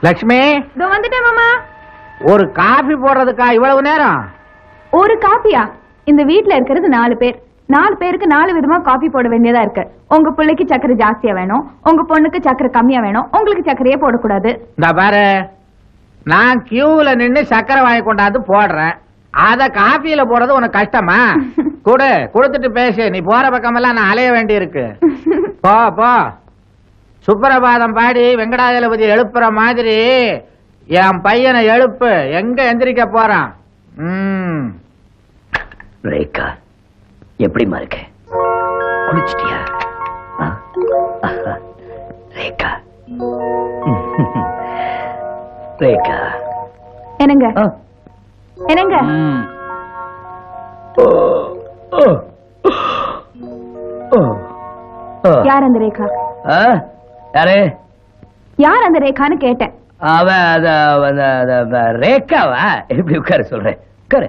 லக்ஷ்மி இதோ வந்துட்டேன் மாமா ஒரு காபி போடுறதுக்கா இவ்வளவு நேரம் ஒரு காப்பியா இந்த வீட்ல இருக்கிறது நாலு பேர் நாலு பேருக்கு நாலு விதமா காபி போட வேண்டியதா இருக்கு உங்க பிள்ளைக்கு சக்கரை ஜாஸ்தியா வேணும் உங்க பொண்ணுக்கு சக்கரை கம்மியா வேணும் உங்களுக்கு சக்கரையே போடக்கூடாது இந்த பாரு நான் கியூல நின்னு சக்கரை வாங்கி கொண்டாந்து போடுறேன் அத காபியில போடுறது உனக்கு கஷ்டமா கொடு கொடுத்துட்டு பேசு நீ போற பக்கமெல்லாம் நான் அலைய வேண்டி இருக்கு போ போ சுப்பிரபாதம் பாடி வெங்கடாஜலபதி எழுப்புற மாதிரி என் பையனை எழுப்பு எங்க எந்திரிக்க போறான் ம் ரேகா எப்படிமா இருக்க குளிச்சிட்டியா ஆ? ஆஹா. ரேகா ரேகா என்னங்க ஆ. என்னங்க ம். ஓ. ஓ. ஓ. ஓ. யார் அந்த ரேகா ஆ? யாரு யார் அந்த ரேகான்னு கேட்டேன் அவ அத அத- அத- அத- ரேகாவா எப்படி உட்கார சொல்றேன் உட்காரு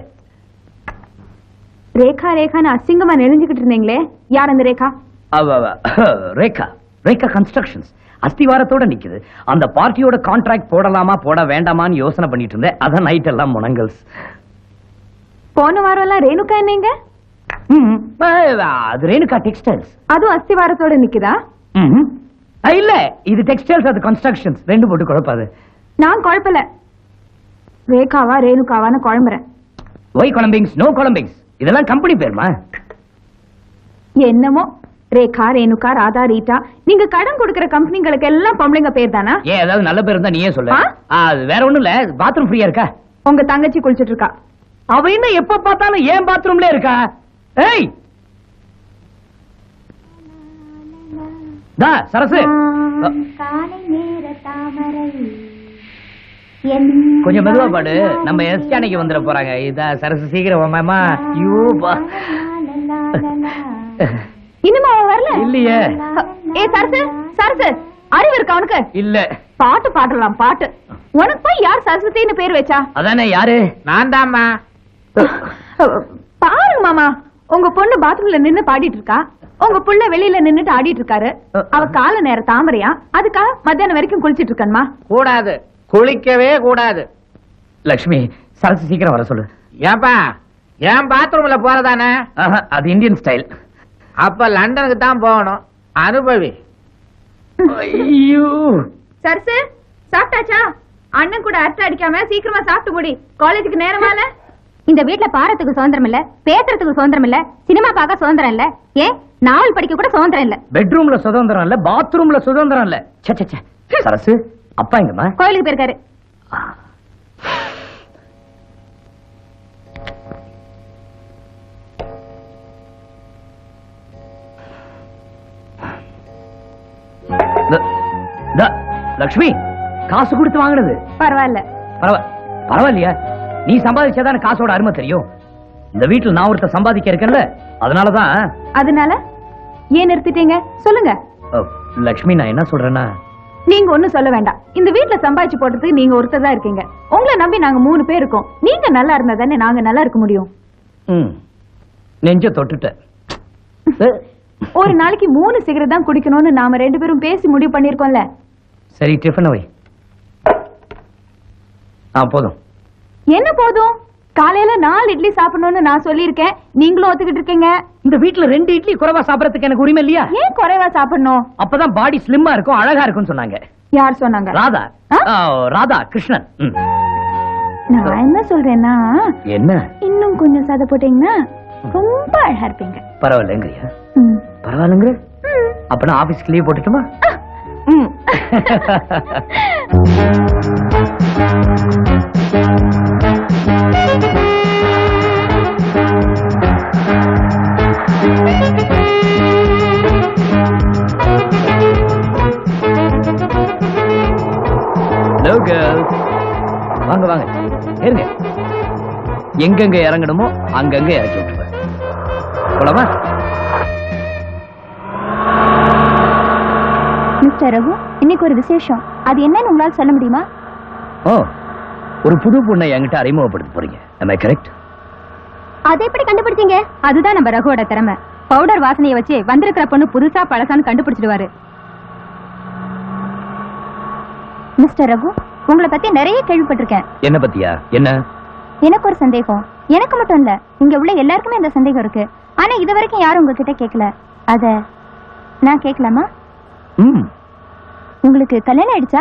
ரேகா ரேகான்னு அசிங்கமா நெளிஞ்சுக்கிட்டு இருந்தீங்களே யார் அந்த ரேகா அவ அவ. ரேகா ரேகா கன்ஸ்ட்ரக்ஷன்ஸ் அஸ்திவாரத்தோட நிக்குது அந்த பார்ட்டியோட கான்ட்ராக்ட் போடலாமா போட வேண்டாமான்னு யோசனை பண்ணிட்டு இருந்தேன் அதான் நைட் எல்லாம் முனங்கல்ஸ் போன வாரம் எல்லாம் ரேணுகா என்னங்க ம், அது ரேணுகா டெக்ஸ்டைல்ஸ் அதுவும் அஸ்திவாரத்தோட நிக்குதா இல்ல இது டெக்ஸ்டைல்ஸ் அது கன்ஸ்ட்ரக்ஷன்ஸ் ரெண்டு போட்டு குழப்பாது நான் குழப்பல ரேகாவா ரேணுகாவான்னு குழம்புறேன் ஒய் கொலம்பிங்ஸ் நோ கொலம்பிங்ஸ் இதெல்லாம் கம்பெனி பேருமா என்னமோ ரேகா ரேணுகா ராதா ரீட்டா நீங்க கடன் கொடுக்கிற கம்பெனிங்களுக்கு எல்லாம் பொம்பளைங்க பேர் தானா ஏன் ஏதாவது நல்ல பேர் இருந்தா நீயே சொல்லு ஆ? ஆ, அது வேற ஒண்ணும் இல்ல பாத்ரூம் ஃப்ரீயா இருக்கா உங்க தங்கச்சி குளிச்சிட்டு இருக்கா அவ என்ன எப்ப பார்த்தாலும் ஏன் பாத்ரூம்ல இருக்கா ஏய் தா சரசு அ, காலை நேர தாமரை கொஞ்சம் மெதுவா பாடு நம்ம எஸ் ஜானகி வந்துட போறாங்க இதா சரசு சீக்கிரம் மாமா ஐயோ பா இன்னுமா அவன் வரல இல்லையே ஏ சரசு சரசு அறிவு இருக்கா உனக்கு இல்ல பாட்டு பாடலாம் பாட்டு உனக்கு போய் யார் சரஸ்வதின்னு பேர் வச்சா அதானே யாரு நான் தாம்மா பாருங்க மாமா உங்க பொண்ணு பாத்ரூம்ல நின்னு பாடிட்டு இருக்கா உங்க புள்ள வெளியில நின்னுட்டு ஆடிட்டு இருக்காரு அவ கால நேர தாமரையா அதுக்காக மத்தியானம் வரைக்கும் குளிச்சிட்டு இருக்கணுமா கூடாது குளிக்கவே கூடாது லக்ஷ்மி சரசு சீக்கிரம் வர சொல்லு ஏன்பா என் பாத்ரூம்ல போறதானே ஆஹா, அது இந்தியன் ஸ்டைல் அப்ப லண்டனுக்கு தான் போகணும் அனுபவி ஐயோ சரசு சாப்பிட்டாச்சா அண்ணன் கூட அரட்டை அடிக்காம சீக்கிரமா சாப்பிட்டு முடி காலேஜுக்கு நேரமால இந்த வீட்ல பாரத்துக்கு சுதந்திரம் இல்ல பேசுறதுக்கு சுதந்திரம் இல்ல சினிமா பார்க்க சுதந்திரம் இல்ல ஏன் நாவல் படிக்க கூட சுதந்திரம் இல்ல பெட்ரூம்ல சுதந்திரம் இல்ல பாத்ரூம்ல சுதந்திரம் இல்ல ச்சே, ச்சே, ச்சே. சரசு அப்பா எங்கம்மா கோயிலுக்கு போயிருக்காரு த- த- லக்ஷ்மி காசு கொடுத்து வாங்கினது பரவாயில்ல பரவா பரவாயில்லையா நீ சம்பாதிச்சாதானே காசோட அருமை தெரியும் இந்த வீட்டுல நான் ஒருத்தர் சம்பாதிக்க இருக்கேன்ல அதனாலதான் அதனால ஏன் நிறுத்திட்டீங்க சொல்லுங்க அ, லக்ஷ்மி நான் என்ன சொல்றேன்னா நீங்க ஒண்ணும் சொல்ல வேண்டாம் இந்த வீட்ல சம்பாதிச்சு போடுறதுக்கு நீங்க ஒருத்தர் தான் இருக்கீங்க உங்களை நம்பி நாங்க மூணு பேர் இருக்கோம் நீங்க நல்லா இருந்தா தானே நாங்க நல்லா இருக்க முடியும் ம், நெஞ்ச தொட்டுட்டேன் அ, ஒரு நாளைக்கு மூணு சிகரெட் தான் குடிக்கணும்னு நாம ரெண்டு பேரும் பேசி முடிவு பண்ணிருக்கோம்ல சரி டிஃபன் வை ஆ போதும் என்ன போதும் காலையில நாலு இட்லி சாப்பிடணும்னு நான் சொல்லியிருக்கேன் நீங்களும் ஒத்துக்கிட்டு இருக்கீங்க இந்த வீட்டுல ரெண்டு இட்லி குறைவா சாப்பிடறதுக்கு எனக்கு உரிமை இல்லையா ஏன் குறைவா சாப்பிடணும் அப்பதான் பாடி ஸ்லிம்மா இருக்கும் அழகா இருக்கும்னு சொன்னாங்க யார் சொன்னாங்க ராதா ஆ? ஆ, ராதா கிருஷ்ணன் ம். நான் என்ன சொல்றேன்னா என்ன இன்னும் கொஞ்சம் சதை போட்டீங்கன்னா ரொம்ப அழகா இருப்பீங்க பரவாயில்லைங்கறியா ம். பரவாயில்லைங்கிற அப்பனா ஆபீஸ்க்கு லீவ் போட்டுட்டுமா ம். ஹலோ கேர்ள்ஸ் வாங்க வாங்க இருங்க எங்கெங்க இறங்கணுமோ அங்கங்க இறக்கி விட்டுருவேன் போலாமா மிஸ்டர் ரகு இன்னைக்கு ஒரு விசேஷம் அது என்னன்னு உங்களால சொல்ல முடியுமா ஓ ஒரு புது பொண்ணை என்கிட்ட அறிமுகப்படுத்த போறீங்க am I கரெக்ட் அதை எப்படி கண்டுபிடிச்சீங்க அதுதான் நம்ம ரகுவோட திறமை பவுடர் வாசனையை வச்சு வந்திருக்கிற பொண்ணு புதுசா பழசான்னு கண்டுபிடிச்சிடுவாரு மிஸ்டர் ரகு உங்களை பத்தி நிறைய கேள்விப்பட்டிருக்கேன் என்ன பத்தியா என்ன எனக்கு ஒரு சந்தேகம் எனக்கு மட்டும் இல்ல இங்க உள்ள எல்லாருக்குமே இந்த சந்தேகம் இருக்கு ஆனா இது வரைக்கும் யாரும் உங்ககிட்ட கேட்கல அத நான் கேட்கலாமா ம் உங்களுக்கு கல்யாணம் ஆயிடுச்சா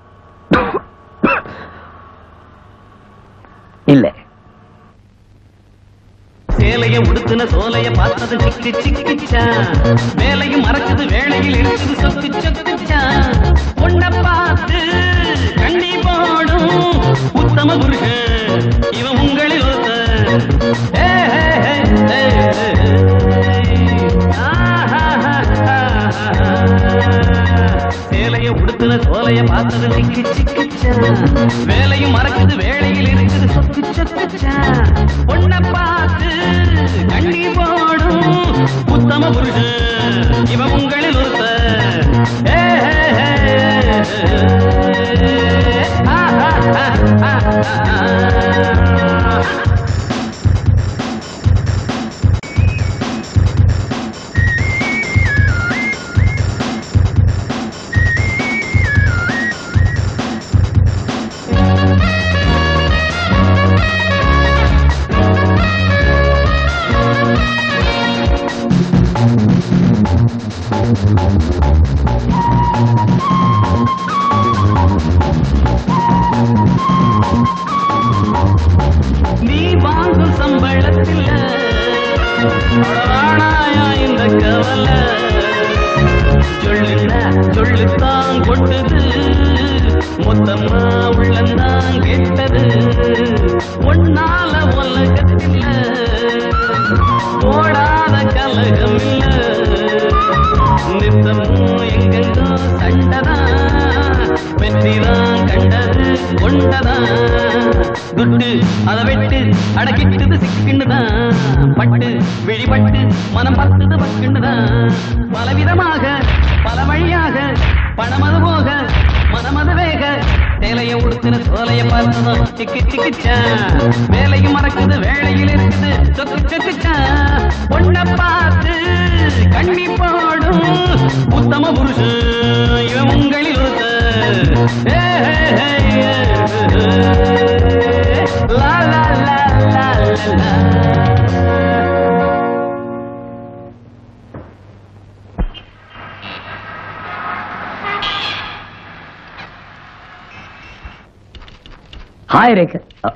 இல்ல சேலைய உடுத்துன சோலைய பார்த்தது சிக்கி சிக்கிச்சா வேலையும் மறக்குது வேலையில் இருக்குது சொத்து சொத்துச்சா உன்னை பார்த்து கண்ணி போடும் உத்தம புருஷன் இவன் உங்களில் ஒருத்தன். ஏ, ஏ, ஏ, ஏ, ஏ. ஆஹாஹாஹா. சேலைய உடுத்துன சோலைய பார்த்தது சிக்கி சிக்கிச்சா வேலையும் மறக்குது வேலையில் இருக்குது சொத்து சொத்துச்சா பொண்ண பார்த்து கண்ணி போடும் உத்தம புருஷன் இவன் உங்களில் ஒருத்த ஏ, ஏ, ஏ, ஏ. ஆஹாஹாஹா. நீ வாங்கும் சம்பளத்தில் அடரானாயா இந்த கவலை சொல்லுங்க சொல்லுத்தான் கொட்டுது மொத்தமா உள்ளந்தான் கெட்டது ஒன்னால உலகத்தில் போடாத கலகம் இல்ல நித்தமும் எங்கெங்கோ சண்டதான் வெற்றிதான் கண்டது கொண்டதான் துட்டு அதை வெட்டு அடக்கிட்டது சிக்கிண்டுதான் பட்டு விழிபட்டு மனம் பத்துது பக்குண்டுதான் பலவிதமாக பல வழியாக பணமது போக மனமது வேக சேலைய உடுத்தின சோலைய பார்த்ததும் டிக்கு டிக்குச்சா வேலையும் மறக்குது வேலையில் இருக்குது சொக்கு சொக்குச்சா பொண்ண பார்த்து கண்ணி போடும் உத்தம புருஷன் இவன் உங்களில் ஒருத்தன். ஏ, ஏ, ஏ, ஏ, ஏ. லா, லா, லா, லா, லா, லா. ஹாய் ரேகா அ.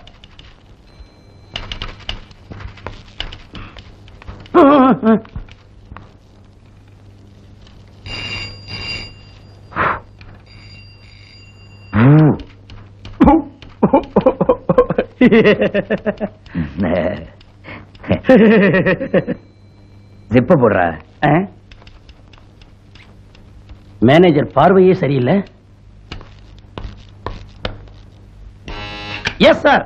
ஜிப்ப போடுற மேனேஜர் பார்வையே சரியில்லை எஸ் சார்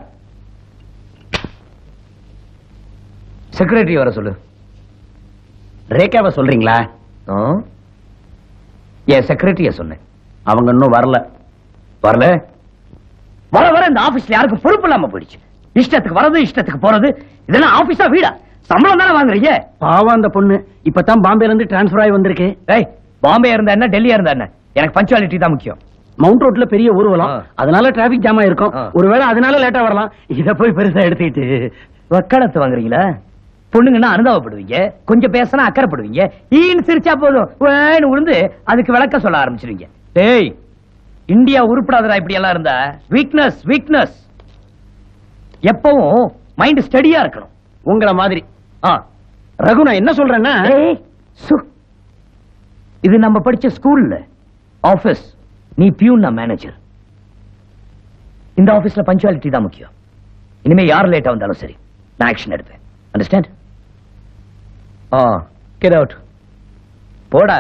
செக்ரட்டரி வர சொல்லு ரேகாவை சொல்றீங்களா ஆ? என் செக்ரட்டரிய சொன்னேன் அவங்க இன்னும் வரல வரல வர வர இந்த ஆபீஸ்ல யாருக்கும் பொறுப்பு இல்லாம போயிடுச்சு இஷ்டத்துக்கு வரது இஷ்டத்துக்கு போறது இதெல்லாம் ஆபீஸா வீடா சம்பளம் தானே வாங்குறீங்க பாவம் அந்த பொண்ணு இப்பதான் பாம்பேல இருந்து டிரான்ஸ்பர் ஆகி வந்திருக்கு ஏய் பாம்பே இருந்தா என்ன டெல்லியா இருந்தா என்ன எனக்கு பஞ்சுவாலிட்டி தான் முக்கியம் மவுண்ட் ரோட்ல பெரிய ஊர்வலம் ஆ. அதனால டிராபிக் ஜாம் ஆயிருக்கும் ஆ. ஒருவேளை அதனால லேட்டா வரலாம் இத போய் பெருசா எடுத்துக்கிட்டு வக்காலத்து வாங்குறீங்களா பொண்ணுங்கன்னா அனுதாபப்படுவீங்க கொஞ்சம் பேசினா அக்கறைப்படுவீங்க ஈன்னு சிரிச்சா போதும் வேன்னு உளுந்து அதுக்கு விளக்க சொல்ல ஆரம்பிச்சிருவீங்க டேய் இந்தியா உருப்படாதடா இப்படி எல்லாம் இருந்தா வீக்னஸ் வீக்னஸ் எப்பவும் மைண்ட் ஸ்டடியா இருக்கணும் உங்களை மாதிரி ஆ ரகு நான் என்ன சொல்றேன்னா ஏய், சு. இது நம்ம படிச்ச ஸ்கூல்ல ஆபீஸ் நீ பியூன் நான் மேனேஜர் இந்த ஆபீஸ்ல பஞ்சுவாலிட்டி தான் முக்கியம் இனிமே யார் லேட்டா வந்தாலும் சரி நான் ஆக்ஷன் எடுப்பேன் அண்டர்ஸ்டாண்ட் ஆ கெட் அவுட் போடா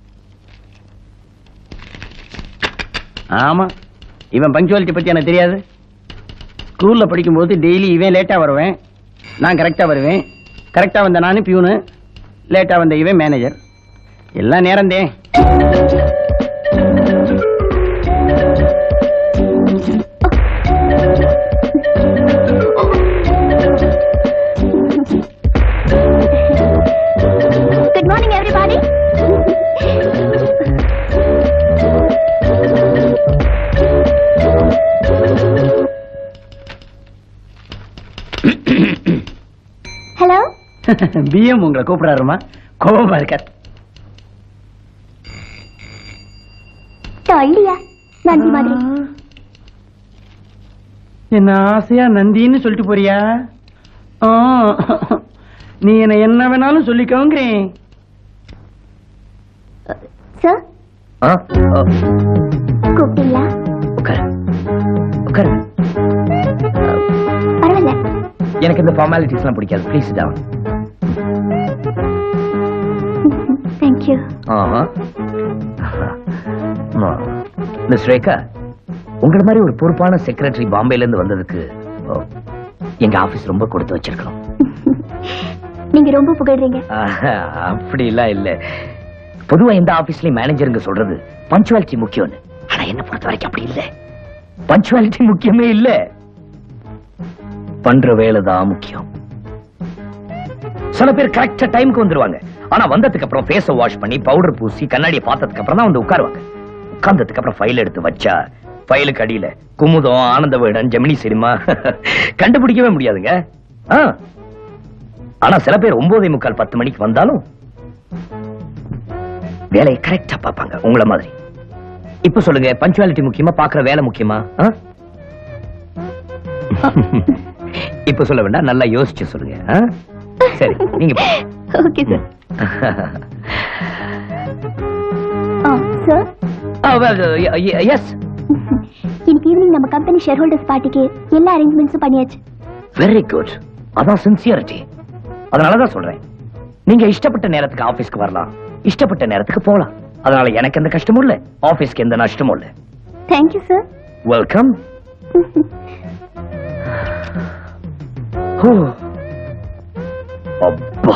ஆமா இவன் பங்க்சுவாலிட்டி பத்தி எனக்கு தெரியாது ஸ்கூல்ல படிக்கும்போது டெய்லி இவன் லேட்டா வருவேன் நான் கரெக்டா வருவேன் கரெக்டா வந்த நானும் பியூனு லேட்டா வந்த இவன் மேனேஜர் எல்லாம் நேரந்தே good morning everybody hello PM உங்களை கூப்பிடாருமா கோபமா இருக்கார் சொல்லியா நன்றி மாதிரி என்ன ஆசையா நந்தின்னு சொல்லிட்டு போறியா ஆ, நீ என்ன என்ன வேணாலும் சொல்லிக்கோங்கிறேன் சார் ஆ? ஆ, கூப்பிட்டீங்களா உட்காரு உட்காரு பரவாயில்ல எனக்கு இந்த ஃபார்மாலிட்டிஸ் எல்லாம் பிடிக்காது ப்ளீஸ் டவுன் தேங்க்யூ ஆஹா மிஸ் ரேகா உங்கள மாதிரி ஒரு பொறுப்பான செக்ரட்டரி பாம்பேல இருந்து வந்ததுக்கு ஓ, எங்க ஆபீஸ் ரொம்ப கொடுத்து வச்சிருக்கோம் நீங்க ரொம்ப புகழ்றீங்க ஆஹா, அப்படிலாம் இல்ல பொதுவா எந்த ஆபீஸ்லயும் மேனேஜருங்க சொல்றது பஞ்சுவாலிட்டி முக்கியம்னு ஆனா என்ன பொறுத்த வரைக்கும் அப்படி இல்ல பஞ்சுவாலிட்டி முக்கியமே இல்ல பண்ற வேலை தான் முக்கியம் சில பேர் கரெக்டா டைம்க்கு வந்துருவாங்க ஆனா வந்ததுக்கு அப்புறம் ஃபேஸ வாஷ் பண்ணி பவுடர் பூசி கண்ணாடியை பார்த்ததுக்கு அப்புறம் தான் வந்து உட்காருவாங்க உட்கார்ந்ததுக்கு அப்புறம் ஃபைல் எடுத்து வச்சா ஃபைலுக்கு அடியில குமுதம் ஆனந்த வீடன் ஜெமினி சினிமா கண்டுபிடிக்கவே முடியாதுங்க ஆ. ஆனா சில பேர் ஒன்பதே முக்கால் பத்து மணிக்கு வந்தாலும் வேலையை கரெக்டா பார்ப்பாங்க உங்கள மாதிரி இப்ப சொல்லுங்க பஞ்சுவாலிட்டி முக்கியமா பாக்குற வேலை முக்கியமா ஆ? இப்ப சொல்ல வேண்டாம் நல்லா யோசிச்சு சொல்லுங்க ஆ? சரி நீங்க ஓகே சார் சார் எஸ் இன்னைக்கு ஈவினிங் நம்ம கம்பெனி ஷேர் ஹோல்டர்ஸ் பார்ட்டிக்கு எல்லா அரேஞ்ச்மெண்ட்ஸும் பண்ணியாச்சு வெரி குட் அதான் சின்சியரிட்டி அதனாலதான் சொல்றேன் நீங்க இஷ்டப்பட்ட நேரத்துக்கு ஆபீஸ்க்கு வரலாம் இஷ்டப்பட்ட நேரத்துக்கு போலாம் அதனால எனக்கு எந்த கஷ்டமும் இல்ல ஆபீஸ்க்கு எந்த நஷ்டமும் இல்ல தேங்க்யூ சார் வெல்கம் அப்பா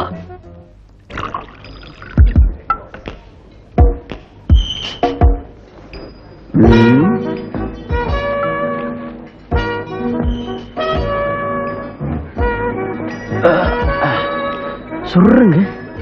சொல்லுங்க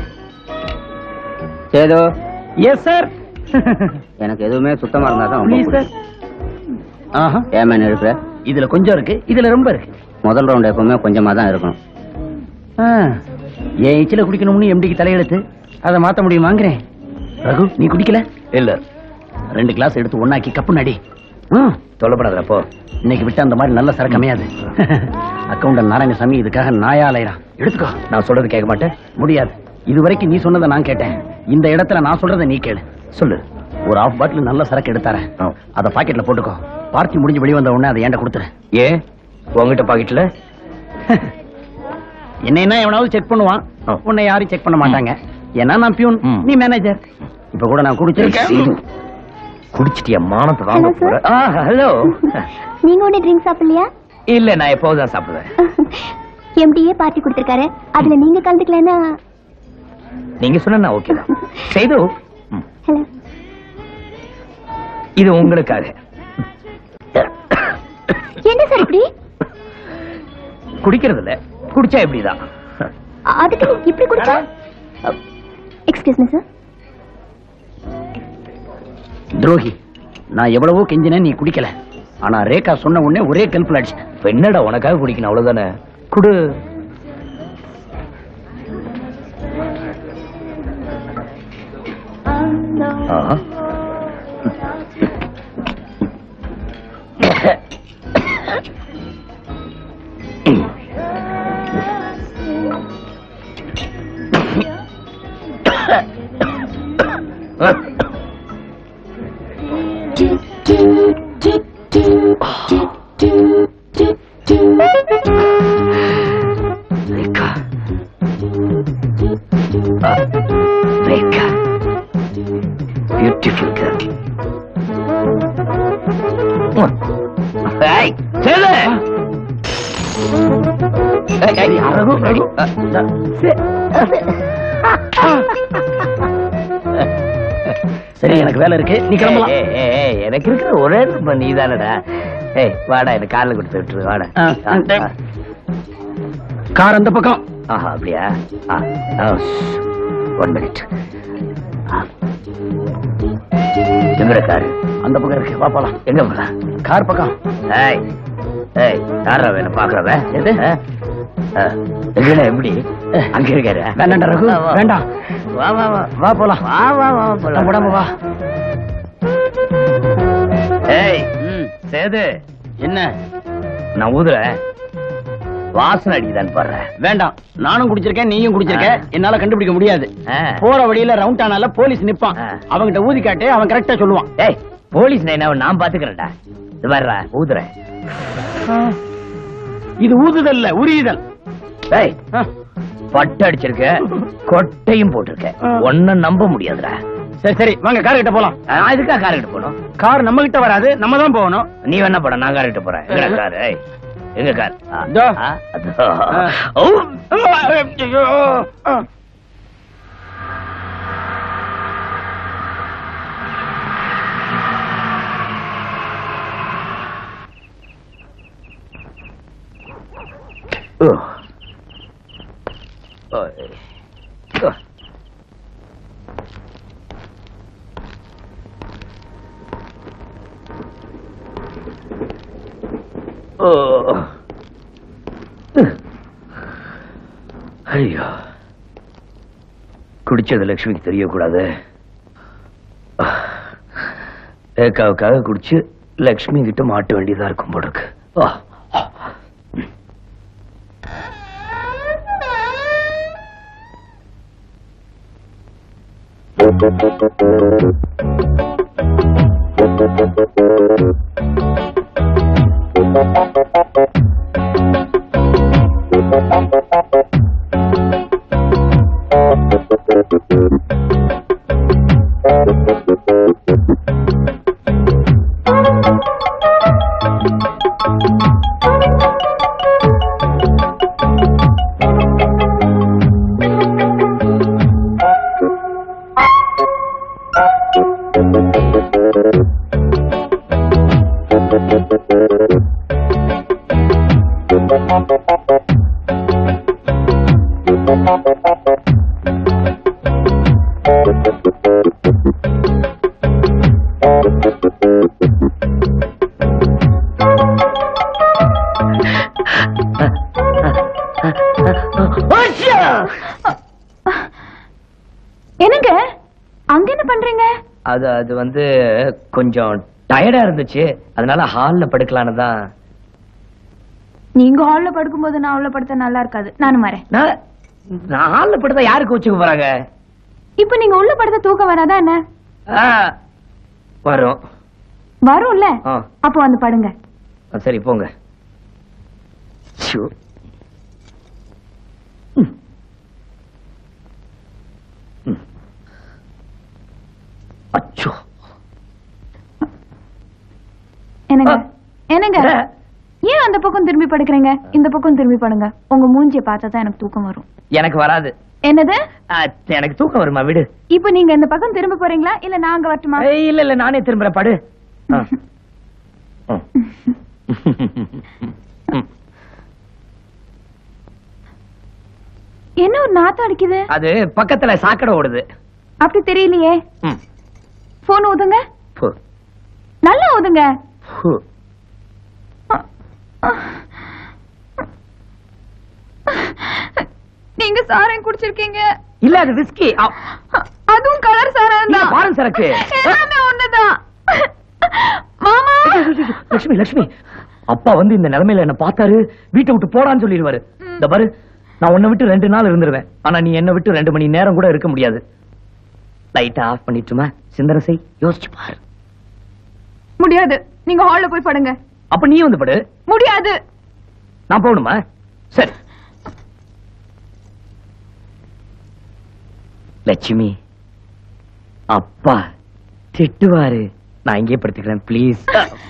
சேது எஸ் சார் எனக்கு எதுவுமே சுத்தமா இருந்தா தான் ரொம்ப ப்ளீஸ் சார் பிடிக்கும். ஆஹா ஏன் மேன் இருக்கிற இதுல கொஞ்சம் இருக்கு இதுல ரொம்ப இருக்கு முதல் ரவுண்ட் எப்பவுமே கொஞ்சமா தான் இருக்கணும் ஆ, என் இச்சில குடிக்கணும்னு எம்டிக்கு தலையெழுத்து அதை மாத்த முடியுமாங்கிறேன் ரகு நீ குடிக்கல இல்ல ரெண்டு கிளாஸ் எடுத்து ஒண்ணாக்கி கப்பு நடி ம், சொல்லப்படாத அப்போ இன்னைக்கு விட்டு அந்த மாதிரி நல்ல சரக்கு அமையாது அக்கௌண்டன்ட் நாராயணசாமி இதுக்காக நாயா அலையறான் எடுத்துக்கோ நான் சொல்றது கேட்க மாட்டேன் முடியாது இதுவரைக்கும் நீ சொன்னதை நான் கேட்டேன் இந்த இடத்துல நான் சொல்றதை நீ கேளு சொல்லு ஒரு ஆஃப் பாட்டில் நல்ல சரக்கு எடுத்தாரேன் ஆ. அதை பாக்கெட்ல போட்டுக்கோ பார்ட்டி முடிஞ்சு வெளிய வந்த உடனே அதை ஏன்ட கொடுத்துரு ஏன் உங்ககிட்ட பாக்கெட்ல என்ன என்ன எவனாவது செக் பண்ணுவான் ஆ. உன்னை யாரும் செக் பண்ண மாட்டாங்க ஏன்னா நான் பியூன் ம். நீ மேனேஜர் இப்ப கூட நான் குடிச்சிருக்கேன் குடிச்சிட்டியா மானத்தை வாங்க Hello, sir. போற ஹலோ நீங்க ஒண்ணு ட்ரிங்க் சாப்பிடலையா இல்ல நான் எப்போதும் தான் சாப்பிடுவேன் எம்டிஏ பார்ட்டி கொடுத்திருக்காரு அதுல நீங்க கலந்துக்கலன்னா நீங்க சொன்னா ஓகே தான் செய்து ம், ஹலோ இது உங்களுக்காக என்ன சார் இப்படி குடிக்கிறது இல்ல குடிச்சா இப்படிதான் அதுக்கு நீ இப்படி குடிச்சா எக்ஸ்கியூஸ் மீ சார் துரோகி நான் எவ்வளவோ கெஞ்சினேன் நீ குடிக்கல ஆனா ரேகா சொன்ன உடனே ஒரே கல்புல அடிச்சேன் இப்ப என்னடா உனக்காக குடிக்கணும் அவ்வளவுதானே குடு ஆஹா. ரேகா ஆ, ரேகா பியூட்டிஃபுல் கேர்ள் ஏய் சேது ஏய், ஏய், ரகு, ரகு. அ, சரி எனக்கு வேலை இருக்கு நீ கிளம்பலாம் ஏய், ஏய், ஏய், எனக்கு இருக்கிற ஒரே நம்ப நீதானடா ஏய் வாடா எனக்கு காலில் கொடுத்து விட்டுரு வாடா ஆ, ஆ, டேய். கார் அந்த பக்கம் ஆஹா அப்படியா ஒன் மினிட் எங்கட காரு அந்த பக்கம் இருக்கு வா போலாம் எங்க போலாம் கார் பக்கம் ஏய் ஏய் யாரா வேணும் பாக்குறவ எது? ஆ? ஆ. இல்ல எப்படி அங்க இருக்காரு வேண்டாம்டா ரகு வா, வா. வேண்டாம் வா வா வா வா போலாம் வா வா வா போலாம் உடம்பு வா ஏய் ம், சேது என்ன நான் ஊதுறேன் வாசனை அடிக்குதான்னு பாடுறேன் வேண்டாம் நானும் குடிச்சிருக்கேன் நீயும் குடிச்சிருக்க ஆ. என்னால கண்டுபிடிக்க முடியாது போற வழியில ரவுண்ட் ஆனால போலீஸ் நிப்பான் ஆ. அவங்கிட்ட ஊதி காட்டு அவன் கரெக்டா சொல்லுவான் ஏய் போலீஸ் என்ன நான் பாத்துக்கிறேன்டா இது வர்றா ஊதுறேன் இது ஊதுதல் இல்ல உரியுதல் ஏய் பட்டு அடிச்சிருக்க கொட்டையும் போட்டிருக்க ஆ. ஒன்னும் நம்ப முடியாதுடா சரி சரி வாங்க கார் கிட்ட போலாம் நான் இதுக்கா கார் கிட்ட போகணும் கார் நம்ம கிட்ட வராது நம்ம தான் போகணும் நீ என்ன படம் நான் கார் கிட்ட போறேன் எங்க கார் ஏய் எங்க கார் ஆ, இதோ. ஆ, அதோ. ஆ. ஓ. ஐயோ. ஆ. ஓ. ஓய். ஓ. ஓ. ஐயோ குடிச்சது லட்சுமிக்கு தெரியக்கூடாது ஏக்காவுக்காக குடிச்சு லக்ஷ்மி கிட்ட மாட்ட வேண்டியதா இருக்கும் போல இருக்கு ஆ. என்னங்க அங்க என்ன பண்றீங்க அது அது வந்து கொஞ்சம் டயர்டா இருந்துச்சு அதனால ஹால்ல படுக்கலான்னு தான் நீங்க ஹால்ல படுக்கும்போது நான் உள்ள படுத்தா நல்லா இருக்காது நானும் வரேன் நான் நான் ஹால்ல படுத்தா யாருக்கு வச்சுக்க போறாங்க இப்ப நீங்க உள்ள படுத்த தூக்கம் வராதா என்ன ஆ, வரும் வரும்ல ஆ, அப்போ வந்து படுங்க ஆ, சரி போங்க ஷோ. ம். ம். அச்சோ என்னங்க ஆ. என்னங்க ஆ. ஏன் அந்த பக்கம் திரும்பி படுக்கிறீங்க இந்த பக்கம் திரும்பி படுங்க உங்க மூஞ்சிய பார்த்தா தான் எனக்கு தூக்கம் வரும் எனக்கு வராது என்னது ஆ, எனக்கு தூக்கம் வருமா விடு இப்ப நீங்க இந்த பக்கம் திரும்ப போறீங்களா இல்ல நாங்க வரட்டுமா ஏய், இல்ல இல்ல நானே திரும்புறேன் படு ஆ. ம். ம். என்ன ஒரு நாத்தம் அடிக்குது அது பக்கத்துல சாக்கடை ஓடுது அப்படி தெரியலையே ம். போன் ஊதுங்க ஃபு, நல்லா ஊதுங்க ஃபு. நீங்க சாரம் குடிச்சிருக்கீங்க இல்ல அது விஸ்கி அதுவும் கலர் சாரம் இல்ல, தான் foreign சரக்கு. எல்லாமே ஒண்ணுதான் மாமா லட்சுமி லட்சுமி அப்பா வந்து இந்த நிலைமையில என்ன பார்த்தாரு வீட்டை விட்டு போடான்னு சொல்லிடுவாரு இந்த பாரு நான் உன்னை விட்டு ரெண்டு நாள் இருந்துருவேன் ஆனா நீ என்ன விட்டு ரெண்டு மணி நேரம் கூட இருக்க முடியாது லைட்டா ஆஃப் பண்ணிட்டுமா சிந்தனை செய் யோசிச்சு பாரு முடியாது நீங்க ஹால்ல போய் படுங்க அப்ப நீ வந்து படு முடியாது நான் போகணுமா சரி லட்சுமி அப்பா திட்டுவாரு நான் இங்கே படுத்துக்கிறேன் ப்ளீஸ்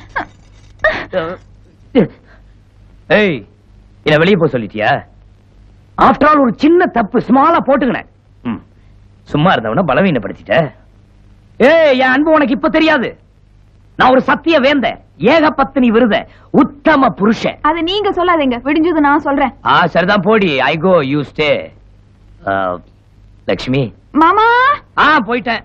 ஏய் என்ன வெளியே போக சொல்லிட்டியா ஆஃப்டர் ஆல் ஒரு சின்ன தப்பு ஸ்மாலா போட்டுக்கினேன் ம். சும்மா இருந்தவன பலவீனப்படுத்திட்ட ஏய் என் அன்பு உனக்கு இப்ப தெரியாது நான் ஒரு சத்திய வேந்த ஏகபத்தினி விருத உத்தம புருஷன் அது நீங்க சொல்லாதீங்க விடிஞ்சது நான் சொல்றேன் ஆ சரிதான் போடி I go you stay Lakshmi மாமா ஆ போயிட்டேன்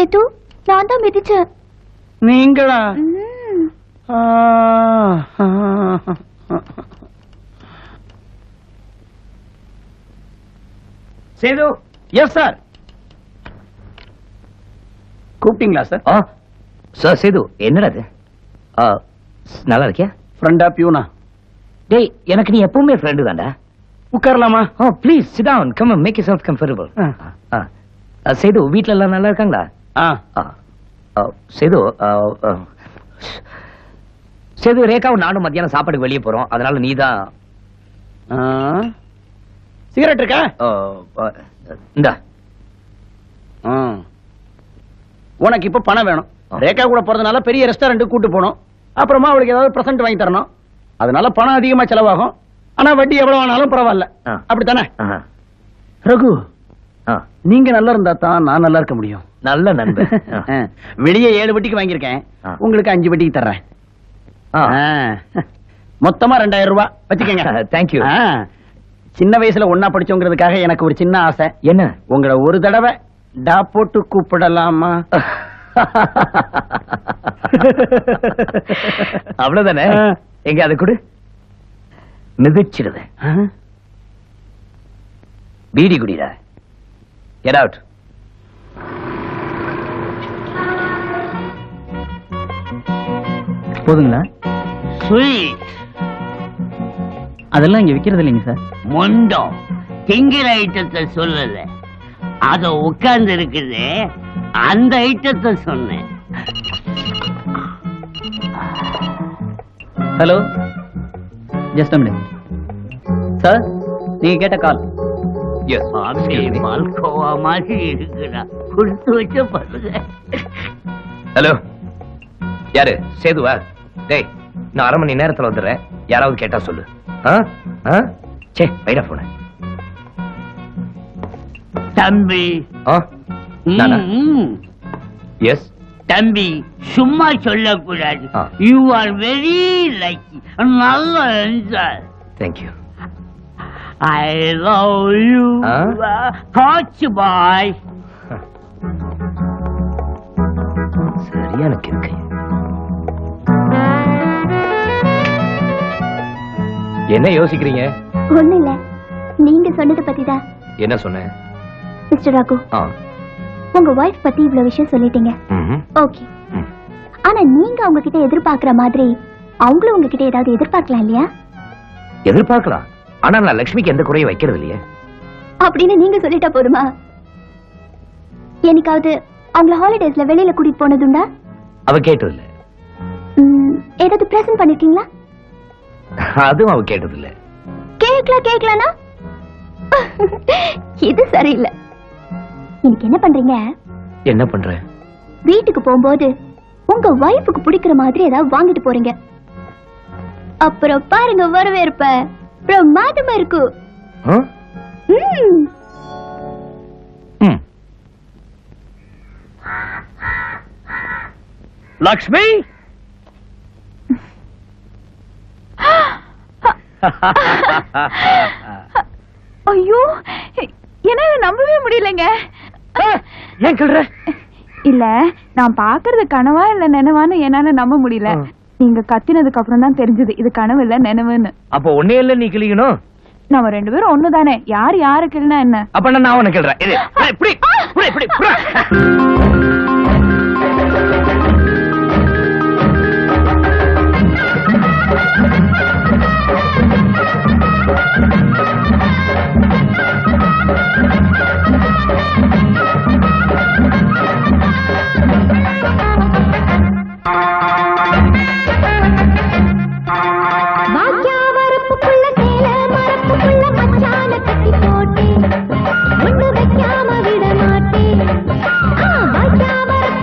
சேத்து நான் தான் மிதிச்சேன் நீங்களா ம். ஆ, ஆ, ஆ. சேது எஸ் சார் கூப்பிட்டீங்களா சார் ஆ சார் சேது என்னடா இது ஆ, நல்லா இருக்கியா ஃப்ரெண்டா பியூனா டேய் எனக்கு நீ எப்பவுமே ஃப்ரெண்டு தான்டா உட்காரலாமா oh please sit down come make yourself comfortable Sethu வீட்ல எல்லாம் நல்லா இருக்காங்களா ஆ ஆ, ஆ, சேது ஆ, ஆ. சேது ரேகாவும் நானும் மத்தியானம் சாப்பாடுக்கு வெளியே போறோம் அதனால நீ தான் ஆ. சிகரெட் இருக்கா இந்தா ஆ. உனக்கு இப்ப பணம் வேணும் ஆ. ரேகா கூட போறதுனால பெரிய ரெஸ்டாரண்ட்டுக்கு கூட்டு போகணும் அப்புறமா அவளுக்கு ஏதாவது பிரசன்ட் வாங்கி தரணும் அதனால பணம் அதிகமா செலவாகும் ஆனா வட்டி எவ்வளவு ஆனாலும் பரவாயில்ல ஆ. அப்படித்தானே ஆஹா. ரகு ஆ, நீங்க நல்லா இருந்தா தான் நான் நல்லா இருக்க முடியும் நல்ல நண்பன் ஆ. ஆ. வெளியே ஏழு வட்டிக்கு வாங்கியிருக்கேன் ஆ. உங்களுக்கு அஞ்சு வட்டிக்கு தர்றேன் ஆ. ஆ. மொத்தமா ரெண்டாயிரம் ரூபாய் வச்சுக்கங்க Thank you. ஆ. சின்ன வயசுல ஒன்னா படிச்சோங்கிறதுக்காக எனக்கு ஒரு சின்ன ஆசை என்ன உங்களை ஒரு தடவை டா போட்டு கூப்பிடலாமா அவ்வளவுதானே ஆ. எங்க அது கொடு மிதிச்சிடுவேன் ஆ? பீடி குடிடா கெட் அவுட் போதுங்களா ஸ்வீட் அதெல்லாம் இங்க விக்கிறது இல்லைங்க சார் மொண்டம் திங்கிற ஐட்டத்தை சொல்லல அத உட்கார்ந்து இருக்குது அந்த ஐட்டத்தை சொன்னேன் ஹலோ ஜஸ்ட் மினிட் சார் நீங்க கேட்ட கால் எஸ் அப்படியே பால்கோவா மாதிரி இருக்குடா கொடுத்து வச்ச பாருங்க ஹலோ யாரு சேதுவா டேய் நான் அரை மணி நேரத்துல வந்துடுறேன் யாராவது கேட்டா சொல்லு ஆ ஆ சே வைடா போன தம்பி ஆ நானா ம், எஸ் தம்பி சும்மா சொல்லக்கூடாது ஆ. யூ ஆர் வெரி லக்கி நல்ல enjoy thank you I love you ஆ? காட்சி பாய் சரியான கிறுக்கு என்ன யோசிக்கிறீங்க ஒண்ணு இல்ல நீங்க சொன்னதை பத்தி தான் என்ன சொன்னேன் மிஸ்டர் ராகு ஆ உங்க ஒய்ஃப் பத்தி இவ்வளவு விஷயம் சொல்லிட்டீங்க ம்ஹும். ஓகே ம். ஆனா நீங்க அவங்க கிட்ட எதிர்பார்க்கிற மாதிரி அவங்களும் உங்ககிட்ட ஏதாவது எதிர்பார்க்கலாம் இல்லையா எதிர்பார்க்கலாம் ஆனா நான் லட்சுமிக்கு எந்த குறையும் வைக்கிறது இல்லையே அப்படின்னு நீங்க சொல்லிட்டா போதுமா என்னைக்காவது அவங்கள ஹாலிடேஸ்ல வெளியில கூட்டிட்டு போனதுண்டா அவ கேட்டது இல்ல ம், ஏதாவது பிரசன்ட் பண்ணிருக்கீங்களா அதுவும் அவ கேட்டது இல்ல கேக்கலாம் கேக்கலானா இது சரியில்லை இன்னைக்கு என்ன பண்றீங்க என்ன பண்ற வீட்டுக்கு போகும்போது உங்க ஒய்ஃபுக்கு பிடிக்கிற மாதிரி ஏதாவது வாங்கிட்டு போறீங்க அப்புறம் பாருங்க வரவேற்ப பிரமாதமா இருக்கு ஆ? ம். ம். லக்ஷ்மி ஐயோ என்னால நம்பவே முடியலங்க ஏன் கேள்ற இல்ல நான் பாக்குறது கனவா இல்ல நினைவான்னு என்னால நம்ப முடியல ஆ. நீங்க கத்தினதுக்கு அப்புறம் தான் தெரிஞ்சது இது கனவு இல்ல நினைவுன்னு அப்போ ஒன்னே இல்ல நீ கிளிக்கணும் நம்ம ரெண்டு பேரும் ஒண்ணுதானே யார் யாரு கிள்னா என்ன அப்ப நான் உனக்கு கேள்றேன் இது ஏய், இப்படி இப்படி இப்படி புறா. பாக்கியா வரப்புக்குள்ள சேல மரப்புக்குள்ள மச்சான கட்டி போட்டேன் ஒண்ணு வைக்காம விட மாட்டேன் ஆ, பாக்கியா வரப்புக்குள்ள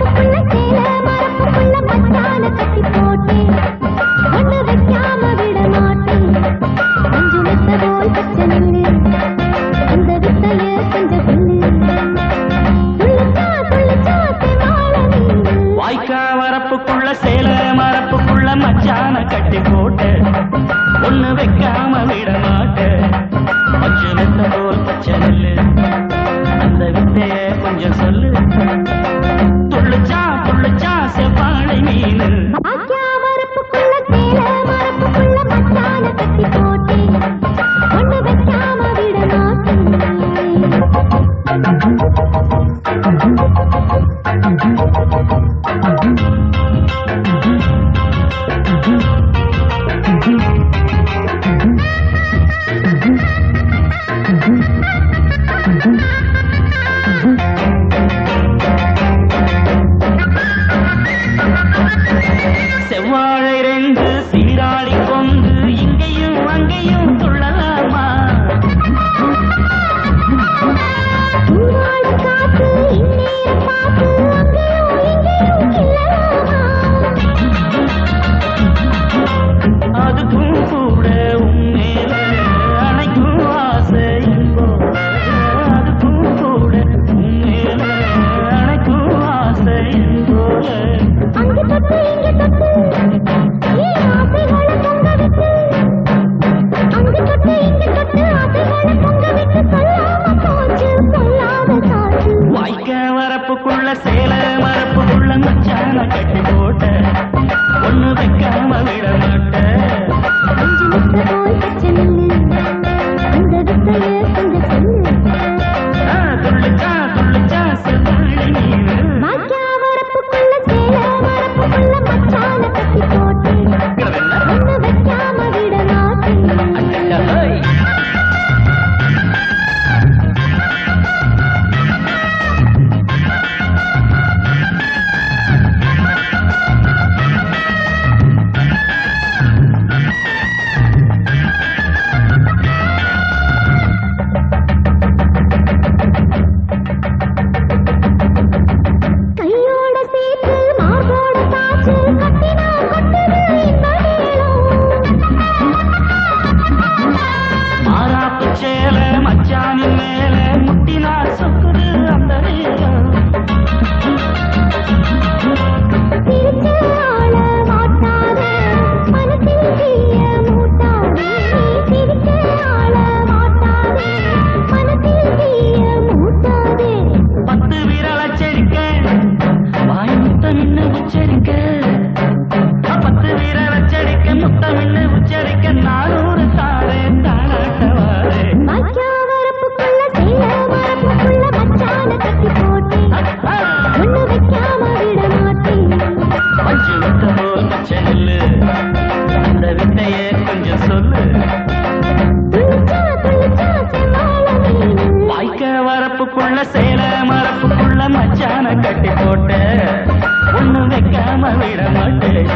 மனசுக்குள்ள சேல மரப்புக்குள்ள மச்சான கட்டி போட்ட ஒண்ணு வைக்காம விட மாட்டேன்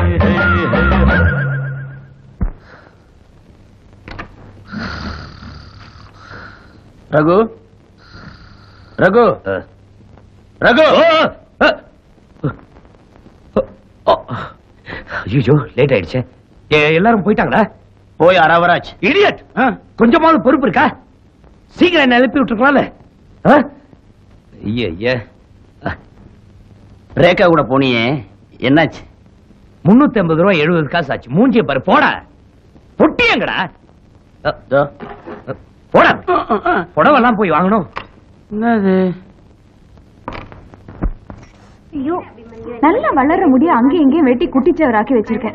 ரகு ரகு ரகு ஐயோ லேட் ஆயிடுச்சு ஏ, எல்லாரும் போயிட்டாங்களா போய் அரவராஜ் இடியட் கொஞ்சமாவது பொறுப்பு இருக்கா சீக்கிரம் என்ன எழுப்பி விட்டுருக்கலாம்ல ஆ? ஐயே ஐயே ரேகா கூட போனியே என்னாச்சு முன்னூத்தி ஐம்பது ரூபாய் எழுபது காசு ஆச்சு மூஞ்சிய பாரு போடா பொட்டியங்கடா அ, இதோ. அ, போடா புடவெல்லாம் போய் வாங்கணும் என்னது ஐயோ நல்லா வளர்ற முடிய அங்கேயும் இங்கேயும் வெட்டி குட்டிச்சவராக்கி வச்சிருக்கேன்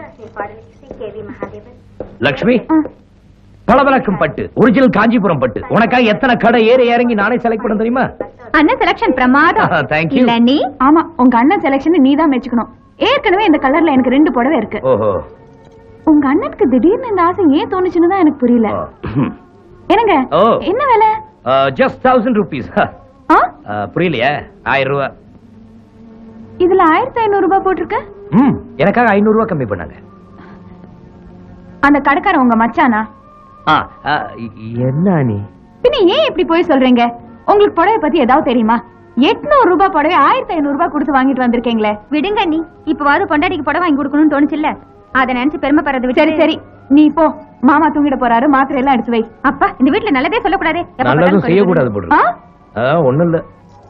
லக்ஷ்மி ஆ, பளபளக்கும் பட்டு ஒரிஜினல் காஞ்சிபுரம் பட்டு உனக்காக எத்தனை கடை ஏறி இறங்கி நானே செலக்ட் பண்ண தெரியுமா அண்ணன் செலக்ஷன் பிரமாதம் Thank you. இல்ல நீ ஆமா உங்க அண்ணன் செலக்ஷன் நீ தான் மெச்சுக்கணும் ஏற்கனவே இந்த கலர்ல எனக்கு ரெண்டு புடவை இருக்கு ஓஹோ உங்க அண்ணனுக்கு திடீர்னு இந்த ஆசை ஏன் தோணுச்சுன்னு தான் எனக்கு புரியல என்னங்க ஓ. என்ன வேலை ஜஸ்ட் தௌசண்ட் ருபீஸ் ஆ புரியலையா ஆயிரம் ரூபா இதுல ஆயிரத்தி ஐநூறு ரூபாய் போட்டிருக்க ம் எனக்காக ஐநூறு ரூபா கம்மி பண்ணாங்க அந்த கடைக்காரன் உங்க மச்சானா ஆ, ஆ, என்ன நீ பின்ன ஏன் இப்படி போய் சொல்றீங்க உங்களுக்கு புடவை பத்தி ஏதாவது தெரியுமா எட்நூறு ரூபாய் புடவை ஆயிரத்தி ஐநூறு ரூபாய் கொடுத்து வாங்கிட்டு வந்திருக்கீங்களே விடுங்க நீ இப்பவாவது பொண்டாட்டிக்கு புடவை வாங்கி கொடுக்கணும்னு தோணுச்சுல்ல அதை நினைச்சு பெருமைப்படுறது விட்டு சரி சரி நீ போ மாமா தூங்கிட போறாரு மாத்திரை எல்லாம் எடுத்து வை அப்பா இந்த வீட்ல நல்லதே சொல்லக்கூடாதே எப்ப நல்லதும் பார்த்தாலும் செய்யக்கூடாது குறை போடு ஆ? ஒண்ணும் இல்ல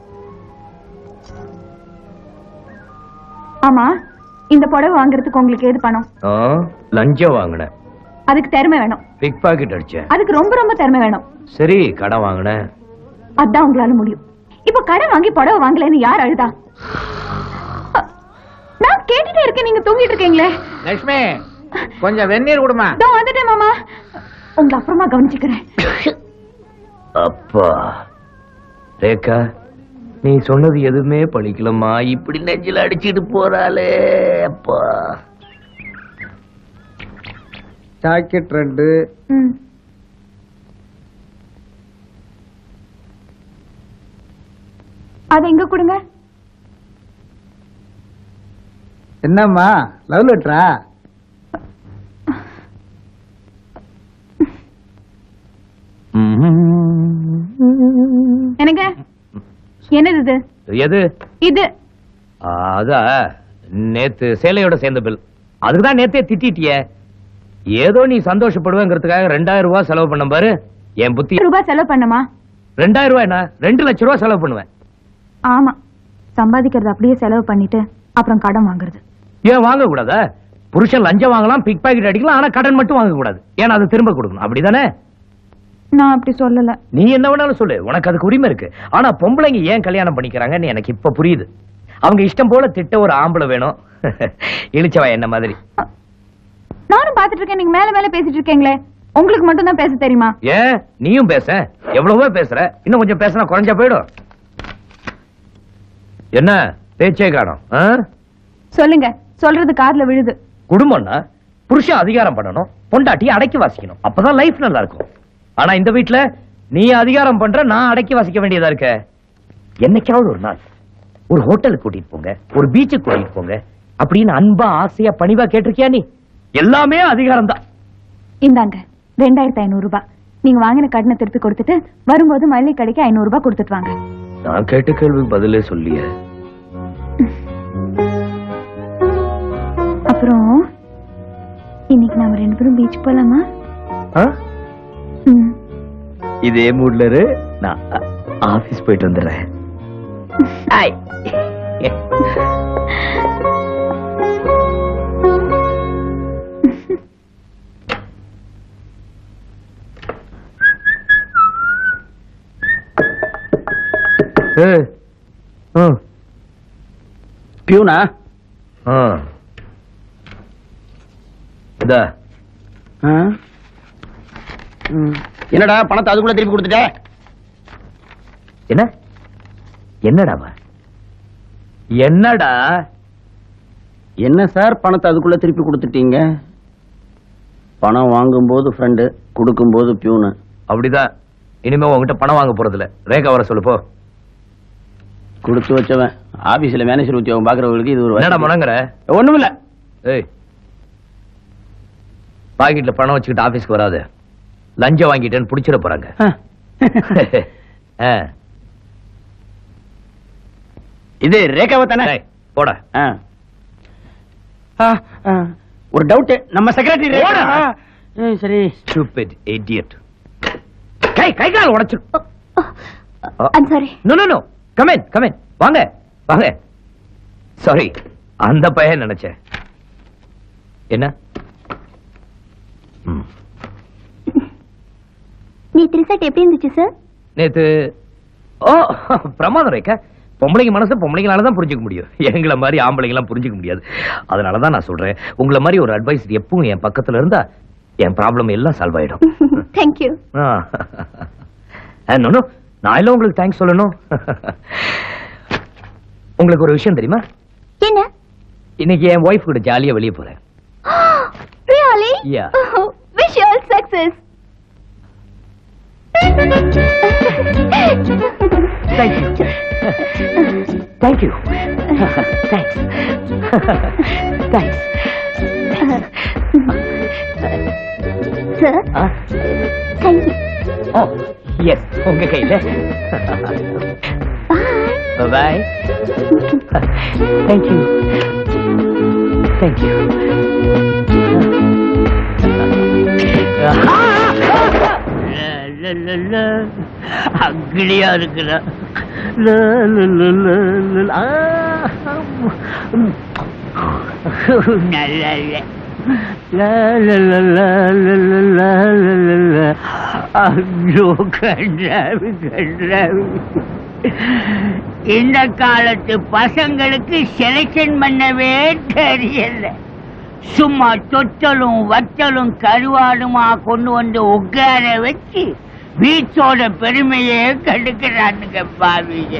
ஆமா இந்த புடவை வாங்குறதுக்கு உங்களுக்கு ஏது பணம் ஆ, லஞ்சம் வாங்கினேன் அதுக்கு திறமை வேணும் பிக் பாக்கெட் அடிச்சேன் அதுக்கு ரொம்ப ரொம்ப திறமை வேணும் சரி கடன் வாங்கினேன் அதான் உங்களால முடியும் இப்ப கடன் வாங்கி புடவை வாங்கலைன்னு யார் அழுதா நான் கேட்டுட்டே இருக்கேன் நீங்க தூங்கிட்டு இருக்கீங்களே லட்சுமி கொஞ்சம் வெந்நீர் கொடுமா இதோ வந்துட்டேன் மாமா உங்களை அப்புறமா கவனிச்சுக்கிறேன் அப்பா ரேகா நீ சொன்னது எதுவுமே பழிக்கலம்மா இப்படி நெஞ்சில அடிச்சிட்டு போறாளே அப்பா ஜாக்கெட் ரெண்டு ம். அது எங்க கொடுங்க என்னம்மா லவ் லெட்டரா எனக்கு என்னது இது எது இது அதா நேத்து சேலையோட சேர்ந்த பில் அதுக்குதான் நேத்தே திட்டிட்டியே ஏதோ நீ சந்தோஷப்படுவேங்கிறதுக்காக ரெண்டாயிரம் ரூபாய் செலவு பண்ண பாரு என் புத்தி ரூபாய் செலவு பண்ணுமா ரெண்டாயிரம் ரூபாய் என்ன ரெண்டு லட்சம் ரூபாய் செலவு பண்ணுவேன் ஆமா சம்பாதிக்கிறது அப்படியே செலவு பண்ணிட்டு அப்புறம் கடன் வாங்குறது ஏன் வாங்க கூடாதா புருஷன் லஞ்சம் வாங்கலாம் பிக் பாக்கெட் அடிக்கலாம் ஆனா கடன் மட்டும் வாங்க கூடாது ஏன்னா அது திரும்ப கொடுக்கணும் அப்படிதானே நான் அப்படி சொல்லல நீ என்ன வேணாலும் சொல்லு உனக்கு அதுக்கு உரிமை இருக்கு ஆனா பொம்பளைங்க ஏன் கல்யாணம் பண்ணிக்கிறாங்கன்னு எனக்கு இப்ப புரியுது அவங்க இஷ்டம் போல திட்ட ஒரு ஆம்பளை வேணும் இழிச்சவா என்ன மாதிரி நானும் பாத்துட்டு இருக்கேன் நீங்க மேல மேல பேசிட்டு இருக்கீங்களே உங்களுக்கு மட்டும் தான் பேச தெரியுமா ஏன் நீயும் பேச எவ்வளவோ பேசுற இன்னும் கொஞ்சம் பேசினா குறைஞ்சா போயிடும் என்ன பேச்சே காணும் சொல்லுங்க சொல்றது காதுல விழுது குடும்பம்னா புருஷன் அதிகாரம் பண்ணணும் பொண்டாட்டி அடக்கி வாசிக்கணும் அப்பதான் லைஃப் நல்லா இருக்கும் ஆனா இந்த வீட்ல நீ அதிகாரம் பண்ற நான் அடக்கி வாசிக்க வேண்டியதா இருக்க என்னைக்காவது ஒரு நாள் ஒரு ஹோட்டலுக்கு கூட்டிட்டு போங்க ஒரு பீச்சுக்கு கூட்டிட்டு போங்க அப்படின்னு அன்பா ஆசையா பணிவா கேட்டிருக்கியா நீ எல்லாமே அதிகாரம் தான் இந்தாங்க ரெண்டாயிரத்தி ஐநூறு ரூபாய் நீங்க வாங்கின கடனை திருப்பி கொடுத்துட்டு வரும்போது மல்லிகை கடைக்கு ஐநூறு ரூபாய் கொடுத்துட்டு வாங்க நான் கேட்ட கேள்விக்கு பதிலே சொல்லிய அப்புறம் இன்னைக்கு நாம ரெண்டு பேரும் பீச் போலாமா ம். இதே மூட்ல இரு நான் ஆபீஸ் போயிட்டு வந்துடுறேன் ஹாய் பியூனா இதா ஆ? ம். என்னடா பணத்தை அதுக்குள்ள திருப்பி கொடுத்துட்ட என்ன என்னடா என்னடா என்ன சார் பணத்தை அதுக்குள்ள திருப்பி கொடுத்துட்டீங்க பணம் வாங்கும்போது ஃப்ரெண்டு கொடுக்கும்போது பியூனு அப்படிதான் இனிமே உங்ககிட்ட பணம் வாங்க போறது இல்ல ரேகா வர சொல்லு போ கொடுத்து வச்சவன் ஆபீஸ்ல மேனேஜர் உத்தியோகம் பாக்குறவங்களுக்கு இது ஒரு என்னடா முடங்குற ஒண்ணும் இல்ல ஏய் பாக்கெட்ல பணம் வச்சுக்கிட்டு ஆபீஸ்க்கு வராது லஞ்சம் வாங்கிட்டேன்னு புடிச்சிட போறாங்க ஆ. இது ரேகாவை தானே டேய், போடா ஆ. ஆ, ஆ. ஒரு டவுட் நம்ம செக்ரட்டரி போடா. சரி stupid idiot கை கை கால் உடைச்சு I'm sorry no no no come in come in வாங்க வாங்க சாரி அந்த பையன் நினைச்சேன் என்ன ம். நீ ரிசல்ட் எப்படி இருந்துச்சு சார் நேத்து ஓ பிரமாதம் ரேக்கா பொம்பளைங்க மனசு பொம்பளைங்களால தான் புரிஞ்சுக்க முடியும் எங்களை மாதிரி ஆம்பளைங்க எல்லாம் புரிஞ்சுக்க முடியாது அதனால தான் நான் சொல்றேன் உங்களை மாதிரி ஒரு அட்வைஸ் எப்பவும் என் பக்கத்துல இருந்தா என் ப்ராப்ளம் எல்லாம் சால்வ் ஆயிடும் தேங்க்யூ ஆ. ஆ, no, no. நான் எல்லாம் உங்களுக்கு தேங்க்ஸ் சொல்லணும் உங்களுக்கு ஒரு விஷயம் தெரியுமா என்ன இன்னைக்கு என் ஒய்ஃப் கூட ஜாலியா வெளியே போறேன் really Yeah. Wish you all success thank you thank you thanks thanks sir thank you oh yes உங்க கையில பாய் தேங்க்யூ தேங்க்யூ அக்கிலியா இருக்கிறா நல்ல ஐயோ கண்டாவி கண்டாவி இந்த காலத்து பசங்களுக்கு செலக்ஷன் பண்ணவே தெரியல சும்மா தொட்டலும் வத்தலும் கருவாடுமா கொண்டு வந்து உட்கார வச்சு பீச்சோட பெருமையே கண்டுக்கிறானுங்க பாவிங்க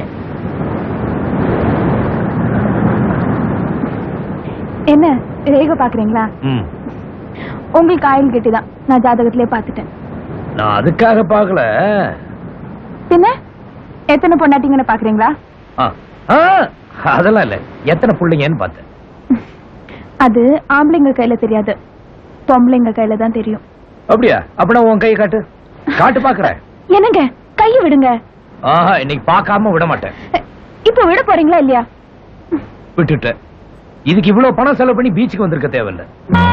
என்ன ரேக பாக்குறீங்களா ம் உங்களுக்கு ஆயில் கெட்டிதான் நான் ஜாதகத்திலே பார்த்துட்டேன் நான் அதுக்காக பார்க்கல பின்ன எத்தனை பொண்டாட்டிங்கன்னு பாக்குறீங்களா ஆ, ஆ, அதெல்லாம் இல்ல எத்தனை புள்ளைங்கன்னு பார்த்தேன் அது ஆம்பளைங்க கையில தெரியாது பொம்பளைங்க கையில தான் தெரியும் அப்படியா அப்படின்னா உன் கையை காட்டு காட்டு பாக்குறேன் என்னங்க கையை விடுங்க ஆஹா இன்னைக்கு பார்க்காம விட மாட்டேன் இப்ப விட போறீங்களா இல்லையா விட்டுட்டேன் இதுக்கு இவ்வளவு பணம் செலவு பண்ணி பீச்சுக்கு வந்திருக்க தேவையில்ல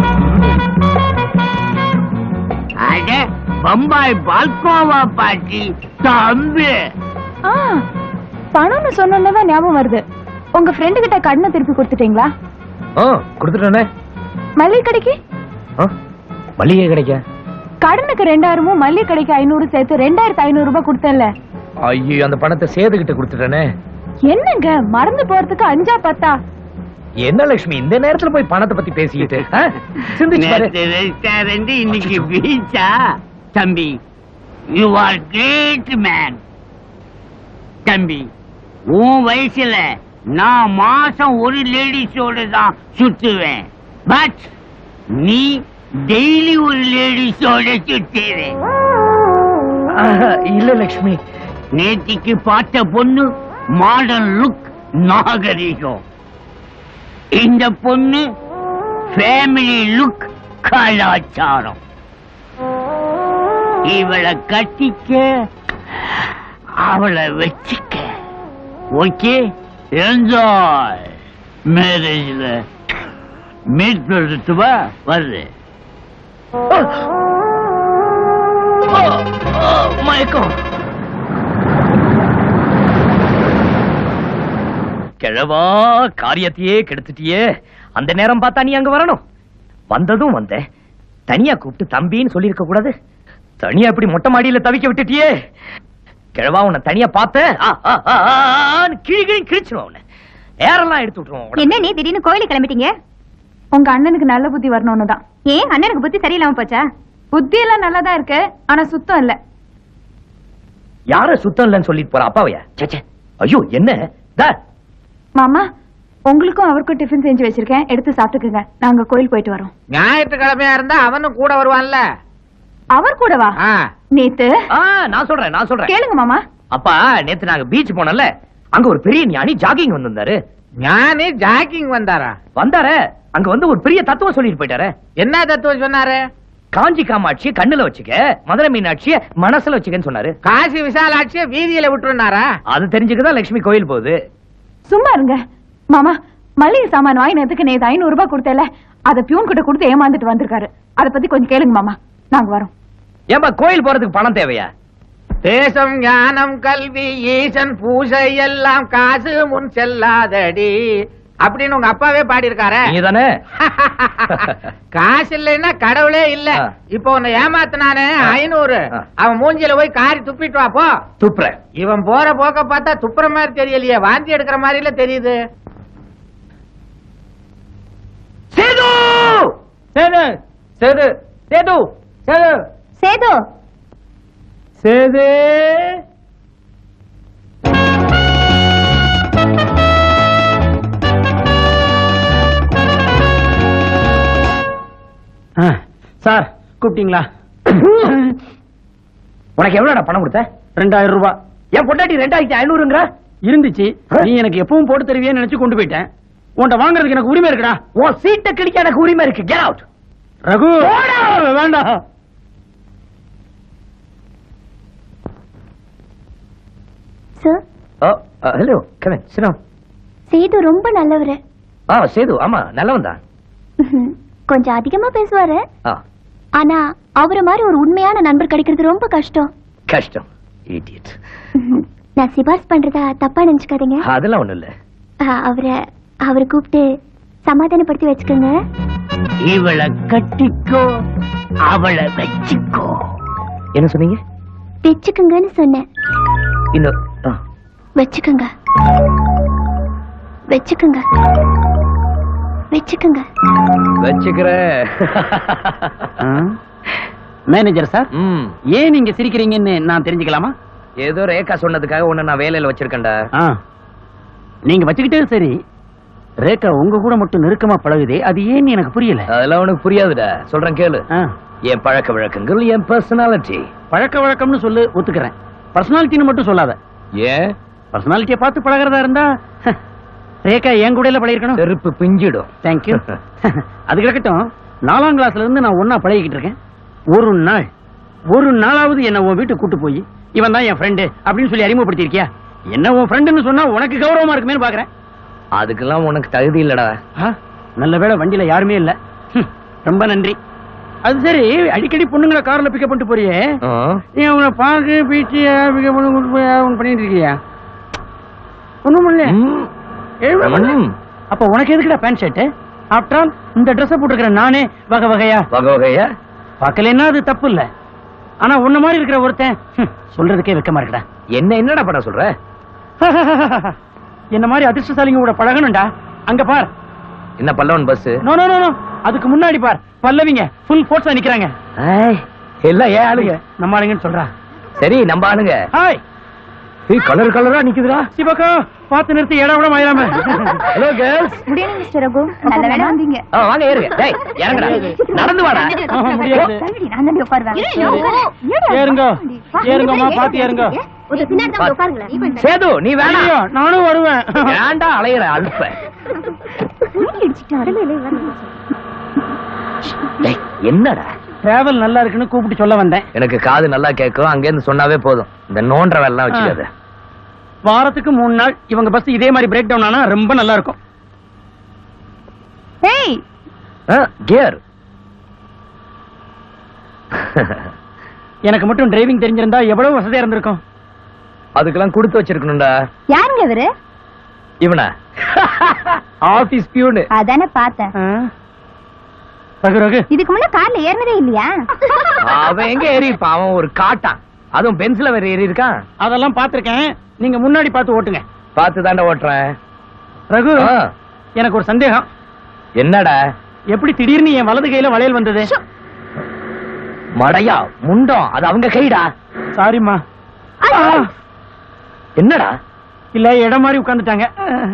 அட பம்பாய் பால்கோவா பாட்டி தம்பி ஆ பணம்னு சொன்னோன்னே ஞாபகம் வருது உங்க ஃப்ரெண்டு கிட்ட கடனை திருப்பி கொடுத்துட்டீங்களா ஆ கொடுத்துட்டேனே மல்லிகை கடைக்கு ஆ, மளிகை கிடைக்க கடனுக்கு ரெண்டாயிரமும் மல்லிகை கடைக்கு ஐநூறு சேர்த்து ரெண்டாயிரத்து ஐநூறு ரூபாய் கொடுத்தேன்ல ஐயோ அந்த பணத்தை சேதுகிட்ட கொடுத்துட்டேனே என்னங்க மறந்து போறதுக்கு அஞ்சா பத்தா என்ன லட்சுமி இந்த நேரத்துல போய் பணத்தை பத்தி பேசிக்கிட்டு ஆ? சிந்திச்சு பாரு நேத்து ரெஸ்டாரண்ட் இன்னைக்கு பீச்சா தம்பி யூ ஆர் கிரேட் மேன் தம்பி உன் வயசுல நான் மாசம் ஒரு லேடிஸோட தான் சுத்துவேன் பட் நீ டெய்லி ஒரு லேடிஸோட சுத்துறேன் ஆஹா, இல்ல லட்சுமி நேத்திக்கு பார்த்த பொண்ணு மாடர்ன் லுக் நாகரிகம் இந்த பொண்ணு ஃபேமிலி லுக் கலாச்சாரம் இவளை கட்டிக்க அவளை வச்சுக்க ஓகே என்ஜாய் மேரேஜ்ல மீட் பண்ணிட்டு வா வருது மயக்கம் கிழவா காரியத்தையே கெடுத்துட்டியே அந்த நேரம் பார்த்தா நீ அங்க வரணும் வந்ததும் வந்த தனியா கூப்பிட்டு தம்பின்னு சொல்லியிருக்க கூடாது தனியா இப்படி மொட்டை மாடியில தவிக்க விட்டுட்டியே கிழவா உன்னை தனியா பார்த்தேன் ஆ, ஆ, ஆ, ஆ, ஆன்னு கிழி கிழி கிழிச்சிருவோம் உன்னை ஏரெல்லாம் எடுத்து விட்டுருவோம் உடனே. என்ன நீ திடீர்னு கோயிலுக்கு கிளம்பிட்டீங்க உங்க அண்ணனுக்கு நல்ல புத்தி வரணும்னு தான் ஏன் அண்ணனுக்கு புத்தி சரியில்லாம போச்சா புத்தி எல்லாம் நல்லாதான் இருக்கு ஆனா சுத்தம் இல்ல யார சுத்தம் இல்லைன்னு சொல்லிட்டு போற அப்பாவையா ச்சே, ச்சே. ஐயோ என்ன தா மாமா உங்களுக்கும் அவருக்கும் டிஃபன் செஞ்சு வச்சிருக்கேன் எடுத்து சாப்பிட்டுக்குங்க நாங்க கோயில் போயிட்டு வரோம் ஞாயிற்றுக்கிழமையா இருந்தா அவனும் கூட வருவான்ல அவர் கூடவா ஆ. நேத்து ஆ, நான் சொல்றேன் நான் சொல்றேன் கேளுங்க மாமா அப்பா நேத்து நாங்க பீச் போனோம்ல அங்க ஒரு பெரிய ஞானி ஜாகிங் வந்திருந்தாரு ஞானி ஜாக்கிங் வந்தாரா வந்தாரே அங்க வந்து ஒரு பெரிய தத்துவம் சொல்லிட்டு போயிட்டாரு என்ன தத்துவம் சொன்னாரு காஞ்சி காமாட்சிய கண்ணுல வச்சுக்க மதுரை மீனாட்சிய மனசுல வச்சுக்கன்னு சொன்னாரு காசி விசாலாட்சிய வீதியில விட்டுருனாரா அது தெரிஞ்சுக்கதான் லட்சுமி கோயில் போகுது சும்மா இருங்க மாமா மளிகை சாமான் வாங்கினதுக்கு நேத்து ஐநூறு ரூபாய் கொடுத்தேல அத பியூன் கிட்ட கொடுத்து ஏமாந்துட்டு வந்திருக்காரு அத பத்தி கொஞ்சம் கேளுங்க மாமா நாங்க வரோம் ஏன்பா கோயில் போறதுக்கு பணம் தேவையா தேசம் ஞானம் கல்வி ஈசன் பூஜை எல்லாம் காசு முன் செல்லாதடி அப்படின்னு உங்க அப்பாவே பாடியிருக்காரே நீங்க தானே காசு இல்லைன்னா கடவுளே இல்ல ஆ. இப்போ உன்னை ஏமாத்தினானே ஆ. ஐநூறு ஆ. அவன் மூஞ்சில போய் காரி துப்பிட்டு வா போ துப்புற இவன் போற போக்க பார்த்தா துப்புற மாதிரி தெரியலையே வாந்தி எடுக்கிற மாதிரில தெரியுது சேது சேது சேது சேது சேது சேது சேது சார் கூப்பிட்டீங்களா உனக்கு எவ்வளவுடா பணம் கொடுத்த ரெண்டாயிரம் ரூபாய் என் பொண்டாட்டி ரெண்டாயிரத்தி ஐநூறுங்கிற இருந்துச்சு நீ எனக்கு எப்பவும் போட்டு தருவியே நினைச்சு கொண்டு போயிட்டேன் உன்கிட்ட வாங்குறதுக்கு எனக்கு உரிமை இருக்குடா உன் சீட்டை கிழிக்க எனக்கு உரிமை இருக்கு கெட் அவுட் ரகு வேண்டாம் சார் ஹலோ கமன் சினம் சேது ரொம்ப நல்லவரு ஆ சேது ஆமா நல்லவன் தான் கொஞ்சம் அதிகமா பேசுவாரு ஆ ஆனா அவரை மாதிரி ஒரு உண்மையான நண்பர் கிடைக்கிறது ரொம்ப கஷ்டம் கஷ்டம் இடியட் நான் சிபாரிசு பண்றதா தப்பா நினைச்சுக்காதீங்க அதெல்லாம் ஒண்ணும் இல்ல அஹ், அவரை அவரை கூப்பிட்டு சமாதானப்படுத்தி வச்சுக்கோங்க இவளை கட்டிக்கோ அவளை வச்சுக்கோ என்ன சொன்னீங்க வச்சுக்கோங்கன்னு சொன்னேன் இன்னும் ஆ. வச்சுக்கோங்க வச்சுக்கோங்க வச்சுக்கோங்க வச்சுக்கிறேன் மேனேஜர் சார் ம் ஏன் நீங்க சிரிக்கிறீங்கன்னு நான் தெரிஞ்சுக்கலாமா ஏதோ ரேகா சொன்னதுக்காக உன்னை நான் வேலையில வச்சிருக்கேன்டா ஆ. நீங்க வச்சுக்கிட்டே சரி ரேகா உங்க கூட மட்டும் நெருக்கமா பழகுதே அது ஏன்னு எனக்கு புரியல அதெல்லாம் உனக்கு புரியாதுடா சொல்றேன் கேளு ஆ. என் பழக்க வழக்கங்கள் என் பர்சனாலிட்டி பழக்க வழக்கம்னு சொல்லு ஒத்துக்கிறேன் பர்சனாலிட்டின்னு மட்டும் சொல்லாத ஏன் பர்சனாலிட்டியை பார்த்து பழகிறதா இருந்தா ஹ, ரேகா என் கூடையில பழகிருக்கணும் செருப்பு பிஞ்சிடும் தேங்க்யூ அது கிடக்கட்டும் நாலாம் கிளாஸ்ல இருந்து நான் ஒன்னா பழகிக்கிட்டு இருக்கேன் ஒரு நாள் ஒரு நாளாவது என்ன உன் வீட்டுக்கு கூட்டு போய் இவன் தான் என் ஃப்ரெண்டு அப்படின்னு சொல்லி அறிமுகப்படுத்திருக்கியா என்ன உன் ஃப்ரெண்டுன்னு சொன்னா உனக்கு கௌரவமா இருக்குமேன்னு பாக்குறேன் அதுக்கெல்லாம் உனக்கு தகுதி இல்லடா ஆ, நல்ல வேளை வண்டியில யாருமே இல்ல ஹம், ரொம்ப நன்றி அது சரி அடிக்கடி பொண்ணுங்களை கார்ல பிக்கப் பண்ணிட்டு போறியே ஆ. நீ அவனை பார்க்கு பீச்சு பிக்கப் பண்ணி கூட்டு போய் அவன் பண்ணிட்டு இருக்கியா ஒண்ணும் இல்ல ம். ம். அப்ப உனக்கு எதுக்குடா பேண்ட் ஷர்ட் ஆஃப்டர் ஆல் இந்த ட்ரெஸ் போட்டுக்கிற நானே வகை வகையா வகை வகையா பார்க்கலன்னா அது தப்பு இல்ல ஆனா உன்ன மாதிரி இருக்கிற ஒருத்தன் ஹம், சொல்றதுக்கே வெக்கமா இருக்குடா என்ன என்னடா பண்ண சொல்ற என்ன மாதிரி அதிர்ஷ்டசாலிங்க கூட பழகணும்டா அங்க பார் என்ன Pallavan bus no no no no அதுக்கு முன்னாடி பார் பல்லவிங்க ஃபுல் ஃபோர்ஸா நிக்கிறாங்க எல்லாம் ஏன் ஆளுங்க நம்ம ஆளுங்கன்னு சொல்றா சரி நம்ம ஆளுங்க ஹாய் கலர் கலரா நிக்குதுடா சிவகா பார்த்து நிறுத்தி இடம் விட மாயிராம ஹலோ கேர்ள்ஸ் முடியும் மிஸ்டர் ரகு நல்ல வேலை வந்தீங்க ஆ வாங்க ஏறுங்க டேய் இறங்குடா நடந்து வாடா ஆஹா, முடியாது நான் தான் உட்காருவேன் ஏறுங்க ஏறுங்கம்மா பாத்து ஏறுங்க ஒரு பின்னாடி தான் உட்காருங்களேன் சேது நீ வேணாம் ஐயோ, நானும் வருவேன் ஏன்டா அலையிற அல்ப டேய் என்னடா டிராவல் நல்லா இருக்குன்னு கூப்பிட்டு சொல்ல வந்தேன் எனக்கு காது நல்லா கேட்கும் அங்க இருந்து சொன்னாவே போதும் இந்த நோன்ற வேலை வச்சுக்காத வாரத்துக்கு மூணு நாள் இவங்க பஸ் இதே மாதிரி பிரேக் டவுன் ஆனா ரொம்ப நல்லா இருக்கும் ஏய் கியர் எனக்கு மட்டும் டிரைவிங் தெரிஞ்சிருந்தா எவ்வளவு வசதியா இருந்திருக்கும் அதுக்கெல்லாம் கொடுத்து வச்சிருக்கணும்டா யாருங்க இவரு இவனா ஆபீஸ் பியூனு அதானே பார்த்தேன் ஆ? ரகு ரகு இதுக்கு முன்ன கார்ல ஏறினதே இல்லையா அவன் எங்க ஏறி இருப்பான் அவன் ஒரு காட்டான் அதுவும் பென்சில வேற ஏறி இருக்கான் அதெல்லாம் பாத்திருக்கேன் நீங்க முன்னாடி பார்த்து ஓட்டுங்க பார்த்து தாண்டா ஓட்டுறேன் ரகு ஆ, எனக்கு ஒரு சந்தேகம் என்னடா எப்படி திடீர்னு என் வலது கையில வளையல் வந்தது மடையா முண்டம் அது அவங்க கைடா சாரிம்மா என்னடா இல்ல இடம் மாதிரி உட்கார்ந்துட்டாங்க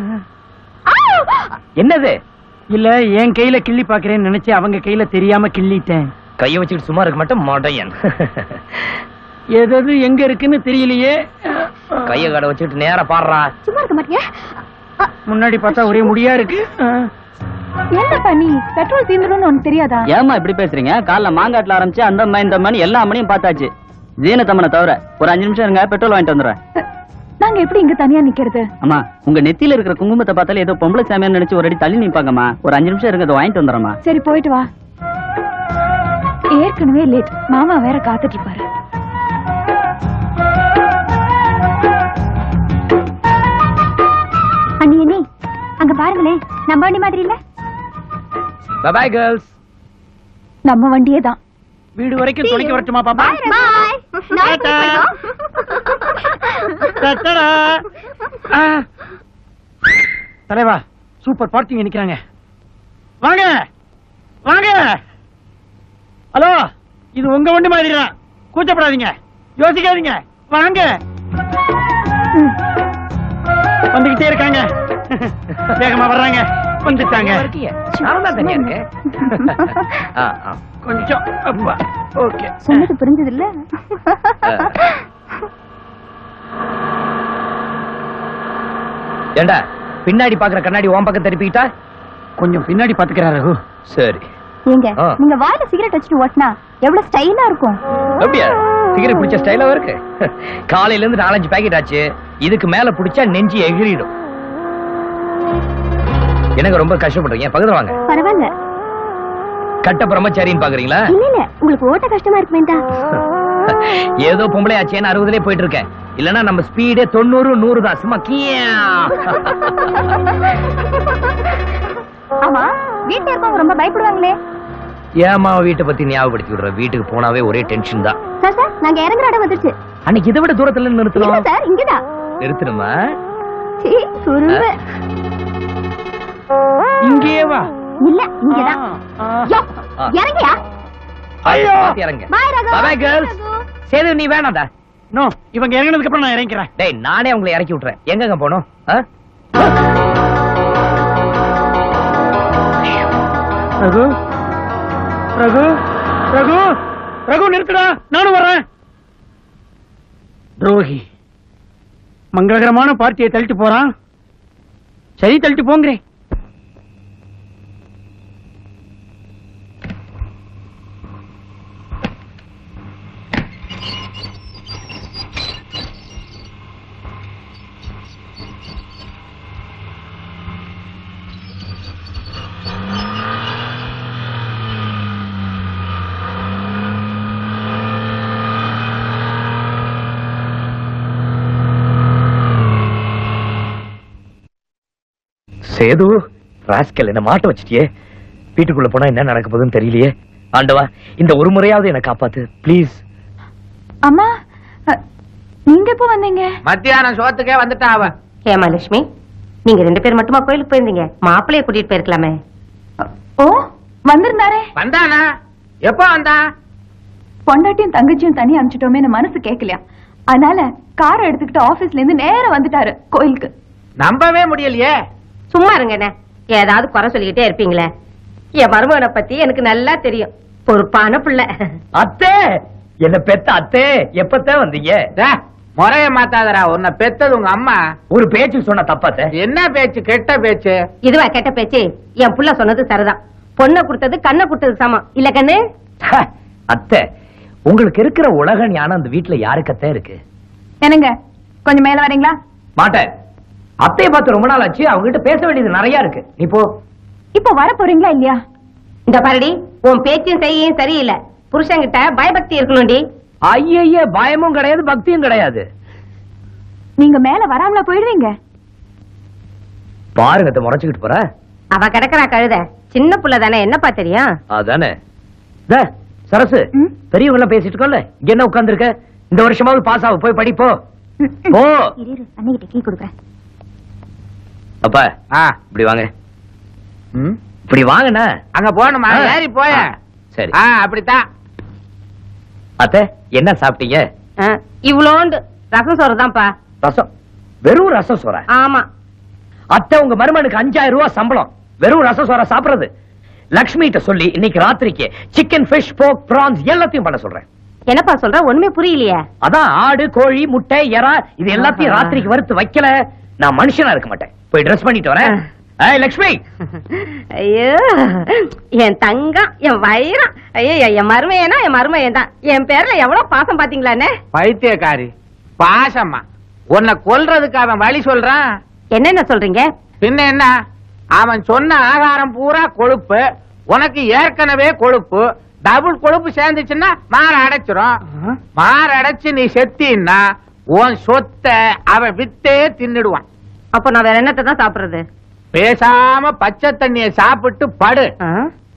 என்னது இல்ல என் கையில கிள்ளி பாக்குறேன்னு நினைச்சு அவங்க கையில தெரியாம கிள்ளிட்டேன் கைய வச்சுக்கிட்டு சும்மா இருக்க மாட்டேன் மடையன் எது எது எங்க இருக்குன்னு தெரியலையே கைய கடை வச்சுக்கிட்டு நேரா பாடுறா சும்மா இருக்க மாட்டியா முன்னாடி பார்த்தா ஒரே முடியா இருக்கு என்ன பண்ணி பெட்ரோல் தீந்துரும்னு உனக்கு தெரியாதா ஏமா இப்படி பேசுறீங்க காலைல மாங்காட்டுல ஆரம்பிச்சு அந்த அம்மா இந்த அம்மான்னு எல்லா அம்மனையும் பார்த்தாச்சு ஜீனத்தம்மனை தவிர ஒரு அஞ்சு நிமிஷம் இருங்க பெட்ரோல் வாங்கிட்டு வந்துடுறேன் நாங்க எப்படி இங்க தனியா நிக்கிறது அம்மா உங்க நெத்தியில இருக்கிற குங்குமத்தை பார்த்தாலே ஏதோ பொம்பளை சாமியார் நினைச்சு ஒரு அடி தள்ளி நிப்பாங்கம்மா ஒரு அஞ்சு நிமிஷம் இருங்க அதை வாங்கிட்டு வந்துடுறேம்மா சரி போயிட்டு வா ஏற்கனவே லேட் மாமா வேற காத்துட்டு இருப்பாரு அண்ணி அண்ணி அங்க பாருங்களேன் நம்ம வண்டி மாதிரி இல்ல பாய் கேர்ள்ஸ் நம்ம வண்டியே தான் வீடு வரைக்கும் துணைக்கு வரட்டுமா பாப்பா பாய் தட்டடா. ஆ. தலைவா சூப்பர் பார்ட்டிங்க நிக்கிறாங்க வாங்க வாங்க ஹலோ இது உங்க வண்டி மாதிரி தான் கூச்சப்படாதீங்க யோசிக்காதீங்க வாங்க வந்துகிட்டே இருக்காங்க வேகமா வர்றாங்க வந்துட்டாங்க இருக்கீங்க நான் தான் தனியா இருக்கேன் ஆ, ஆ. கொஞ்சம் அப்பா ஓகே சொன்னது புரிஞ்சது இல்ல ஏண்டா பின்னாடி பாக்குற கண்ணாடி உன் பக்கம் திருப்பிக்கிட்டா கொஞ்சம் பின்னாடி பாத்துக்கிறாரு ரகு சரி ஏங்க ஆ. நீங்க வாயில சிகரெட் வச்சுட்டு ஓட்டினா எவ்வளவு ஸ்டைலா இருக்கும் அப்படியா சிகரெட் பிடிச்ச ஸ்டைலாவும் இருக்கு காலையில இருந்து நாலஞ்சு பாக்கெட் ஆச்சு இதுக்கு மேல பிடிச்சா நெஞ்சு எகிறிடும் எனக்கு ரொம்ப கஷ்டப்படுறீங்க பக்கத்துல வாங்க பரவாயில்ல கட்ட பிரம்மச்சாரின்னு பாக்குறீங்களா இல்ல இல்ல உங்களுக்கு ஓட்ட கஷ்டமா இருக்கு வேண்டாம் ஏதோ பொம்பளை ஆச்சேன்னு அறுபதுலயே போயிட்டு இருக்கேன் இல்லனா நம்ம ஸ்பீடே தொண்ணூறு நூறு தான் சும்மா கியா ஆமா வீட்டுல இருக்கவங்க ரொம்ப பயப்படுவாங்களே ஏமா வீட்டை பத்தி ஞாபகப்படுத்தி விடுற வீட்டுக்கு போனாவே ஒரே டென்ஷன் தான் சார் சார் நாங்க இறங்குற இடம் வந்துருச்சு அன்னைக்கு இதை விட தூரத்துல இல்ல நிறுத்தணும் சார் இங்கதான் நிறுத்தணுமா சீ, குறும்பு இங்கேயே வா இல்ல இங்கதான் யோ, ஆ. இறங்கியா ஐயோ. பாத்து இறங்க bye Raghu bye girls Sethu நீ வேணாம்டா நோ இவங்க இறங்கினதுக்கு அப்புறம் நான் இறங்கிக்கிறேன் டேய் நானே உங்களை இறக்கி விட்டுறேன் எங்கங்க போகணும் ஆ? ரகு ரகு ரகு ரகு நிறுத்துடா நானும் வர்றேன் துரோகி மங்களகரமான பார்ட்டியை தள்ளிட்டு போறான் சரி தள்ளிட்டு போங்கிறேன் சேது ராஸ்கல் என்ன மாட்ட வச்சிட்டியே வீட்டுக்குள்ள போனா என்ன நடக்க போகுதுன்னு தெரியலையே ஆண்டவா இந்த ஒரு முறையாவது என்ன காப்பாத்து ப்ளீஸ் அம்மா அ, நீங்க எப்போ வந்தீங்க மத்தியானம் சோத்துக்கே வந்துட்டா அவன் ஹேமாலட்சுமி நீங்க ரெண்டு பேர் மட்டுமா கோயிலுக்கு போயிருந்தீங்க மாப்பிள்ளைய கூட்டிட்டு போயிருக்கலாமே ஓ வந்திருந்தாரே வந்தானா எப்போ வந்தான் பொண்டாட்டியும் தங்கச்சியும் தனியா அனுப்பிச்சிட்டோமே மனசு கேட்கலையா அதனால காரை எடுத்துக்கிட்டு ஆபீஸ்ல இருந்து நேரா வந்துட்டாரு கோயிலுக்கு நம்பவே முடியலையே சும்மா இருங்க என்ன ஏதாவது குறை சொல்லிக்கிட்டே இருப்பீங்களே என் மருமகனை பத்தி எனக்கு நல்லா தெரியும் பொறுப்பான பிள்ளை அத்தே என்ன பெத்த அத்தே எப்பத்தான் வந்தீங்க டே, முறைய மாத்தாதடா உன்னை பெத்தது உங்க அம்மா ஒரு பேச்சு சொன்ன தப்பாத்தே என்ன பேச்சு கெட்ட பேச்சு இதுவா கெட்ட பேச்சு என் புள்ள சொன்னது சரிதான் பொண்ணை கொடுத்தது கண்ணை கொடுத்தது சமம் இல்ல கண்ணு ஹ, அத்தை உங்களுக்கு இருக்கிற உலக ஞானம் அந்த வீட்டுல யாருக்கத்தே இருக்கு என்னங்க கொஞ்சம் மேல வரீங்களா மாட்டேன் அத்தையை பார்த்து ரொம்ப நாள் ஆச்சு அவங்க கிட்ட பேச வேண்டியது நிறைய இருக்கு நீ போ இப்போ வர போறீங்களா இல்லையா இந்த பாருடி உன் பேச்சும் செய்யும் சரியில்லை புருஷன்கிட்ட பயபக்தி இருக்கணும்டி ஐயய்ய பயமும் கிடையாது பக்தியும் கிடையாது நீங்க மேல வராமலா போயிடுவீங்க பாருங்க அத்தை முறைச்சுக்கிட்டு போற அவ கிடக்குறா கழுத சின்ன புள்ள தானே என்னப்பா தெரியும் அதானே தே, சரசு ம்? பெரியவங்க எல்லாம் பேசிட்டு இருக்கோம்ல இங்க என்ன உட்கார்ந்திருக்க இந்த வருஷமாவது பாஸ் ஆகு போய் படிப்போ போ இரு இரு அன்னைகிட்ட கீ கொடுக்குறேன் அப்பா ஆ இப்படி வாங்க ம், இப்படி வாங்கண்ணா அங்க போகணுமா ஆ. ஏறி போய ஆ, சரி ஆ அப்படித்தான் அத்தை என்ன சாப்பிட்டீங்க ஆ, இவ்வளோண்டு ரசம் சோறு தான்ப்பா ரசம் வெறும் ரசம் சோற ஆமா அத்தை உங்க மருமனுக்கு அஞ்சாயிரம் ரூபாய் சம்பளம் வெறும் ரசம் சோற சாப்பிடுறது லக்ஷ்மி கிட்ட சொல்லி இன்னைக்கு ராத்திரிக்கு சிக்கன் ஃபிஷ் போக் பிரான்ஸ் எல்லாத்தையும் பண்ண சொல்றேன் என்னப்பா சொல்ற ஒண்ணுமே புரியலையே அதான் ஆடு கோழி முட்டை எறா இது எல்லாத்தையும் ராத்திரிக்கு வறுத்து வைக்கல நான் மனுஷனா இருக்க மாட்டேன் போய் ட்ரெஸ் பண்ணிட்டு வரேன் ஏய் லக்ஷ்மி ஐயோ என் தங்கம் என் வைரம் ஐயோ என் மருமையனா என் மருமையன் தான் என் பேர்ல எவ்வளவு பாசம் பாத்தீங்களாண்ணே பைத்தியக்காரி பாசம்மா உன்னை கொல்றதுக்கு அவன் வழி சொல்றான் என்னென்ன சொல்றீங்க பின்ன என்ன அவன் சொன்ன ஆகாரம் பூரா கொழுப்பு உனக்கு ஏற்கனவே கொழுப்பு டபுள் கொழுப்பு சேர்ந்துச்சுன்னா மாற அடைச்சிரும் மாற அடைச்சு நீ செத்தின்னா உன் சொத்தை அவன் வித்தே தின்னுடுவான் அப்ப நான் வேற என்னத்தை தான் சாப்பிடுறது பேசாம பச்சை தண்ணிய சாப்பிட்டு படு ஆ?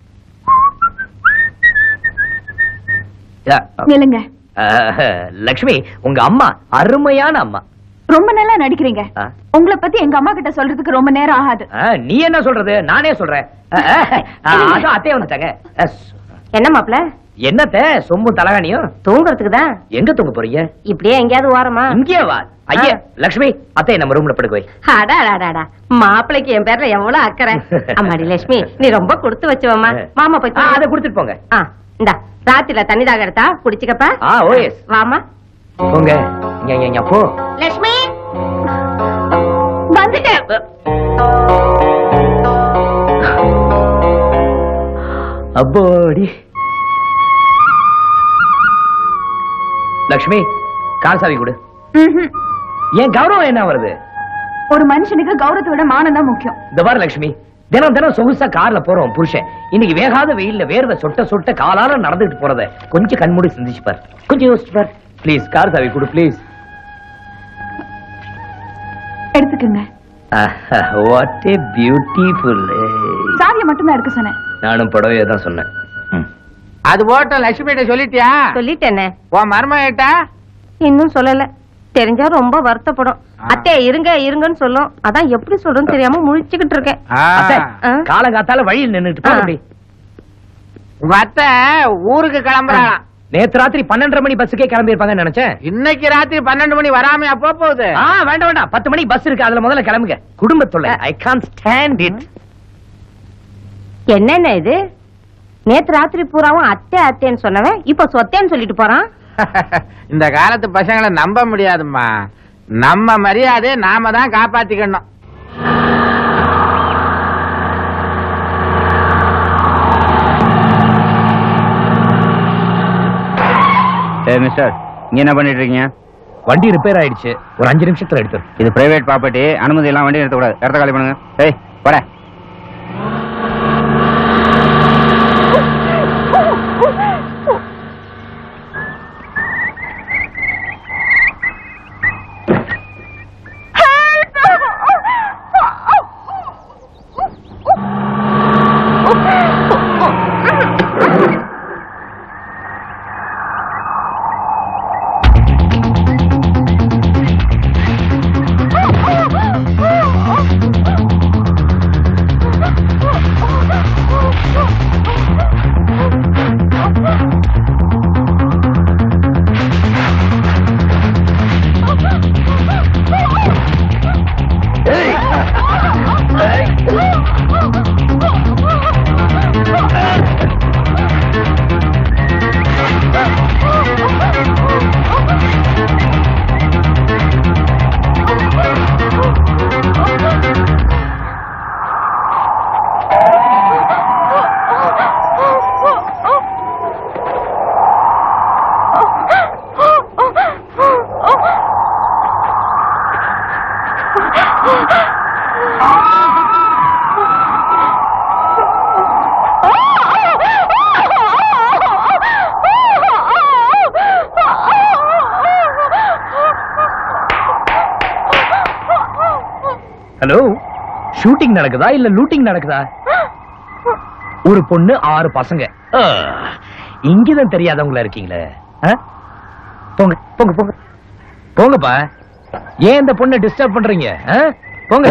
நில்லுங்க அஹ், லக்ஷ்மி உங்க அம்மா அருமையான அம்மா ரொம்ப நல்லா நடிக்கிறீங்க ஆ. உங்களை பத்தி எங்க அம்மா கிட்ட சொல்றதுக்கு ரொம்ப நேரம் ஆகாது அஹ், நீ என்ன சொல்றது நானே சொல்றேன் அஹ், அஹ், அஹ், அதான் அத்தையே வந்துட்டாங்க அஹ், என்ன மாப்ள என்னத்த சொம்பும் தலகாணியும் தூங்குறதுக்கு தான் எங்க தூங்க போறீங்க இப்படியே எங்கேயாவது ஓரமா இங்கே வா ஐயா லக்ஷ்மி அத்தை நம்ம ரூம்ல படுக்க வை அடா அடாடா மாப்பிளைக்கு என் பேர்ல எவ்வளவு அக்கறை அம்மாடி லட்சுமி நீ ரொம்ப கொடுத்து வச்சவம்மா மாமா போய் ஆ, அதை கொடுத்துட்டு போங்க ஆ இந்தா ராத்திரில தண்ணி தாக எடுத்தா குடிச்சுக்கப்பா ஆ ஓ எஸ் வாமா போங்க இங்க, இங்க, இங்க, போ லட்சுமி வந்துட்டேன் அப்போடி லக்ஷ்மி கால் சாவி கொடு ம்ஹும். ஏன் கௌரவம் என்ன வருது ஒரு மனுஷனுக்கு கௌரவத்தை விட மானம் தான் முக்கியம் இந்த பாரு லக்ஷ்மி தினம் தினம் சொகுசா கார்ல போறோம் புருஷன் இன்னைக்கு வேகாத வெயில்ல வேர்வை சொட்ட சொட்ட காலால நடந்துட்டு போறத கொஞ்சம் கண்மூடி சிந்திச்சு பார் கொஞ்சம் யோசிச்சு பார் ப்ளீஸ் கார் சாவி கொடு ப்ளீஸ் எடுத்துக்கங்க வாட் ஏ பியூட்டிஃபுல் சாவியை மட்டும் தான் எடுக்க சொன்னேன் நானும் புடவையே தான் சொன்னேன் ம். அது போட்டும் லட்சுமிகிட்ட சொல்லிட்டியா சொல்லிட்டேனே உன் மருமகிட்ட இன்னும் சொல்லல தெரிஞ்சா ரொம்ப வருத்தப்படும் அத்தை இருங்க இருங்கன்னு சொல்லும் அதான் எப்படி சொல்றேன்னு தெரியாம முழிச்சுக்கிட்டு இருக்கேன் அத்தை, ஆ? காலங்காத்தால வழியில் நின்னுட்டு ஆ. போக உங்க அத்தை ஊருக்கு கிளம்புறாளாம் நேத்து ராத்திரி பன்னெண்டரை மணி பஸ்ஸுக்கே கிளம்பி இருப்பாங்கன்னு நினைச்சேன் இன்னைக்கு ராத்திரி பன்னெண்டு மணி வராமையா போக போகுது ஆ வேண்டாம் வேண்டாம் பத்து மணிக்கு பஸ் இருக்கு அதுல முதல்ல கிளம்புங்க குடும்பத்தொல்லை ஐ கான் ஸ்டாண்ட் இட் என்னென்ன இது நேத்து ராத்திரி பூராவும் அத்தை அத்தைன்னு சொன்னவன் இப்ப சொத்தேன்னு சொல்லிட்டு போறான் இந்த காலத்து பசங்களை நம்ப முடியாதும்மா நம்ம மரியாதை நாம தான் காப்பாத்திக்கணும் ஏ மிஸ்டர் இங்க என்ன பண்ணிட்டு இருக்கீங்க வண்டி ரிப்பேர் ஆயிடுச்சு ஒரு அஞ்சு நிமிஷத்துல எடுத்து இது பிரைவேட் ப்ராப்பர்ட்டி அனுமதி எல்லாம் வண்டி நிறுத்தக்கூடாது இடத்த காலி பண்ணுங்க ஏய் போட ஹலோ ஷூட்டிங் நடக்குதா இல்ல லூட்டிங் நடக்குதா ஒரு பொண்ணு ஆறு பசங்க ஆ, இங்கதான் தெரியாதவங்களா இருக்கீங்களே ஆ? போங்க போங்க போங்க போங்கப்பா ஏன் இந்த பொண்ணை டிஸ்டர்ப் பண்றீங்க ஆ? போங்க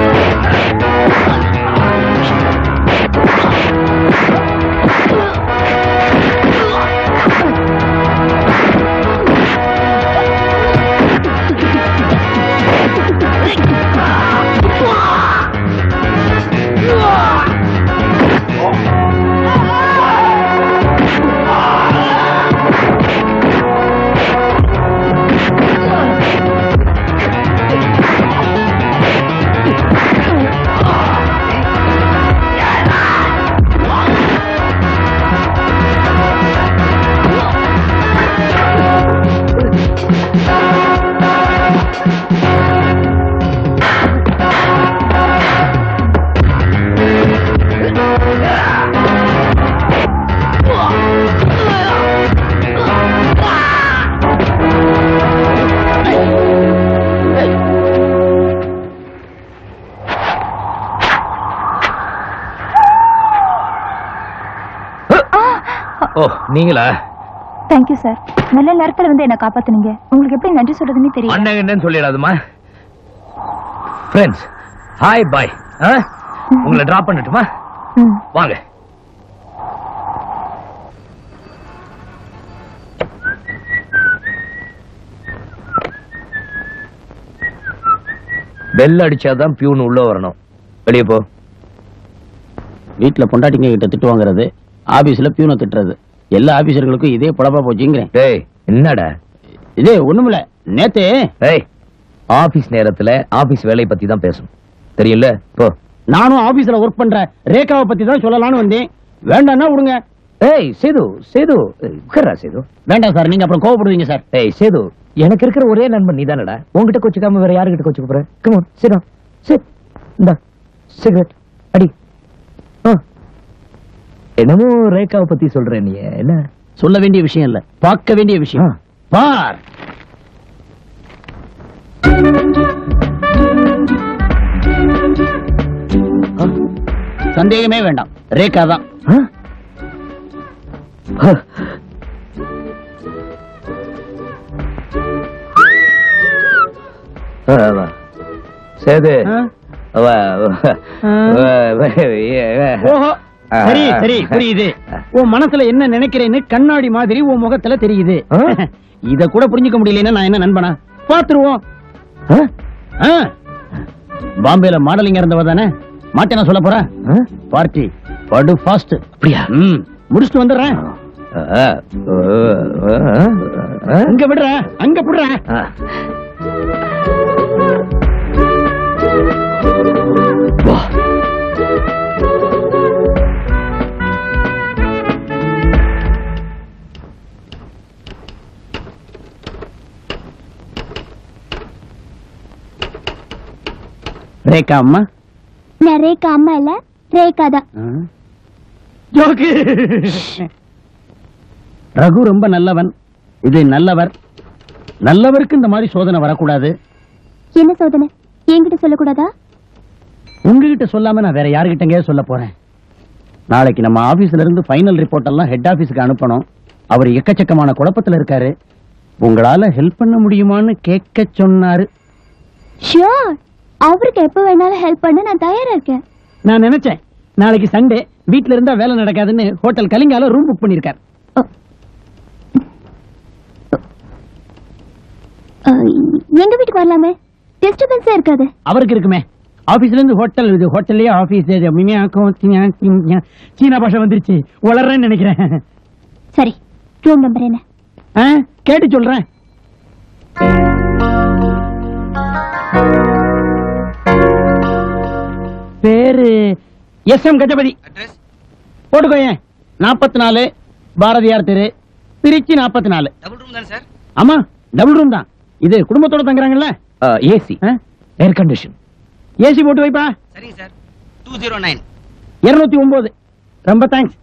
Ah! ஓ நீங்களா தேங்க்யூ சார் நல்ல நேரத்துல வந்து என்ன காப்பாத்துனீங்க உங்களுக்கு எப்படி நன்றி சொல்றதுன்னு தெரியல அண்ணன் என்னன்னு சொல்லிடாதுமா ஃப்ரெண்ட்ஸ் ஹாய் பாய் உங்களை டிராப் பண்ணட்டுமா ம். வாங்க பெல் அடிச்சாதான் பியூன் உள்ள வரணும் வெளியே போ வீட்டுல பொண்டாட்டிங்க கிட்ட திட்டு வாங்குறது ஆபீஸ்ல பியூனை திட்டுறது எல்லா ஆபீசர்களுக்கும் இதே பழப்பா போச்சுங்கிறேன் டேய் என்னடா இதே ஒண்ணுமில்ல நேத்து ஏய் ஆபீஸ் நேரத்துல ஆபீஸ் வேலையை பத்தி தான் பேசணும் தெரியல போ நானும் ஆபீஸ்ல ஒர்க் பண்ற ரேகாவை பத்தி தான் சொல்லலாம்னு வந்தேன் வேண்டாம்னா விடுங்க ஏய் சேது சேது உட்காரா சேது வேண்டாம் சார் நீங்க அப்புறம் கோவப்படுவீங்க சார் ஏய் சேது எனக்கு இருக்கிற ஒரே நண்பன் நீதானடா உன்கிட்ட கொச்சுக்காம வேற யாருகிட்ட கொச்சுக்க போற கமோன் சிடா சிட் இந்த சிகரெட் அடி ஆ. என்னமோ ரேகாவை பத்தி சொல்ற நீ என்ன சொல்ல வேண்டிய விஷயம் இல்ல பார்க்க வேண்டிய விஷயம் ஆ. பார் சந்தேகமே வேண்டாம் ரேகா தான் ஆ? ஆ. ஆ, வா. சேது ஆ? வா, வா. வா, வா, ஏ, ஓஹோ சரி சரி புரியுது உன் மனசுல என்ன நினைக்கிறேன்னு கண்ணாடி மாதிரி உன் முகத்துல தெரியுது ஆ? இத கூட புரிஞ்சுக்க முடியலன்னா நான் என்ன நண்பனா பாத்துருவோம் ஆ? ஆ. பாம்பேல மாடலிங் இருந்தவ தானே மாட்டேன சொல்ல போற ஆ? பார்ட்டி படு ஃபாஸ்ட் அப்படியா ம் முடிச்சுட்டு வந்துடுறேன் ஆ, ஆ, ஆ, ஆ. அங்க விடுற அங்க விடுற ஆ. வா. ரேகா அம்மா நான் ரேகா அம்மா இல்ல ரேகா தான் ஜோக்கு ரகு ரொம்ப நல்லவன் இது நல்லவர் நல்லவருக்கு இந்த மாதிரி சோதனை வரக்கூடாது என்ன சோதனை என்கிட்ட சொல்லக்கூடாதா உங்ககிட்ட சொல்லாம நான் வேற யாருகிட்டங்க சொல்ல போறேன் நாளைக்கு நம்ம ஆபீஸ்ல இருந்து ஃபைனல் ரிப்போர்ட் எல்லாம் ஹெட் ஆபீஸ்க்கு அனுப்பணும் அவர் எக்கச்சக்கமான குழப்பத்துல இருக்காரு உங்களால ஹெல்ப் பண்ண முடியுமான்னு கேட்க சொன்னாரு ஷியோர் அவருக்கு எப்ப வேணாலும் ஹெல்ப் பண்ண நான் தயாரா இருக்கேன் நான் நினைச்சேன் நாளைக்கு சண்டே வீட்ல இருந்தா வேலை நடக்காதுன்னு ஹோட்டல் கலிங்கால ரூம் புக் பண்ணிருக்காரு அஹ், எங்க வீட்டுக்கு வரலாமே டிஸ்டர்பன்ஸா இருக்காது அவருக்கு இருக்குமே ஆபீஸ்ல இருந்து ஹோட்டல் இது ஹோட்டல்லயே ஆபீஸ் சீனா பாஷை வந்துருச்சு வளர்றேன்னு நினைக்கிறேன் சரி ரூம் நம்பர் என்ன ஆ, கேட்டு சொல்றேன் பேரு எஸ் எம் கஜபதி போட்டுக்கோயேன் நாற்பத்தி நாலு பாரதியார் தெரு திருச்சி நாற்பத்தி நாலு டபுள் ரூம் தானே சார் ஆமா டபுள் ரூம் தான் இது குடும்பத்தோட தங்குறாங்கல்ல ஆ, ஏசி ஏர் கண்டிஷன் ஏசி போட்டு வைப்பா சரிங்க சார் டூ ஜீரோ நைன் இருநூத்தி ஒன்பது ரொம்ப தேங்க்ஸ்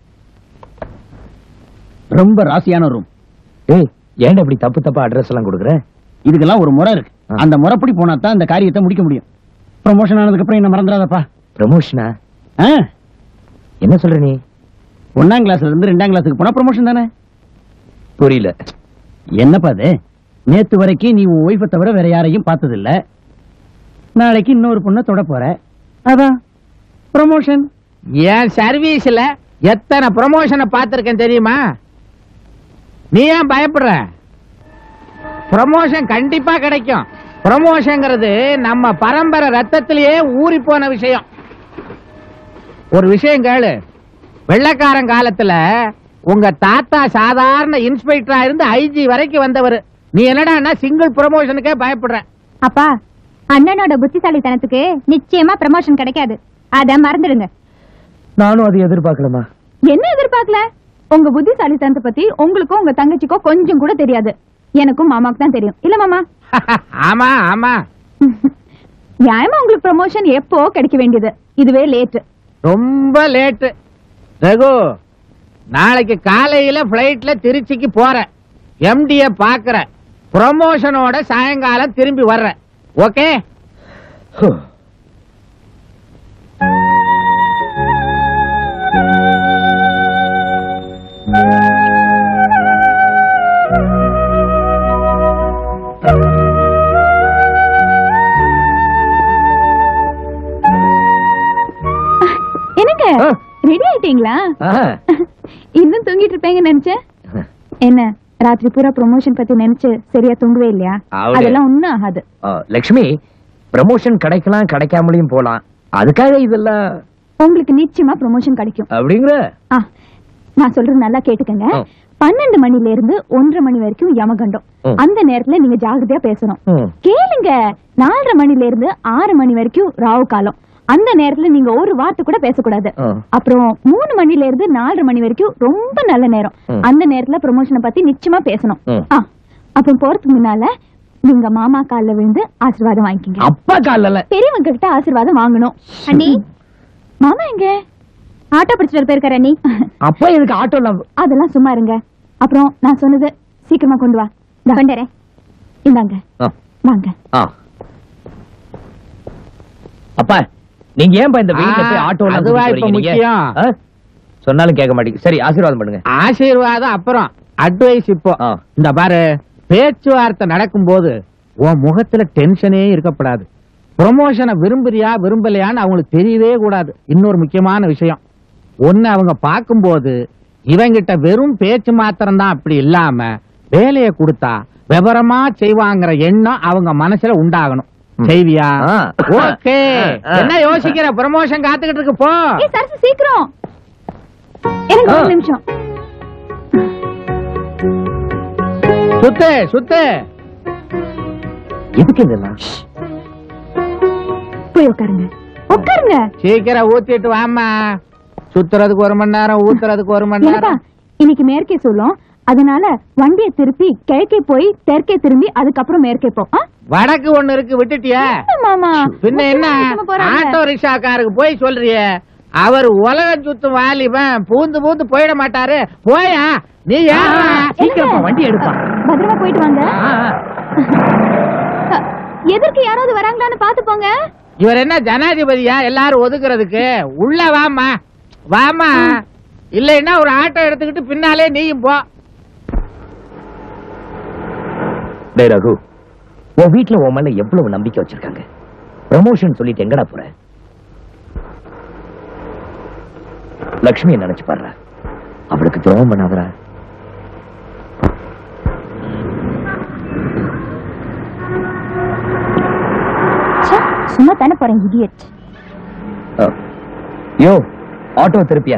ரொம்ப ராசியான ரூம் ஏய் ஏன்டா இப்படி தப்பு தப்பா அட்ரஸ் எல்லாம் கொடுக்குற இதுக்கெல்லாம் ஒரு முறை இருக்கு ஆ. அந்த முறைப்படி போனா தான் இந்த காரியத்தை முடிக்க முடியும் ப்ரமோஷன் ஆனதுக்கு அப்புறம் என்ன மறந்துடாதப்பா ப்ரமோஷனா ஆ, என்ன சொல்ற நீ ஒண்ணாம் கிளாஸ்ல இருந்து ரெண்டாம் கிளாஸுக்கு போனா ப்ரமோஷன் தானே புரியல என்னப்பா அது நேத்து வரைக்கும் நீ உன் ஒய்ஃபை தவிர வேற யாரையும் பார்த்தது இல்ல நாளைக்கு இன்னொரு பொண்ணை தொட போற அதான் ப்ரமோஷன் என் சர்வீஸ்ல எத்தனை ப்ரமோஷனை பார்த்திருக்கேன் தெரியுமா நீ ஏன் பயப்படுற ப்ரமோஷன் கண்டிப்பா கிடைக்கும் ப்ரமோஷன்ங்கிறது நம்ம பரம்பரை ரத்தத்திலேயே ஊறி போன விஷயம் ஒரு விஷயம் கேளு வெள்ளைக்காரன் காலத்துல உங்க தாத்தா சாதாரண இன்ஸ்பெக்டரா இருந்து ஐஜி வரைக்கும் வந்தவர் நீ என்னடா சிங்கிள் ப்ரமோஷனுக்கே பயப்படுற அப்பா அண்ணனோட புத்திசாலித்தனத்துக்கு நிச்சயமா ப்ரமோஷன் கிடைக்காது அத மறந்துடுங்க நானும் அதை எதிர்பார்க்கலமா என்ன எதிர்பார்க்கல உங்க புத்திசாலித்தனத்தை பத்தி உங்களுக்கும் உங்க தங்கச்சிக்கோ கொஞ்சம் கூட தெரியாது எனக்கும் மாமாக்கு தான் தெரியும் இல்ல மாமா ஆமா ஆமா நியாயமா உங்களுக்கு ப்ரமோஷன் எப்போ கிடைக்க வேண்டியது இதுவே லேட் ரொம்ப லேட்டு ரகு நாளைக்கு காலையில பிளைட்ல திருச்சிக்கு போற எம்டிய பாக்குற ப்ரமோஷனோட சாயங்காலம் திரும்பி வர்ற ஓகே என்னங்க ரெடி ஆயிட்டீங்களா இன்னும் தூங்கிட்டு இருப்பேங்க நினைச்சேன் என்ன ராத்திரி பூரா ப்ரொமோஷன் பத்தி நினைச்சு சரியா தூங்கவே இல்லையா அவளே. அதெல்லாம் ஒண்ணும் ஆகாது லக்ஷ்மி ப்ரமோஷன் கிடைக்கலாம் கிடைக்காமலையும் போலாம் அதுக்காக இதெல்லாம் உங்களுக்கு நிச்சயமா ப்ரொமோஷன் கிடைக்கும் அப்படிங்கிற ஆ, நான் சொல்றது நல்லா கேட்டுக்கங்க ஆ. பன்னெண்டு மணில இருந்து ஒன்றரை மணி வரைக்கும் யமகண்டம் ம். அந்த நேரத்துல நீங்க ஜாகிரதையா பேசணும் ம். கேளுங்க நாலரை மணில இருந்து ஆறு மணி வரைக்கும் ராவு காலம் அந்த நேரத்துல நீங்க ஒரு வார்த்தை கூட பேசக்கூடாது ஆ. அப்புறம் மூணு மணில இருந்து நாலரை மணி வரைக்கும் ரொம்ப நல்ல நேரம் ம். அந்த நேரத்துல ப்ரொமோஷனை பத்தி நிச்சயமா பேசணும் ம். ஆ, அப்புறம் போறதுக்கு முன்னால நீங்க மாமா கால்ல விழுந்து ஆசீர்வாதம் வாங்கிக்கங்க அப்பா காலில் பெரியவங்க கிட்ட ஆசீர்வாதம் வாங்கணும் அண்ணி மாமா எங்க ஆட்டோ பிடிச்சிட்டு போயிருக்காரு அண்ணி அப்பா எதுக்கு ஆட்டோ அதெல்லாம் சும்மா இருங்க அப்புறம் நான் சொன்னது சீக்கிரமா கொண்டு வா இந்தா. கொண்டுறேன் இந்தாங்க வாங்க அப்பா நீங்க ஏன்பா இந்த வெயில்ல போய் ஆ, ஆட்டோ அதுவா இப்ப முக்கியம்? சொன்னாலும் கேட்க மாட்டேங்க சரி ஆசீர்வாதம் பண்ணுங்க ஆசீர்வாதம் அப்புறம் அட்வைஸ் இப்போ ஆ. இந்த பாரு பேச்சுவார்த்தை நடக்கும்போது உன் முகத்துல டென்ஷனே இருக்கப்படாது ப்ரொமோஷனை விரும்புறியா விரும்பலையான்னு அவங்களுக்கு தெரியவே கூடாது இன்னொரு முக்கியமான விஷயம் ஒன்னு அவங்க பார்க்கும்போது இவங்கிட்ட வெறும் பேச்சு மாத்திரம் தான் அப்படி இல்லாம வேலையை கொடுத்தா விவரமா செய்வாங்கிற எண்ணம் அவங்க மனசுல உண்டாகணும் செய்வியா ஆ. ஓகே ஆ. என்ன யோசிக்கிற ப்ரமோஷன் காத்துக்கிட்டு இருக்கு போ ஏய் சரசு சீக்கிரம் எனக்கு ஒரு ஆ. நிமிஷம் சுத்து சுத்து எதுக்கு இதெல்லாம் போய் உட்காருங்க உட்காருங்க சீக்கிரம் ஊத்திட்டு வாம்மா சுத்துறதுக்கு ஒரு மணி நேரம் ஊத்துறதுக்கு ஒரு மணி என்னப்பா நேரம் இன்னைக்கு மேற்கே சொல்லும் அதனால வண்டியை திருப்பி கிழக்கே போய் தெற்கே திரும்பி அதுக்கப்புறம் மேற்கே போ ஆ? வடக்கு ஒண்ணு இருக்கு விட்டுட்டியா என்ன மாமா பின்ன என்ன சும்மா போறாங்க. ஆட்டோ ரிக்ஷாக்காருக்கு போய் சொல்றியே அவர் உலகம் சுத்தும் வாலிபன் பூந்து பூந்து போயிட மாட்டாரு போயா நீ ஏறுடா. சீக்கிரமா வண்டி எடுப்பா பத்திரமா போயிட்டு வாங்க ஆ, ஆ. எதற்கு யாராவது வராங்களான்னு பாத்து போங்க இவர் என்ன ஜனாதிபதியா எல்லாரும் ஒதுக்குறதுக்கு உள்ள வாமா வாமா இல்லைன்னா ஒரு ஆட்டோ எடுத்துக்கிட்டு பின்னாலே நீயும் போ டேய் ரகு உன் வீட்ல உன் மேல எவ்வளவு நம்பிக்கை வச்சிருக்காங்க ப்ரமோஷன் சொல்லிட்டு எங்கடா போற லக்ஷ்மியை நினைச்சு பாடுற அவளுக்கு துரோகம் பண்ணாதடா ச்சே, சும்மா தானே போறேன் இடியட் ஆ. யோ ஆட்டோ திருப்பியா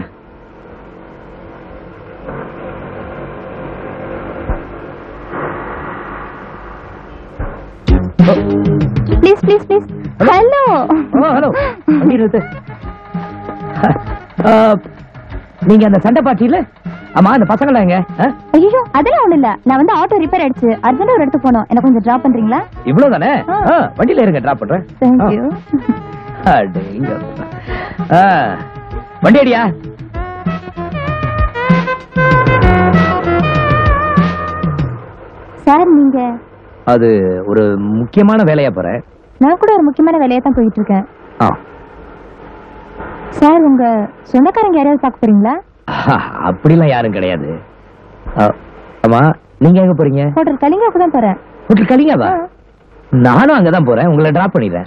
please please please hello hello வண்டி நிறுத்து ஆ, நீங்க அந்த சண்டை பார்ட்டியில ஆமா அந்த பசங்களா எங்க ஆ? ஐயோ அதெல்லாம் ஒண்ணு இல்ல நான் வந்து ஆட்டோ ரிப்பேர் ஆயிடுச்சு அர்ஜென்ட் ஒரு இடத்துக்கு போகணும் என்ன கொஞ்சம் டிராப் பண்றீங்களா இவ்வளவுதானே ஆ. ஆ, வண்டியில இருங்க டிராப் பண்றேன் தேங்க் ஆ. யூ அடேங்கப்பா. ஆ, வண்டி அடியா சார் நீங்க அது ஒரு முக்கியமான வேலையா போறேன் நான் கூட ஒரு முக்கியமான வேலையா தான் போயிட்டு இருக்கேன் ஆ. சார் உங்க சொந்தக்காரங்க யாரையாவது பார்க்க போறீங்களா அப்படிலாம் யாரும் கிடையாது ஆ, ஆமா நீங்க எங்க போறீங்க ஹோட்டல் கலிங்காவுக்கு தான் போறேன் ஹோட்டல் கலிங்காவா நானும் அங்கதான் போறேன் உங்களை டிராப் பண்ணிடுறேன்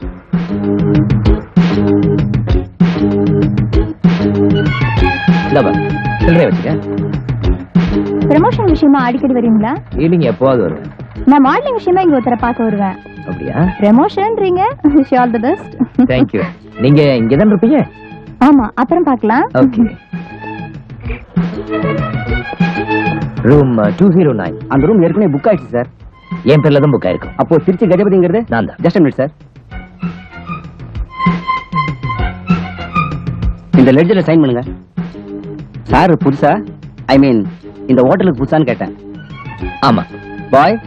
இந்தாப்பா, சில்லறைய வச்சுக்க ப்ரமோஷன் விஷயமா அடிக்கடி வரீங்களா இல்லைங்க எப்போவாது வருவேன் நான் மாடலிங் விஷயமா இங்க ஒருத்தரை பார்க்க வருவேன் அப்படியா ப்ரமோஷன்றீங்க wish all the best thank you நீங்க இங்கதான் இருப்பீங்க ஆமா அப்புறம் பார்க்கலாம் okay room two zero nine அந்த ரூம் ஏற்கனவே புக் ஆயிடுச்சு சார் என் பேர்ல தான் புக் ஆயிருக்கும் அப்போ திருச்சி கஜபதிங்கிறது நான் தான் ஜஸ்ட் மினிட் சார் இந்த லெட்ஜர்ல சைன் பண்ணுங்க சார் புதுசா ஐ மீன் இந்த ஹோட்டலுக்கு புதுசான்னு கேட்டேன் ஆமா bye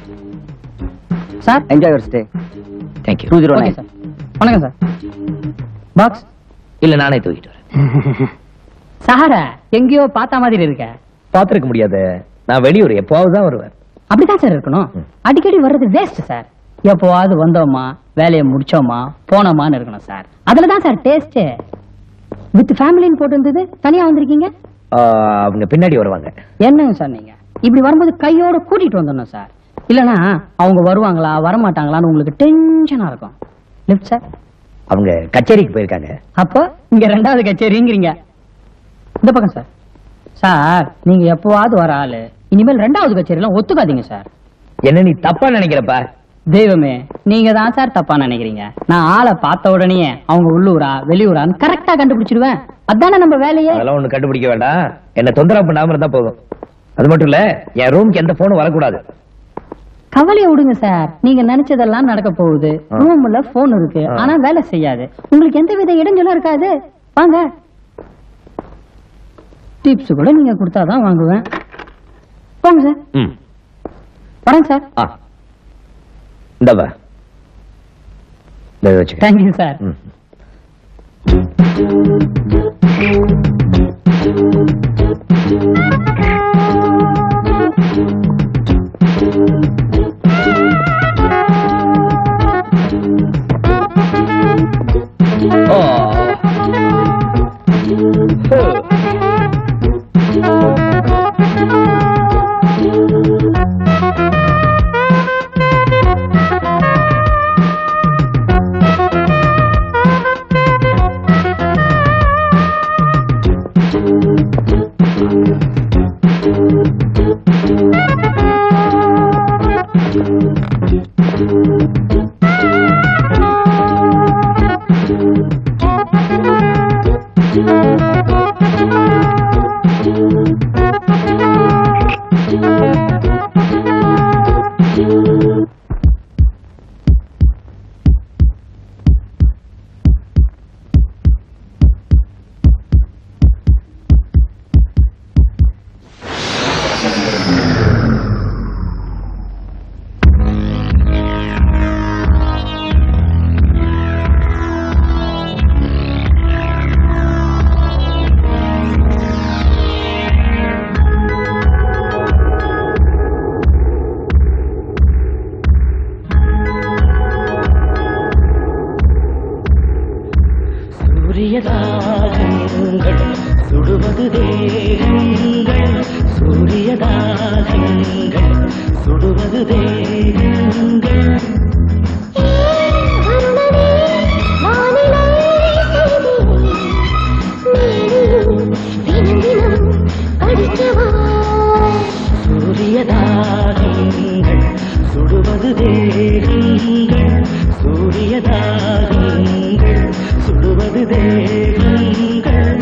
sir enjoy your stay thank you two zero nine வணக்கம் சார் பாக்ஸ் இல்ல நானே தூக்கிட்டு வரேன் சார எங்கேயோ பார்த்த மாதிரி இருக்க பாத்திருக்க முடியாது நான் வெளியூர் எப்போவாவது தான் வருவேன் அப்படிதான் சார் இருக்கணும் அடிக்கடி வர்றது வேஸ்ட் சார் எப்போவாவது வந்தோமா வேலையை முடிச்சோமா போனோமான்னு இருக்கணும் சார் அதுல தான் சார் டேஸ்ட் வித் ஃபேமிலின்னு போட்டு இருந்தது தனியா வந்திருக்கீங்க ஆ, அவங்க பின்னாடி வருவாங்க என்னங்க சார் நீங்க இப்படி வரும்போது கையோட கூட்டிட்டு வந்துடணும் சார் இல்லனா அவங்க வருவாங்களா வரமாட்டாங்களான்னு உங்களுக்கு டென்ஷனா இருக்கும் லெஃப்ட் சார் அவங்க கச்சேரிக்கு போயிருக்காங்க அப்போ இங்க ரெண்டாவது கச்சேரிங்கிறீங்க இந்த பக்கம் சார் சார் நீங்க எப்பவாவது வர ஆளு இனிமேல் ரெண்டாவது கச்சேரியெல்லாம் ஒத்துக்காதீங்க சார் என்ன நீ தப்பா நினைக்கிறப்பா தெய்வமே நீங்க தான் சார் தப்பா நினைக்கிறீங்க நான் ஆளை பார்த்த உடனே அவங்க உள்ளூரா வெளியூரான்னு கரெக்டா கண்டுபிடிச்சிடுவேன் அதானே நம்ம வேலையே அதெல்லாம் ஒண்ணு கண்டுபிடிக்க வேண்டாம் என்ன தொந்தரவு பண்ணாம இருந்தா போதும் அது மட்டும் இல்ல என் ரூமுக்கு எந்த போனும் வரக்கூடாது கவலையை விடுங்க சார் நீங்க நினைச்சதெல்லாம் நடக்க போகுது ஆ. ரூம்ல போன் இருக்கு ஆ. ஆனா வேலை செய்யாது உங்களுக்கு எந்த வித இடைஞ்சலும் இருக்காது வாங்க டிப்ஸ் கூட நீங்க கொடுத்தாதான் வாங்குவேன் போங்க சார் ம் வரேன் சார் ஆ இந்தவா இந்த வச்சுக்க தேங்க்யூ சார் ம் சூரியதாகங்கள் சுடுவது தேகங்கள் சூரியதாகங்கள் சுடுவது தேகங்கள் சூரியதாகங்கள் சுடுவது தேகங்கள் சூரியதாகங்கள் சுடுவது தேகங்கள்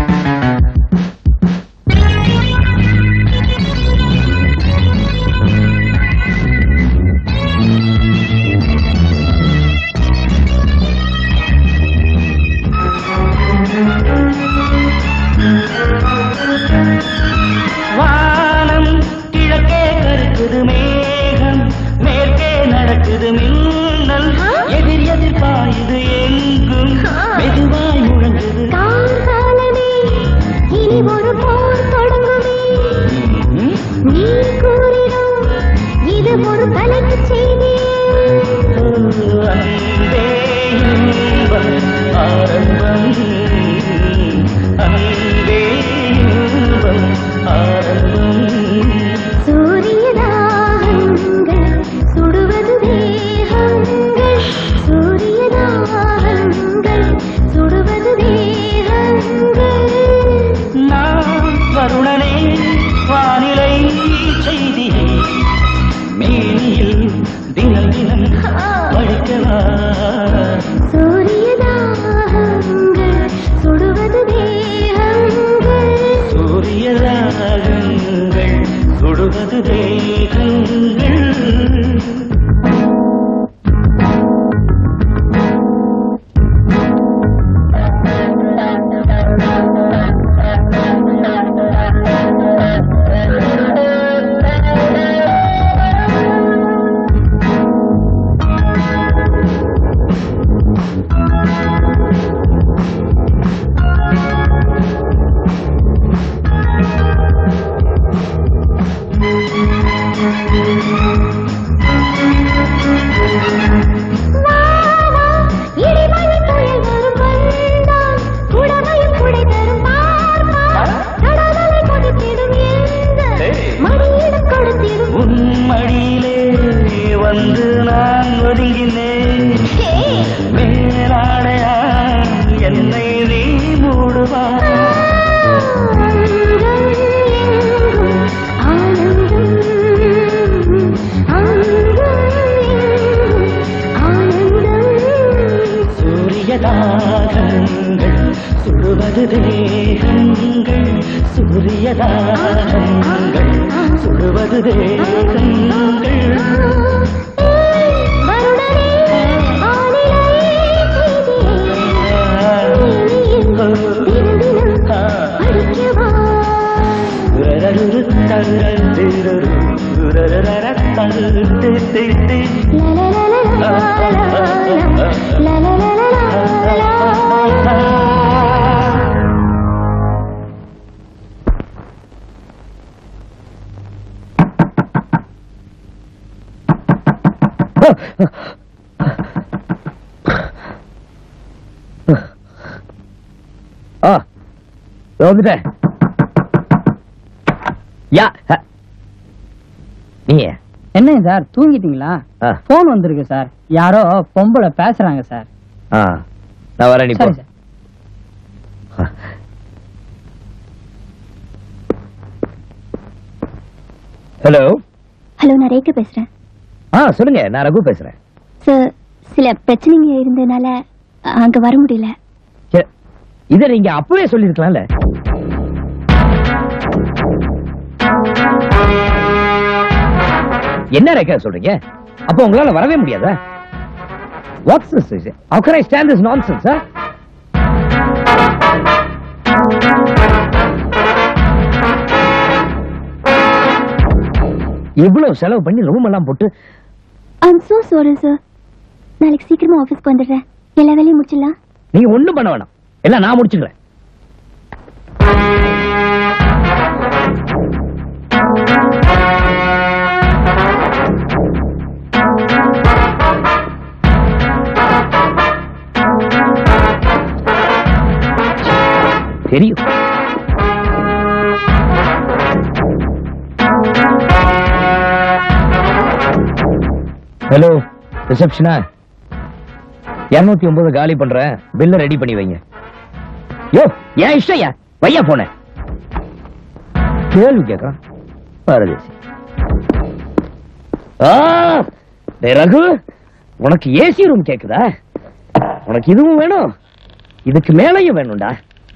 ஆ சுடுவது தேகங்கள் சூரியதாகங்கள் சுடுவது தேகங்கள் உரரரு தரரு திரரு உரரர தரு தி தி தி. ஆ வந்துட்டேன் யா அ. நீ என்ன சார் தூங்கிட்டீங்களா ஆ. போன் வந்திருக்கு சார் யாரோ பொம்பளை பேசுறாங்க சார் ஆ நான் வரேன் நீ போ சரி சார் ஹலோ ஹலோ நான் ரேகா பேசுறேன் ஆ சொல்லுங்க நான் ரகு பேசுறேன் சார் சில பிரச்சனைங்க இருந்ததுனால அங்க வர முடியல சே, இதை நீங்க அப்பவே சொல்லிருக்கலாம்ல என்ன ரேக்கா சொல்றீங்க அப்போ உங்களால வரவே முடியாதா what's this how can i stand this nonsense sir இவ்வளவு செலவு பண்ணி ரூம் எல்லாம் போட்டு ஐம் சோ சாரி சார் நாளைக்கு சீக்கிரமா ஆபீஸ்க்கு வந்துடுறேன் எல்லா வேலையும் முடிச்சிடலாம் நீங்க ஒண்ணும் பண்ண வேணாம் எல்லாம் நான் முடிச்சுக்கிறேன் தெரியும் ஹலோ ரிசப்ஷனா இருநூத்தி ஒன்பது காலி பண்றேன் பில்ல ரெடி பண்ணி வைங்க யோ ஏன் இஷ்டயா வையா போன கேள்வி கேட்கறான் பாரதேசி ஆ, டேய் ரகு உனக்கு ஏசி ரூம் கேக்குதா உனக்கு இதுவும் வேணும் இதுக்கு மேலையும் வேணும்டா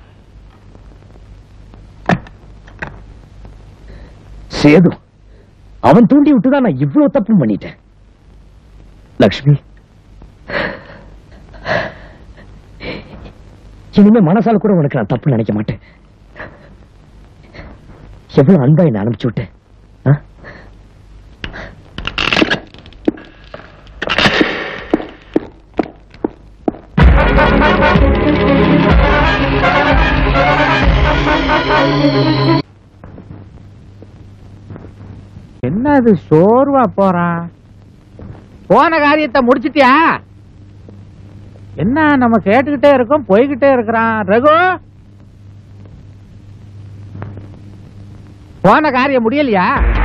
சேது அவன் தூண்டி விட்டுதான் நான் இவ்வளவு தப்பு பண்ணிட்டேன் லக்ஷ்மி இனிமே மனசால கூட உனக்கு நான் தப்பு நினைக்க மாட்டேன் எவ்வளவு அன்பா என்ன அனுப்பிச்சு விட்டேன் ஆ? என்ன அது சோர்வா போறான் போன காரியத்தை முடிச்சிட்டியா என்ன நம்ம கேட்டுக்கிட்டே இருக்கோம் போய்கிட்டே இருக்கிறான் ரகு போன காரியம் முடியலையா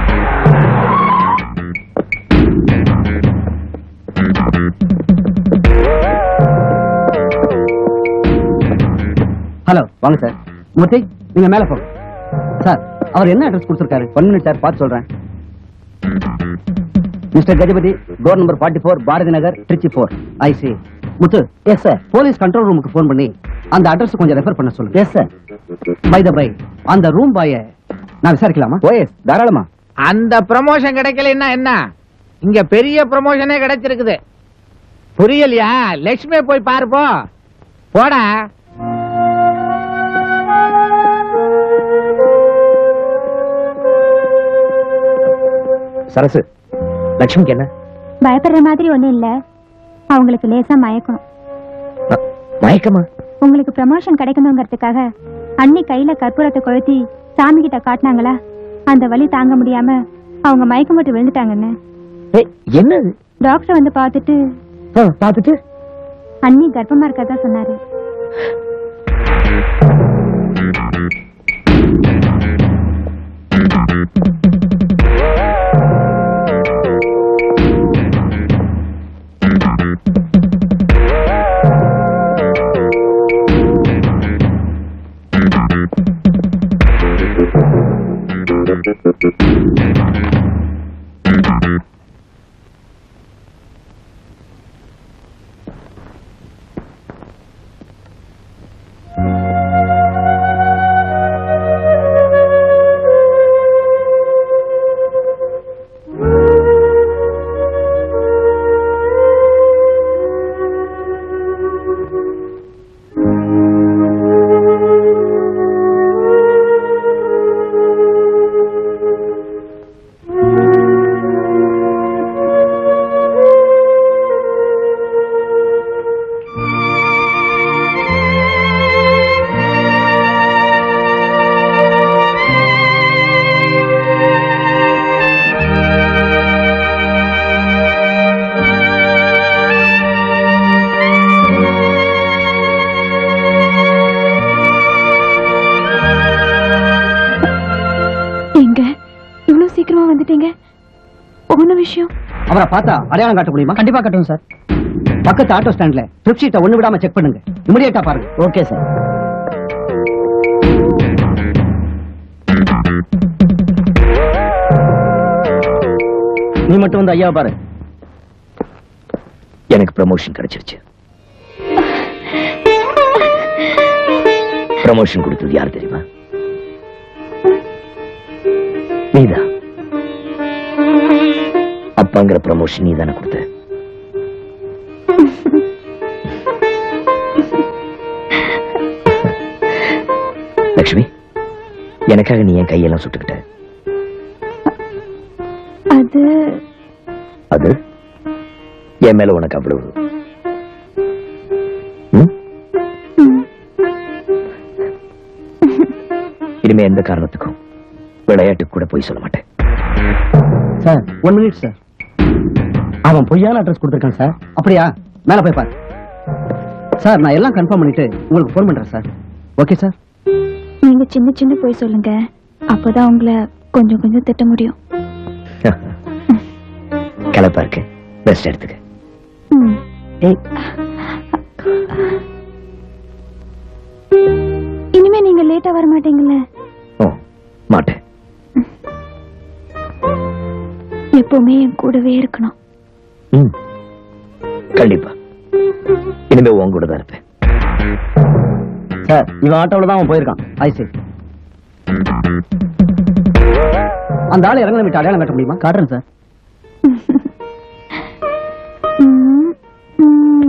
ஹலோ வாங்க சார் மூர்த்தி நீங்க மேல போங்க சார் அவர் என்ன அட்ரஸ் கொடுத்துருக்காரு ஒன் மினிட் சார் பார்த்து சொல்றேன் mister Gajapathi door number forty four Bharathi Nagar Tiruchi four I C Muthu yes sir police control ரூமுக்கு ஃபோன் பண்ணி அந்த அட்ரஸ் கொஞ்சம் ரெஃபர் பண்ண சொல்லுங்க yes sir by the by அந்த ரூம் பாய நான் விசாரிக்கலாமா ஓ எஸ் தாராளமா அந்த ப்ரமோஷன் கிடைக்கலன்னா என்ன இங்க பெரிய ப்ரமோஷனே கிடைச்சிருக்குது புரியலையா லட்சுமி போய் பாரு போ போடா சரசு லக்ஷ்மிக்கு என்ன பயப்படுற மாதிரி ஒண்ணும் இல்ல அவங்களுக்கு லேசா மயக்கம் ம- மயக்கமா உங்களுக்கு ப்ரமோஷன் கிடைக்கணுங்கிறதுக்காக அண்ணி கையில கற்பூரத்தை கொளுத்தி சாமி கிட்ட காட்டினாங்களா அந்த வலி தாங்க முடியாம அவங்க மயக்கம் போட்டு விழுந்துட்டாங்கன்னு ஏய், என்னது டாக்டர் வந்து பார்த்துட்டு ஆ, பார்த்துட்டு அண்ணி கர்ப்பமா இருக்கதா சொன்னாரு அவரை பார்த்தா அடையாளம் காட்ட முடியுமா கண்டிப்பா கட்டுங்க சார் பக்கத்து ஆட்டோ ஸ்டாண்ட்ல ட்ரிப் ஷீட்டை ஒண்ணு விடாம செக் பண்ணுங்க இமிடியேட்டா பாருங்க ஓகே சார் நீ மட்டும் வந்து ஐயா பாரு எனக்கு ப்ரமோஷன் கிடைச்சிருச்சு ப்ரமோஷன் கொடுத்தது யார் தெரியுமா நீதான் அப்பாங்கிற ப்ரமோஷன் நீ தானே கொடுத்த லக்ஷ்மி எனக்காக நீ என் கையெல்லாம் சுட்டுக்கிட்ட அது அது என் மேல உனக்கு அவ்வளவு ம்? இனிமே எந்த காரணத்துக்கும் விளையாட்டுக்கு கூட போய் சொல்ல மாட்டேன் சார் ஒன் மினிட் சார் அவன் பொய்யான அட்ரஸ் கொடுத்துருக்கான் சார் அப்படியா மேல போய் பாரு சார் நான் எல்லாம் கன்ஃபார்ம் பண்ணிட்டு உங்களுக்கு ஃபோன் பண்றேன் சார் ஓகே சார் நீங்க சின்ன சின்ன போய் சொல்லுங்க அப்பதான் உங்களை கொஞ்சம் கொஞ்சம் திட்ட முடியும் கலப்பா இருக்கு பெஸ்ட் எடுத்துக்க ம். இனிமே நீங்க லேட்டா வர மாட்டீங்கல்ல ஓ மாட்டேன் எப்பவுமே என் கூடவே இருக்கணும் ம் கண்டிப்பா இனிமே உன் கூட தான் இருப்பேன் சார் இவன் ஆட்டோல தான் அவன் போயிருக்கான் ஐ சரி அந்த ஆளை இறங்க விட்டு அடையாளம் காட்ட முடியுமா காட்டுறேன் சார் ம், ம்.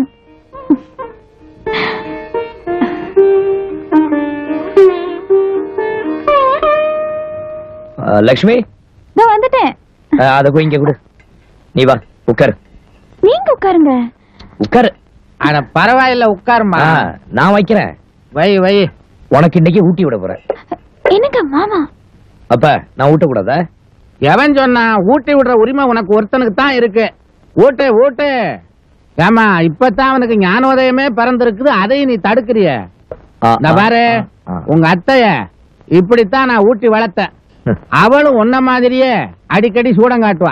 ஆ, லக்ஷ்மி இதோ வந்துட்டேன் ஆ, அதை போய் இங்க கொடு நீ வா உட்காரு நீங்க உட்காருங்க உட்காரு அட பரவாயில்ல உட்காருமா ஆ, நான் வைக்கிறேன் வை வை உனக்கு இன்னைக்கு ஊட்டி விட போறேன் என்னங்க மாமா அப்ப நான் ஊட்டக்கூடாதா எவன் சொன்னா ஊட்டி விடுற உரிமை உனக்கு ஒருத்தனுக்கு தான் இருக்கு ஊட்டு ஊட்டு ஏமா இப்பதான் அவனுக்கு ஞானோதயமே பிறந்திருக்குது அதையும் நீ தடுக்கிறிய ஆ, இந்த ஆ, பாரு ஆ. உங்க அத்தைய இப்படித்தான் நான் ஊட்டி வளர்த்தேன் அவளும் உன்ன மாதிரியே அடிக்கடி சூடம் காட்டுவா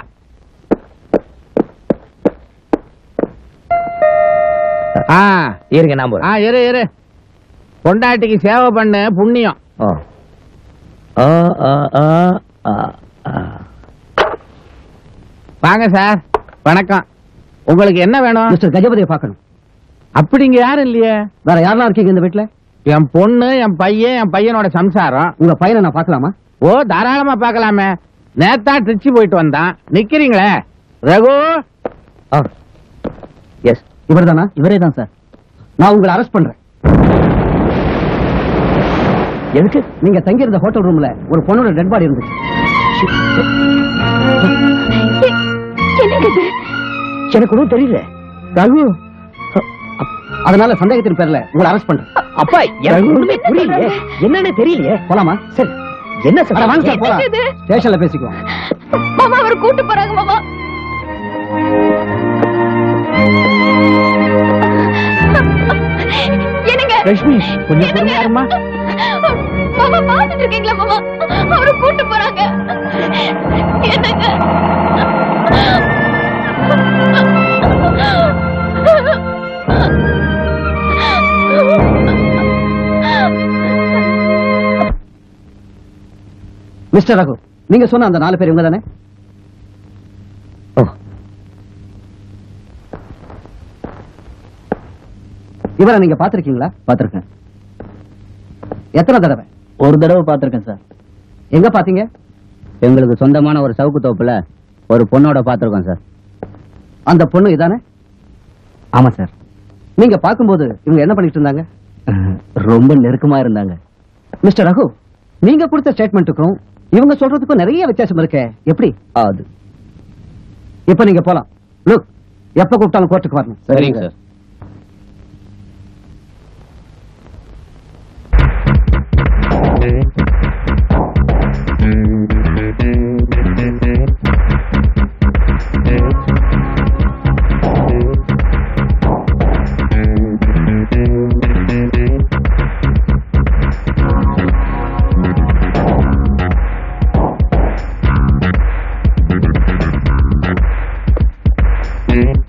ஆ இருங்க நான் போறேன் ஆ இரு இரு பொண்டாட்டிக்கு சேவை பண்ணு புண்ணியம் ஆ. ஆ, ஆ, ஆ, ஆ, ஆ. வாங்க சார் வணக்கம் உங்களுக்கு என்ன வேணும் மிஸ்டர் கஜபதியை பார்க்கணும் அப்படிங்க யாரும் இல்லையே வேற யாரெல்லாம் இருக்கீங்க இந்த வீட்டுல என் பொண்ணு என் பையன் என் பையனோட சம்சாரம் உங்க பையனை நான் பார்க்கலாமா ஓ தாராளமா பார்க்கலாமே நேத்தா திருச்சி போயிட்டு வந்தான் நிக்கிறீங்களே ரகு ஆ. எஸ் இவர் தானா இவரே தான் சார் நான் உங்களை அரெஸ்ட் பண்றேன் எதுக்கு நீங்க தங்கி இருந்த ஹோட்டல் ரூம்ல ஒரு பொண்ணோட டெட் பாடி இருந்துச்சு என்னங்க இது எனக்கு ஒன்றும் தெரியல ரகு அதனால சந்தேகத்தின் பேர்ல உங்களை அரெஸ்ட் பண்றேன் அப்பா எனக்கு ஒண்ணுமே புரியலையே என்னன்னு தெரியலையே போலாமா சரி என்ன அட, வாங்க சார் போலாம் இது? ஸ்டேஷன்ல பேசிக்குவோம் மாமா அவர் கூட்டு போறாங்க மாமா என்னங்க லட்சுமி கொஞ்சம் பொறுமையா இருமா மாமா பாத்துட்டு இருக்கீங்களா மாமா அவரை கூட்டு போறாங்க என்னங்க மிஸ்டர் ரகு நீங்க சொன்ன அந்த நாலு பேர் இவங்க தானே ஓ இவரை நீங்க பாத்திருக்கீங்களா பாத்திருக்கேன் எத்தனை தடவை ஒரு தடவை பார்த்திருக்கேன் சார் எங்க பாத்தீங்க எங்களுக்கு சொந்தமான ஒரு சவுக்கு தோப்புல ஒரு பொண்ணோட பார்த்திருக்கோம் சார் அந்த பொண்ணு இதானே ஆமா சார் நீங்க பாக்கும்போது இவங்க என்ன பண்ணிட்டு இருந்தாங்க ரொம்ப நெருக்கமா இருந்தாங்க மிஸ்டர் ரகு நீங்க கொடுத்த ஸ்டேட்மெண்ட்டுக்கும் இவங்க சொல்றதுக்கும் நிறைய வித்தியாசம் இருக்கே எப்படி அது இப்ப நீங்க போலாம் லுக் எப்ப கூப்பிட்டாலும் கோர்ட்டுக்கு வரணும் சரிங்க சார்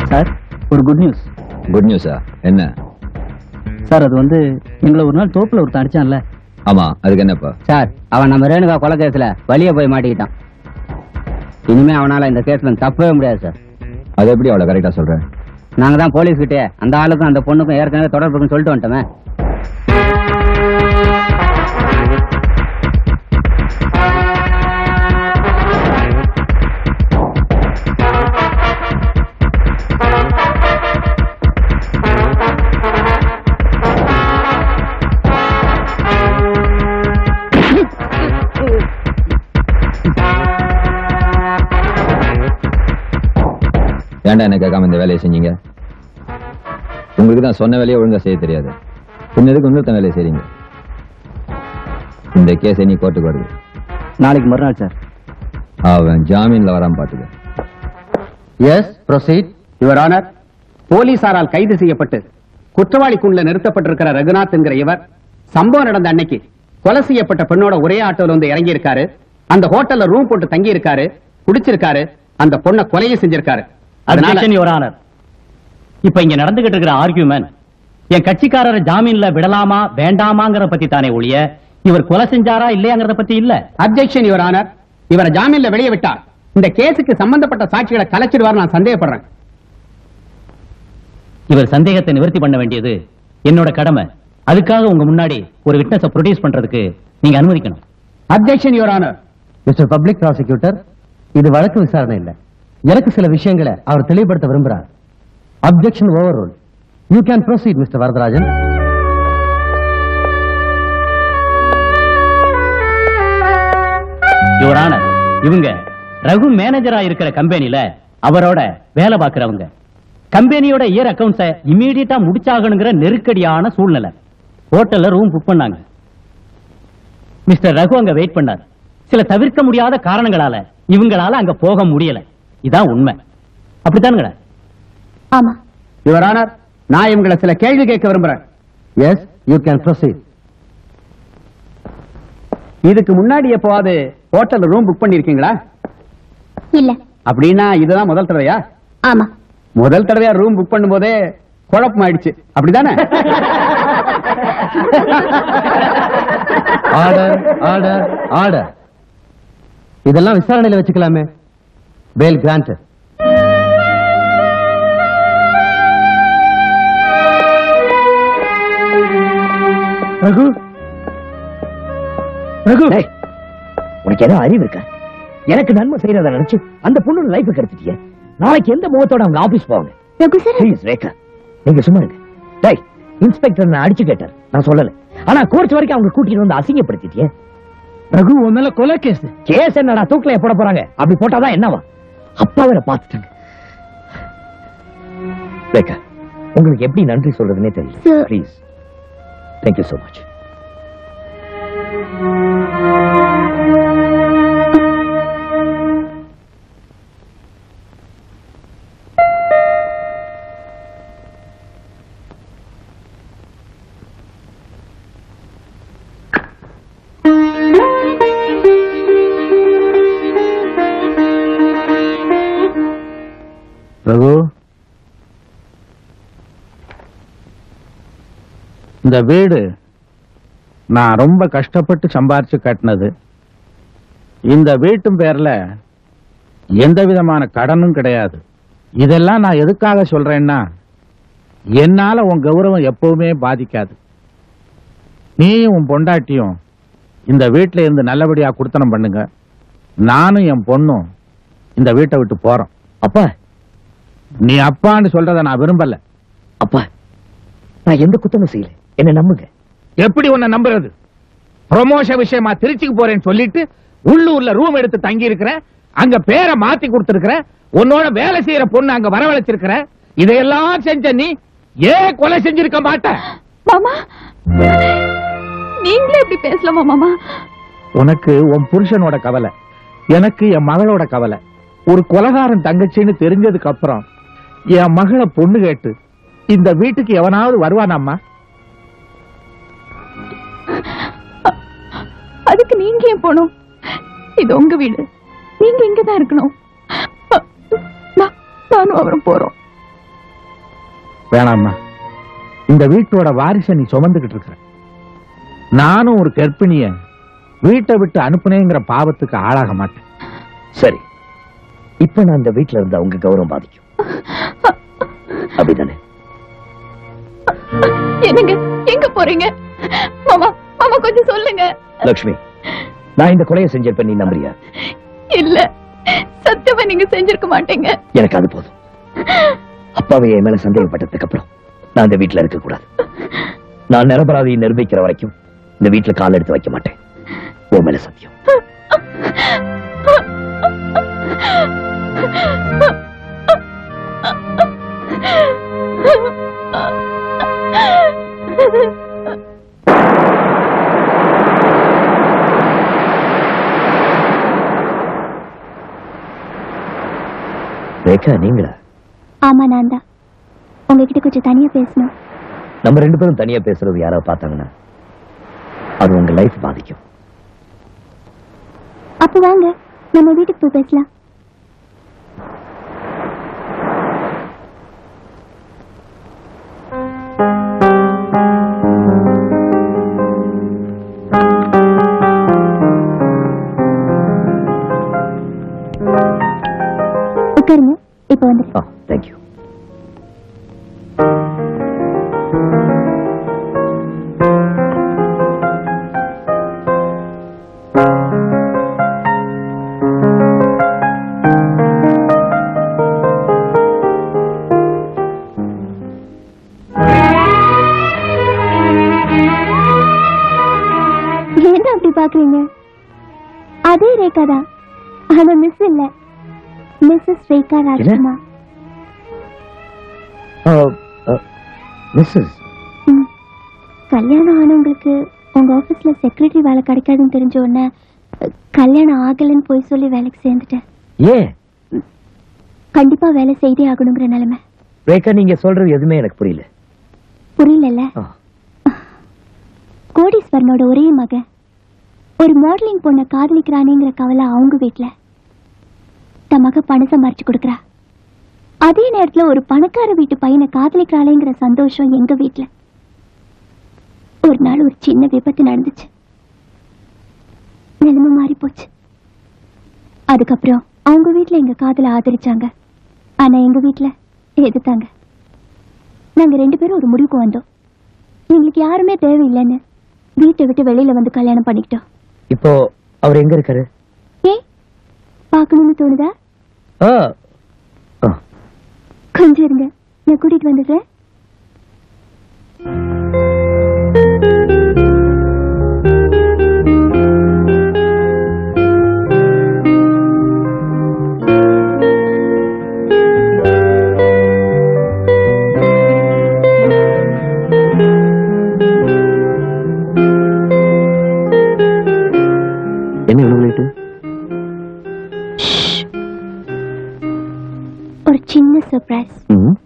சார் ஒரு குட் நியூஸ் குட் நியூஸா என்ன சார் அது வந்து எங்களை ஒரு நாள் தோப்புல ஒருத்தன் அடிச்சான்ல ஆமா அதுக்கு என்னப்பா சார் அவன் நம்ம ரேணுகா கொலை கேஸ்ல வெளியே போய் மாட்டிக்கிட்டான் இனிமே அவனால இந்த கேஸ்ல இருந்து தப்பவே முடியாது சார் அது எப்படி அவ்வளவு கரெக்டா சொல்றேன் நாங்க தான் போலீஸ் கிட்டே அந்த ஆளுக்கும் அந்த பொண்ணுக்கும் ஏற்கனவே தொடர்பு இருக்குன்னு சொல்லிட்டு வந்துட்டோமே ஏன்டா என்ன கேட்காம இந்த வேலையை செஞ்சீங்க உங்களுக்கு தான் சொன்ன வேலையை ஒழுங்கா செய்ய தெரியாது பின்னதுக்கு இன்னொருத்த வேலையை செய்றீங்க இந்த கேஸ் நீ கோர்ட்டுக்கு வருது நாளைக்கு மறுநாள் சார் அவன் ஜாமீன்ல வராம பாத்துக்க எஸ் ப்ரொசீட் யுவர் ஆனர் போலீசாரால் கைது செய்யப்பட்டு குற்றவாளி குண்டுல நிறுத்தப்பட்டிருக்கிற ரகுநாத் என்கிற இவர் சம்பவம் நடந்த அன்னைக்கு கொலை செய்யப்பட்ட பெண்ணோட ஒரே ஆட்டோல வந்து இறங்கி இருக்காரு அந்த ஹோட்டல்ல ரூம் போட்டு தங்கி இருக்காரு குடிச்சிருக்காரு அந்த பொண்ணை கொலையை செஞ்சிருக்காரு அதனால அப்ஜெக்ஷன் யுவர் ஆனர் இப்ப இங்க நடந்துகிட்டு இருக்கிற ஆர்கியூமெண்ட் என் கட்சிக்காரரை ஜாமீன்ல விடலாமா வேண்டாமாங்கறத பத்தி தானே ஒழிய இவர் கொலை செஞ்சாரா இல்லையாங்கறத பத்தி இல்ல அப்ஜெக்ஷன் யுவர் ஆனர் இவரை ஜாமீன்ல வெளியே விட்டா இந்த கேஸுக்கு சம்பந்தப்பட்ட சாட்சிகளை கலைச்சிடுவார் நான் சந்தேகப்படுறேன் இவர் சந்தேகத்தை நிவர்த்தி பண்ண வேண்டியது என்னோட கடமை அதுக்காக உங்க முன்னாடி ஒரு விட்னஸ ப்ரொடியூஸ் பண்றதுக்கு நீங்க அனுமதிக்கணும் objection your honour mister public prosecutor இது வழக்கு விசாரணை இல்ல எனக்கு சில விஷயங்களை அவர் தெளிவுபடுத்த விரும்புறார் objection overrule you can proceed mister Varadharajan your honour இவங்க ரகு மேனேஜரா இருக்கிற கம்பெனில அவரோட வேலை பார்க்கறவங்க கம்பெனியோட இயர் அக்கவுண்ட்ஸ இமீடியட்டா முடிச்சாகணுங்கிற நெருக்கடியான சூழ்நிலை ஹோட்டல்ல ரூம் புக் பண்ணாங்க மிஸ்டர் ரகு அங்க வெயிட் பண்ணார் சில தவிர்க்க முடியாத காரணங்களால இவங்களால அங்க போக முடியல இதான் உண்மை அப்படித்தானுங்களா ஆமா யுவர் ஆனர் நான் இவங்களை சில கேள்வி கேட்க விரும்புறேன் எஸ் யூ கேன் ப்ரொசீட் இதுக்கு முன்னாடி எப்போவாது ஹோட்டல்ல ரூம் புக் பண்ணிருக்கீங்களா இல்ல அப்படின்னா இதுதான் முதல் தடவையா ஆமா முதல் தடவையா ரூம் புக் பண்ணும்போதே குழப்பம் ஆயிடுச்சு அப்படிதானே ஆர்டர் ஆர்டர் ஆர்டர் இதெல்லாம் விசாரணையில வச்சுக்கலாமே பேல் கிராண்ட் ரகு ரகு உனக்கு ஏதோ அறிவு இருக்கா எனக்கு நன்மை செய்யறத நினைச்சு அந்த பொண்ணு லைஃப் கெடுத்துட்டிய நாளைக்கு எந்த முகத்தோட அவங்க ஆபீஸ் போவாங்க ரகு சார் ப்ளீஸ் ரேகா நீங்க சும்மா இருங்க டேய் இன்ஸ்பெக்டர் நான் அடிச்சு கேட்டார் நான் சொல்லல ஆனா கோர்ட் வரைக்கும் அவங்க கூட்டிட்டு வந்து அசிங்கப்படுத்திட்டியே ரகு உன் மேல கொலை கேஸ் கேஸ் என்னடா தூக்கில போட போறாங்க அப்படி போட்டாதான் என்னவா அப்பா வேற பாத்துட்டாங்க ரேகா உங்களுக்கு எப்படி நன்றி சொல்றதுன்னே தெரியல Sir. Please thank you so much Raghu இந்த வீடு நான் ரொம்ப கஷ்டப்பட்டு சம்பாரிச்சு கட்டினது இந்த வீட்டும் பேர்ல எந்த விதமான கடனும் கிடையாது இதெல்லாம் நான் எதுக்காக சொல்றேன்னா என்னால உன் கௌரவம் எப்பவுமே பாதிக்காது நீயும் உன் பொண்டாட்டியும் இந்த வீட்டுல இருந்து நல்லபடியா குடுத்தனம் பண்ணுங்க நானும் என் பொண்ணும் இந்த வீட்டை விட்டு போறோம் அப்பா நீ அப்பான்னு சொல்றத நான் விரும்பல அப்பா நான் எந்த குத்தமும் செய்யல என்ன நம்புங்க எப்படி உன்னை நம்புறது ப்ரொமோஷன் விஷயமா திருச்சிக்கு போறேன்னு சொல்லிட்டு உள்ளூர்ல ரூம் எடுத்து தங்கி இருக்கிற அங்க பேரை மாத்தி கொடுத்திருக்கிற உன்னோட வேலை செய்யற பொண்ணு அங்க வரவழைச்சிருக்கிற இதையெல்லாம் செஞ்ச நீ ஏன் கொலை செஞ்சிருக்க மாட்ட மாமா நீங்களே இப்படி பேசலாமா மாமா உனக்கு உன் புருஷனோட கவலை எனக்கு என் மகளோட கவலை ஒரு கொலகாரன் தங்கச்சின்னு தெரிஞ்சதுக்கு அப்புறம் என் மகளை பொண்ணு கேட்டு இந்த வீட்டுக்கு எவனாவது வருவானாம்மா அதுக்கு நீங்க ஏன் போகணும் இது உங்க வீடு நீங்க இங்கதான் இருக்கணும் நான்- நானும் அவரும் போறோம் வேணாம்மா இந்த வீட்டோட வாரிசை நீ சுமந்துகிட்டு இருக்கிற நானும் ஒரு கர்ப்பிணிய வீட்டை விட்டு அனுப்புனேங்கிற பாவத்துக்கு ஆளாக மாட்டேன் சரி இப்ப நான் இந்த வீட்டுல இருந்தா உங்க கௌரவம் பாதிக்கும் அப்படிதானே என்னங்க எங்க போறீங்க மாமா மாமா கொஞ்சம் சொல்லுங்க லக்ஷ்மி நான் இந்த கொலையை செஞ்சிருப்பேன் நீ நம்புறியா இல்ல சத்தியமா நீங்க செஞ்சிருக்க மாட்டீங்க எனக்கு அது போதும் அப்பாவை என் மேல சந்தேகப்பட்டதுக்கு அப்புறம் நான் இந்த வீட்டுல இருக்க கூடாது நான் நிரபராதியை நிரூபிக்கிற வரைக்கும் இந்த வீட்டுல கால் எடுத்து வைக்க மாட்டேன் உன் மேல சத்தியம் ரேகா நீங்களா ஆமா நான் தான் உங்ககிட்ட கொஞ்சம் தனியா பேசணும் நம்ம ரெண்டு பேரும் தனியா பேசுறது யாராவது பார்த்தாங்கன்னா அது உங்க லைஃப் பாதிக்கும் அப்ப வாங்க நம்ம வீட்டுக்கு போய் பேசலாம் உட்காருங்க இப்ப வந்துரு தேங்க்யூ என்ன அப்படி பாக்குறீங்க அதே ரேகா தான் ஆனா மிஸ் இல்ல மிஸ்ஸஸ் ரேகா ராஜ்குமா மிஸ்ஸஸ் ம். கல்யாணம் ஆனவங்களுக்கு உங்க ஆபீஸ்ல செக்ரட்டரி வேலை கிடைக்காதுன்னு தெரிஞ்ச உடனே அஹ், கல்யாணம் ஆகலைன்னு போய் சொல்லி வேலைக்கு சேர்ந்துட்டேன் ஏன் கண்டிப்பா வேலை செய்தே ஆகணுங்கிற நிலைமை ரேகா நீங்க சொல்றது எதுவுமே எனக்கு புரியல புரியல கோடீஸ்வரனோட ஒரே மகன் ஒரு மாடலிங் பொண்ணை காதலிக்கிறானேங்கிற கவலை அவங்க வீட்ல தன் மக பணம் சம்பாரிச்சு கொடுக்கறா அதே நேரத்துல ஒரு பணக்கார வீட்டு பையனை காதலிக்கிறாளேங்கிற சந்தோஷம் எங்க வீட்ல ஒரு நாள் ஒரு சின்ன விபத்து நடந்துச்சு நிலைமை மாறி போச்சு அதுக்கப்புறம் அவங்க வீட்ல எங்க காதலை ஆதரிச்சாங்க ஆனா எங்க வீட்ல எதிர்த்தாங்க நாங்க ரெண்டு பேரும் ஒரு முடிவுக்கு வந்தோம் எங்களுக்கு யாருமே தேவையில்லைன்னு வீட்டை விட்டு வெளியில வந்து கல்யாணம் பண்ணிக்கிட்டோம் இப்போ அவர் எங்க இருக்காரு ஏ பார்க்கணும்னு தோணுதா ஆ, கொஞ்சம் இருங்க நான் கூட்டிட்டு வந்துடுறேன் என்ன இவ்வளவு லேட்டு ஒரு சின்ன surprise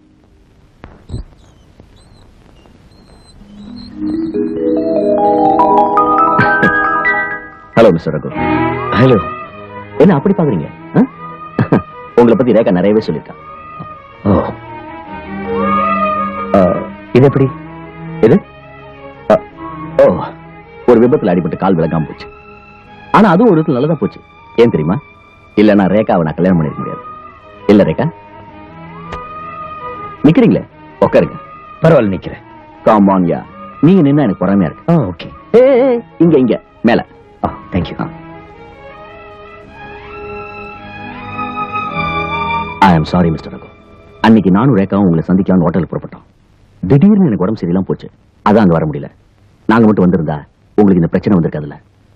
hello mister Raghu hello என்ன அப்படி பாக்குறீங்க ஆ? உங்களை பத்தி ரேகா நிறையவே சொல்லியிருக்கா ஓ ஆ, இது எப்படி இது ஆ, ஓ ஒரு விபத்துல அடிபட்டு கால் விளங்காம போச்சு ஆனா அதுவும் ஒரு விதத்துல நல்லதா போச்சு ஏன் தெரியுமா இல்லன்னா ரேகாவை நான் கல்யாணம் பண்ணிருக்க முடியாது இல்ல ரேகா நிக்கிறீங்களே உட்காருங்க பரவாயில்ல நிக்கிறேன் காமான் யா நீங்க நின்னா எனக்கு பொறாமையா இருக்கு ஓகே இங்க இங்க மேல thank you I am sorry mister Raghu அன்னைக்கு நானும் ரேகாவும் உங்களை சந்திக்கலாம் ஹோட்டலுக்கு புறப்பட்டோம் திடீர்னு எனக்கு உடம்பு சரியில்லாம போச்சு அதான் அங்க வர முடியல நாங்க மட்டும் வந்திருந்தா உங்களுக்கு இந்த பிரச்சனை வந்திருக்காதுல்ல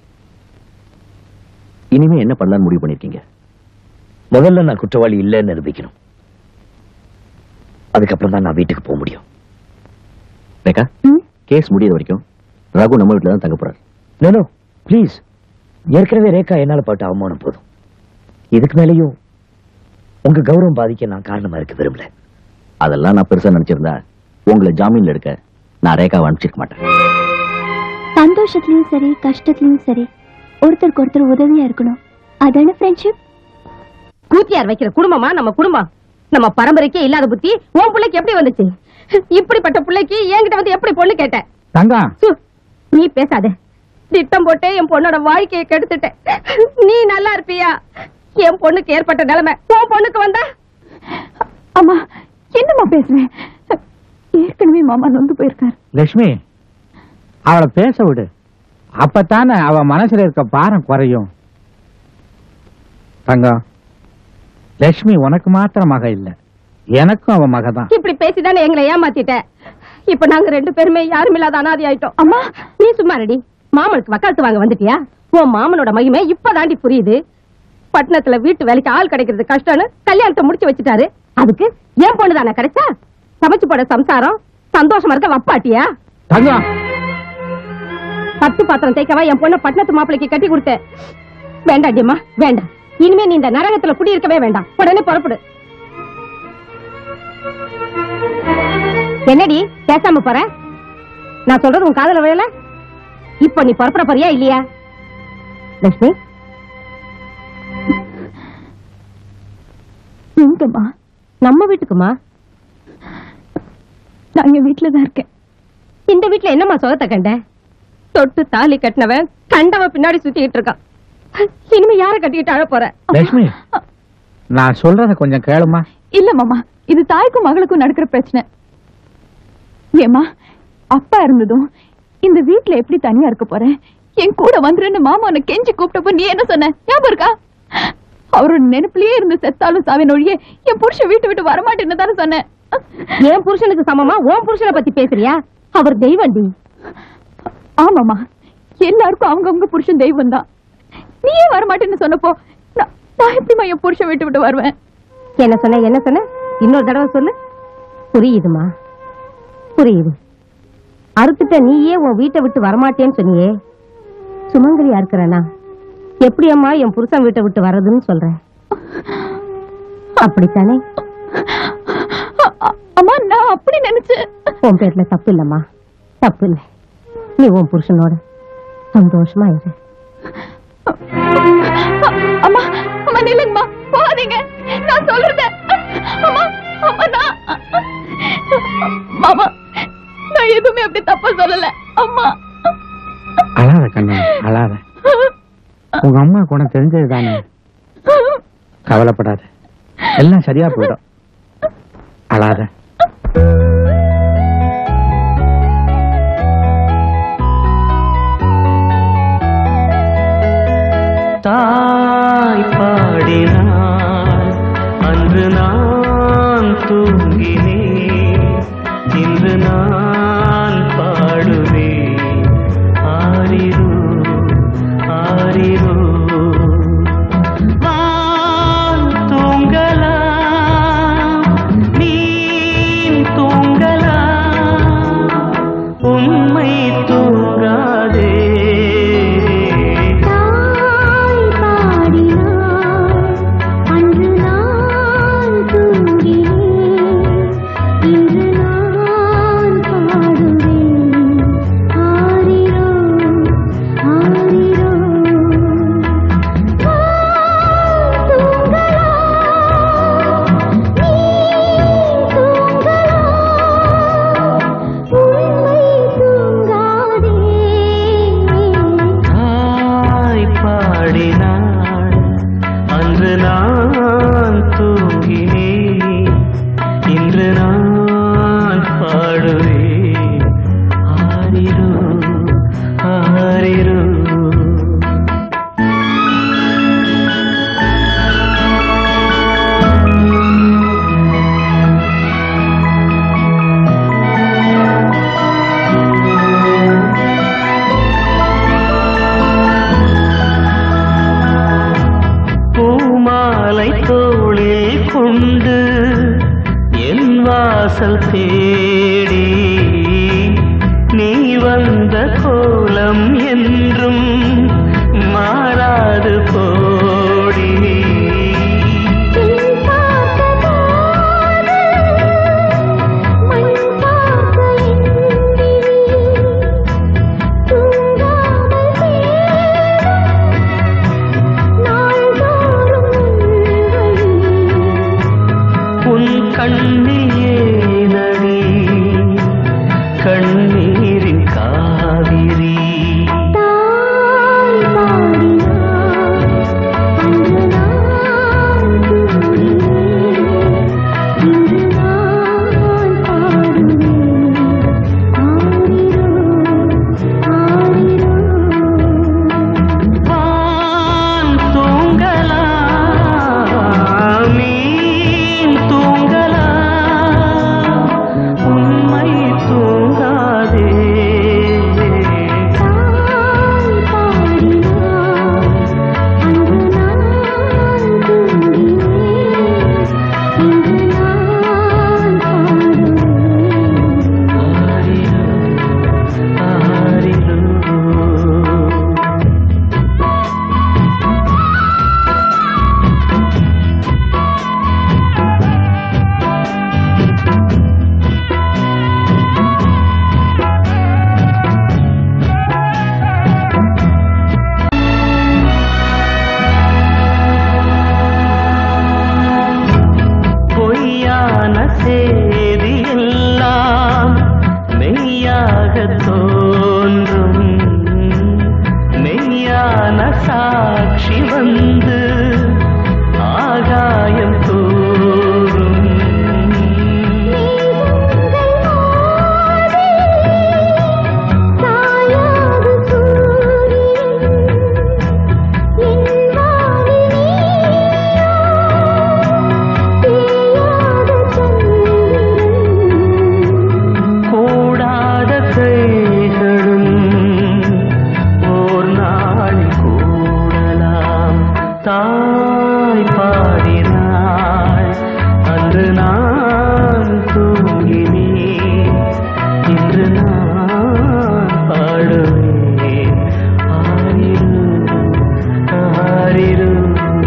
இனிமே என்ன பண்ணலாம்னு முடிவு பண்ணிருக்கீங்க முதல்ல நான் குற்றவாளி இல்லைன்னு நிரூபிக்கணும் அதுக்கப்புறம் தான் நான் வீட்டுக்கு போக முடியும் ரேகா கேஸ் முடியிற வரைக்கும் ரகு நம்ம வீட்டுல தான் தங்க போறாரு நோ நோ ப்ளீஸ் ஏற்கனவே ரேகா என்னால பட்ட அவமானம் போதும் இதுக்கு மேலேயும் உங்க கௌரவம் பாதிக்க நான் காரணமா இருக்க விரும்பல அதெல்லாம் நான் பெருசா நினைச்சிருந்தா உங்களை ஜாமீன்ல எடுக்க நான் ரேகாவை அனுப்பிச்சிருக்க மாட்டேன் சந்தோஷத்துலயும் சரி கஷ்டத்துலயும் சரி ஒருத்தருக்கு ஒருத்தர் உதவியா இருக்கணும் அதான ஃப்ரெண்ட்ஷிப் கூத்தியார் வைக்கிற குடும்பமா நம்ம குடும்பம் நம்ம பரம்பரைக்கே இல்லாத புத்தி உன் பிள்ளைக்கு எப்படி வந்துச்சு இப்படிப்பட்ட பிள்ளைக்கு என்கிட்ட வந்து எப்படி பொண்ணு கேட்ட தங்கம் சு, நீ பேசாத திட்டம் போட்டு என் பொண்ணோட வாழ்க்கையை கெடுத்துட்ட நீ நல்லா இருப்பியா என் பொண்ணுக்கு ஏற்பட்ட நிலைமை உன் பொண்ணுக்கு வந்தா அம்மா என்னம்மா பேசுறேன் ஏற்கனவே மாமா நொந்து போயிருக்காரு லட்சுமி அவளை பேச விடு அப்பத்தானே அவ மனசுல இருக்க பாரம் குறையும் தங்கம் லட்சுமி உனக்கு மாத்திரம் மக இல்ல எனக்கும் அவ மக தான் இப்படி பேசிதானே எங்களை ஏமாத்திட்ட இப்ப நாங்க ரெண்டு பேருமே யாரும் இல்லாத அனாதி ஆயிட்டோம் அம்மா நீ சும்மா ரெடி மாமனுக்கு வக்காலத்து வாங்க வந்துட்டியா உன் மாமனோட மகிமை இப்பதாண்டி புரியுது பட்டணத்துல வீட்டு வேலைக்கு ஆள் கிடைக்கிறது கஷ்டம்னு கல்யாணத்தை முடிச்சு வச்சுட்டாரு அதுக்கு ஏன் பொண்ணு தானே கிடைச்சா சமைச்சு போட சம்சாரம் சந்தோஷமா இருக்க வப்பாட்டியா தங்கம் பத்து பாத்திரம் தேய்க்கவா என் பொண்ணை பட்டணத்து மாப்பிளைக்கு கட்டி கொடுத்தேன் வேண்டாண்டியம்மா வேண்டாம் இனிமே நீ இந்த நரகத்துல குடியிருக்கவே வேண்டாம் உடனே புறப்படு என்னடி பேசாம போற நான் சொல்றது உன் காதல விழல இப்ப நீ புறப்பட போறியா இல்லையா லட்சுமி எங்கம்மா நம்ம வீட்டுக்குமா நான் எங்க வீட்டுலதான் இருக்கேன் இந்த வீட்டுல என்னம்மா சுகத்தை கண்ட தொட்டு தாலி கட்டினவன் கண்டவன் பின்னாடி சுத்திக்கிட்டு இருக்கான் இனிமே யார கட்டிக்கிட்டு அழ போற லட்சுமி நான் சொல்றத கொஞ்சம் கேளுமா இல்ல மாமா இது தாய்க்கும் மகளுக்கும் நடக்கிற பிரச்சனை ஏமா அப்பா இருந்ததும் இந்த வீட்ல எப்படி தனியா இருக்க போறேன் என் கூட வந்துருன்னு மாமா உன்னை கெஞ்சி கூப்பிட்டப்ப நீ என்ன சொன்ன ஞாபகம் இருக்கா அவரோட நினைப்புலயே இருந்து செத்தாலும் சாவின் ஒழிய என் புருஷன் வீட்டு விட்டு வரமாட்டேன்னு தானே சொன்னேன் என் புருஷனுக்கு சமமா உன் புருஷனை பத்தி பேசுறியா அவர் தெய்வண்டி ஆமாமா எல்லாருக்கும் அவங்கவங்க புருஷன் தெய்வம் தான் நீயே வரமாட்டேன்னு சொன்னப்போ நான் நான் எப்படிமா என் புருஷன் விட்டு விட்டு வருவேன் என்ன சொன்ன என்ன சொன்ன இன்னொரு தடவை சொல்லு புரியுதுமா புரியுது அறுத்துட்ட நீயே உன் வீட்டை விட்டு வரமாட்டேன்னு சொன்னியே சுமங்கலியா இருக்கிறனா எப்படி அம்மா என் புருஷன் வீட்டை விட்டு வர்றதுன்னு சொல்றேன் அப்படித்தானே அம்மா நான் அப்படி நினைச்சேன் உன் பேர்ல தப்பு இல்லம்மா தப்பு இல்லை நீ உன் புருஷனோட சந்தோஷமா இரு அம்மா அம்மா நில்லுங்கம்மா போகாதீங்க நான் சொல்றத அம்மா அம்மா நான் மாமா நான் எதுவுமே அப்படி தப்பா சொல்லல அம்மா அழாத கண்ணா அழாத உங்க அம்மா குணம் தெரிஞ்சது தானே கவலைப்படாத எல்லாம் சரியா போயிடும் அழாத தாய் பாடினாள் அன்று நான் தூங்கினேன் இன்று நான் பாடுவேன் ஆரிரோ ஆரிரோ வான் தூங்கலாம் நீ தூங்கலாம் உண்மை தூங்காதே அன்று நான் தூங்கினேன் இன்று நான் பாடுவேன் ஆரிரோ ஆரிரோ தாய் பாடினாள் அன்று நான் தூங்கினேன் இன்று நான் பாடுவேன் ஆரிரோ ஆரிரோ பூமாலை தோளில் கொண்டு என் வாசல் தேடி நீ வந்த கோலம் என்றும் மாறாது போடி உன் கண்ணில் ஏனடி மனசாட்சி வந்து ஆகாயம் தோறும் கூடாத கைகளும் ஓர் நாளில் கூடலாம் தாய் பாடினாள் அன்று நான் தூங்கினேன் இன்று நான் பாடுவேன் ஆரிரு ஆரிரு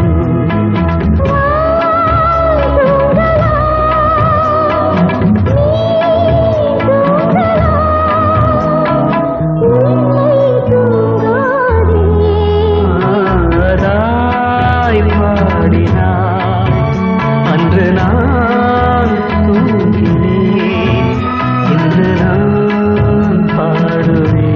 ஆதாய் பாடினாள் அன்று நான் தூங்கினேன் இன்று நான் பாடுவேன்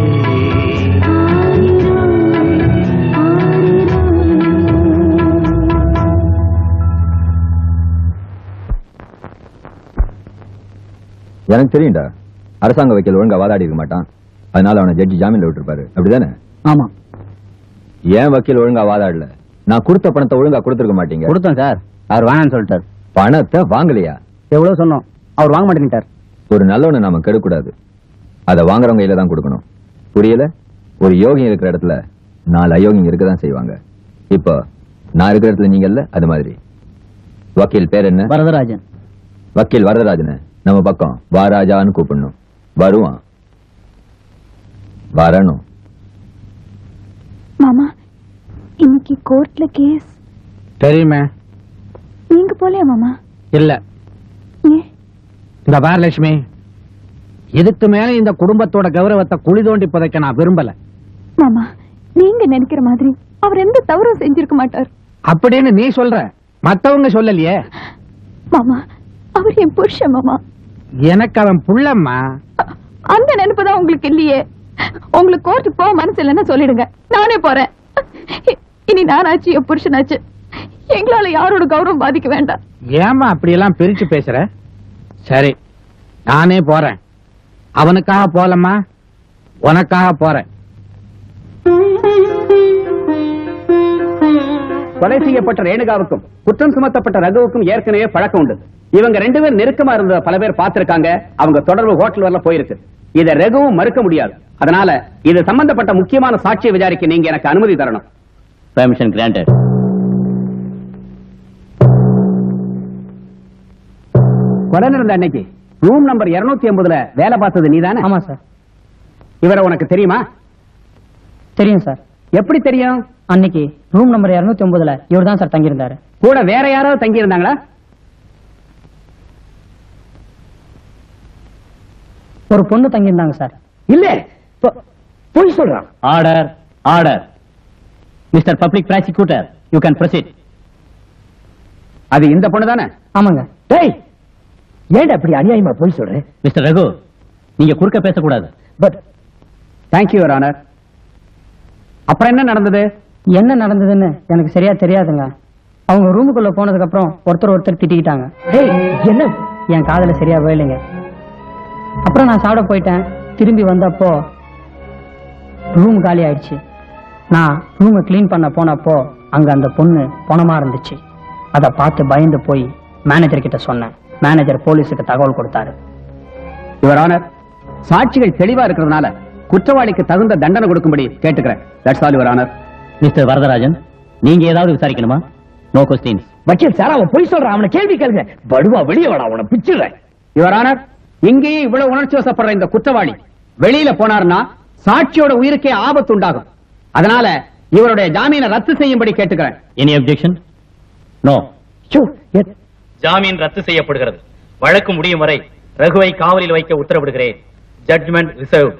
எனக்கு தெரியும்டா அரசாங்க வக்கீல் ஒழுங்கா வாதாடி இருக்க மாட்டான் அதனால அவனை ஜட்ஜி ஜாமீன்ல விட்டுருப்பாரு அப்படிதானே ஆமா ஏன் வக்கீல் ஒழுங்கா வாதாடல நான் கொடுத்த பணத்தை ஒழுங்கா கொடுத்துருக்க மாட்டீங்க கொடுத்தோம் சார் அவர் வேணாம்னு சொல்லிட்டார் பணத்தை வாங்கலையா எவ்வளவு சொன்னோம் அவர் வாங்க மாட்டேங்கிட்டார் ஒரு நல்லவனை நாம கெடுக்கூடாது அதை வாங்குறவங்க கையில தான் கொடுக்கணும் புரியல ஒரு யோகி இருக்கிற இடத்துல நாலு அயோகிங்க இருக்க தான் செய்வாங்க இப்போ நான் இருக்கிற இடத்துல நீங்க இல்ல அது மாதிரி வக்கீல் பேர் என்ன வரதராஜன் வக்கீல் வரதராஜன நம்ம பக்கம் வாராஜான்னு கூப்பிடணும் வருவான் வரணும் மாமா இன்னைக்கு கோர்ட்ல கேஸ் தெரியுமே நீங்க போலையா மாமா இல்ல ஏன் இந்த பார் லட்சுமி இதுக்கு மேல இந்த குடும்பத்தோட கௌரவத்தை குழி தோண்டி புதைக்க நான் விரும்பல மாமா நீங்க நினைக்கிற மாதிரி அவர் எந்த தவறும் செஞ்சிருக்க மாட்டார் அப்படின்னு நீ சொல்ற மத்தவங்க சொல்லலையே மாமா அவர் என் புருஷன் மாமா எனக்கு அவன் புள்ளம்மா அந்த நினைப்பு தான் உங்களுக்கு இல்லையே உங்களுக்கு கோர்ட்டுக்கு போக மனசு இல்லைன்னா சொல்லிடுங்க நானே போறேன் இ- இனி நானாச்சு என் புருஷனாச்சு எங்களால யாரோட கௌரவம் பாதிக்க வேண்டாம் ஏமா அப்படியெல்லாம் பிரிச்சு பேசுற சரி நானே போறேன் அவனுக்காக போலம்மா உனக்காக போறேன் கொலை செய்யப்பட்ட ரேணுகாவுக்கும் குற்றம் சுமத்தப்பட்ட ரகுவுக்கும் ஏற்கனவே பழக்கம் உண்டு இவங்க ரெண்டு பேரும் நெருக்கமா இருந்த பல பேர் பார்த்திருக்காங்க அவங்க தொடர்பு ஹோட்டல் வரல போயிருக்கு இத ரகுவும் மறுக்க முடியாது அதனால இது சம்பந்தப்பட்ட முக்கியமான சாட்சியை விசாரிக்க நீங்க எனக்கு அனுமதி தரணும் பெர்மிஷன் கிராண்டட் கொலை நடந்த அன்னைக்கு ரூம் நம்பர் 280 எண்பதுல வேலை பார்த்தது நீதானே ஆமா சார் இவரை உனக்கு தெரியுமா தெரியும் சார் எப்படி தெரியும் அன்னைக்கு ரூம் நம்பர் இருநூத்தி ஒன்பதுல இவர் தான் சார் தங்கியிருந்தாரு கூட வேற யாராவது தங்கி இருந்தாங்களா ஒரு பொண்ணு தங்கியிருந்தாங்க சார் இல்ல போய் சொல்றான் order order mister public prosecutor you can proceed அது இந்த பொண்ணு தானே ஆமாங்க டேய் ஏன்டா அப்படி அநியாயமா போய் சொல்றேன் மிஸ்டர் ரகு நீங்க குறுக்க பேசக்கூடாது பட் தேங்க்யூ யுவர் ஆனர் அப்புறம் என்ன நடந்தது என்ன நடந்ததுன்னு எனக்கு சரியா தெரியாதுங்க அவங்க ரூமுக்குள்ள போனதுக்கு அப்புறம் ஒருத்தர் ஒருத்தர் திட்டிக்கிட்டாங்க டேய் என்ன என் காதுல சரியா வேலைங்க அப்புறம் நான் சாப்பிட போயிட்டேன் திரும்பி வந்தப்போ ரூம் காலி ஆயிடுச்சு நான் ரூமை க்ளீன் பண்ண போனப்போ அங்க அந்த பொண்ணு பணமா இருந்துச்சு அதை பார்த்து பயந்து போய் மேனேஜர் கிட்ட சொன்னேன் மேனேஜர் போலீஸுக்கு தகவல் கொடுத்தாரு யுவர் ஆனர் சாட்சிகள் தெளிவா இருக்கிறதுனால குற்றவாளிக்கு தகுந்த தண்டனை கொடுக்கும்படி கேட்டுக்கிறேன் that's all your honour mister Varadharajan நீங்க ஏதாவது விசாரிக்கணுமா நோ கொஸ்டின்ஸ் வக்கீல் சார் அவன் போய் சொல்றான் அவனை கேள்வி கேளுங்க படுவா வெளியே வாடா அவனை பிச்சிடுறேன் யுவர் ஆனர் இங்கேயே இவ்வளவு உணர்ச்சி வசப்படுற இந்த குற்றவாளி வெளியில போனார்னா சாட்சியோட உயிருக்கே ஆபத்து உண்டாகும் அதனால இவருடைய ஜாமீனை ரத்து செய்யும்படி கேட்டுக்கிறேன் எனி அப்ஜெக்ஷன் நோ எ- ஜாமீன் ரத்து செய்யப்படுகிறது வழக்கு முடியும் வரை ரகுவை காவலில் வைக்க உத்தரவிடுகிறேன் ஜட்ஜ்மெண்ட் ரிசர்வ்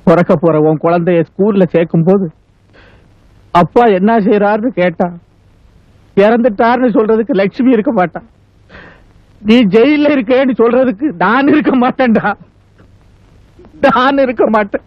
பிறக்க போற உன் குழந்தைய ஸ்கூல்ல சேர்க்கும் போது அப்பா என்ன செய்யறாருன்னு கேட்டா இறந்துட்டாருன்னு சொல்றதுக்கு லட்சுமி இருக்க மாட்டான் நீ ஜெயில இருக்கேன்னு சொல்றதுக்கு நான் இருக்க மாட்டேன்டா நான் இருக்க மாட்டேன்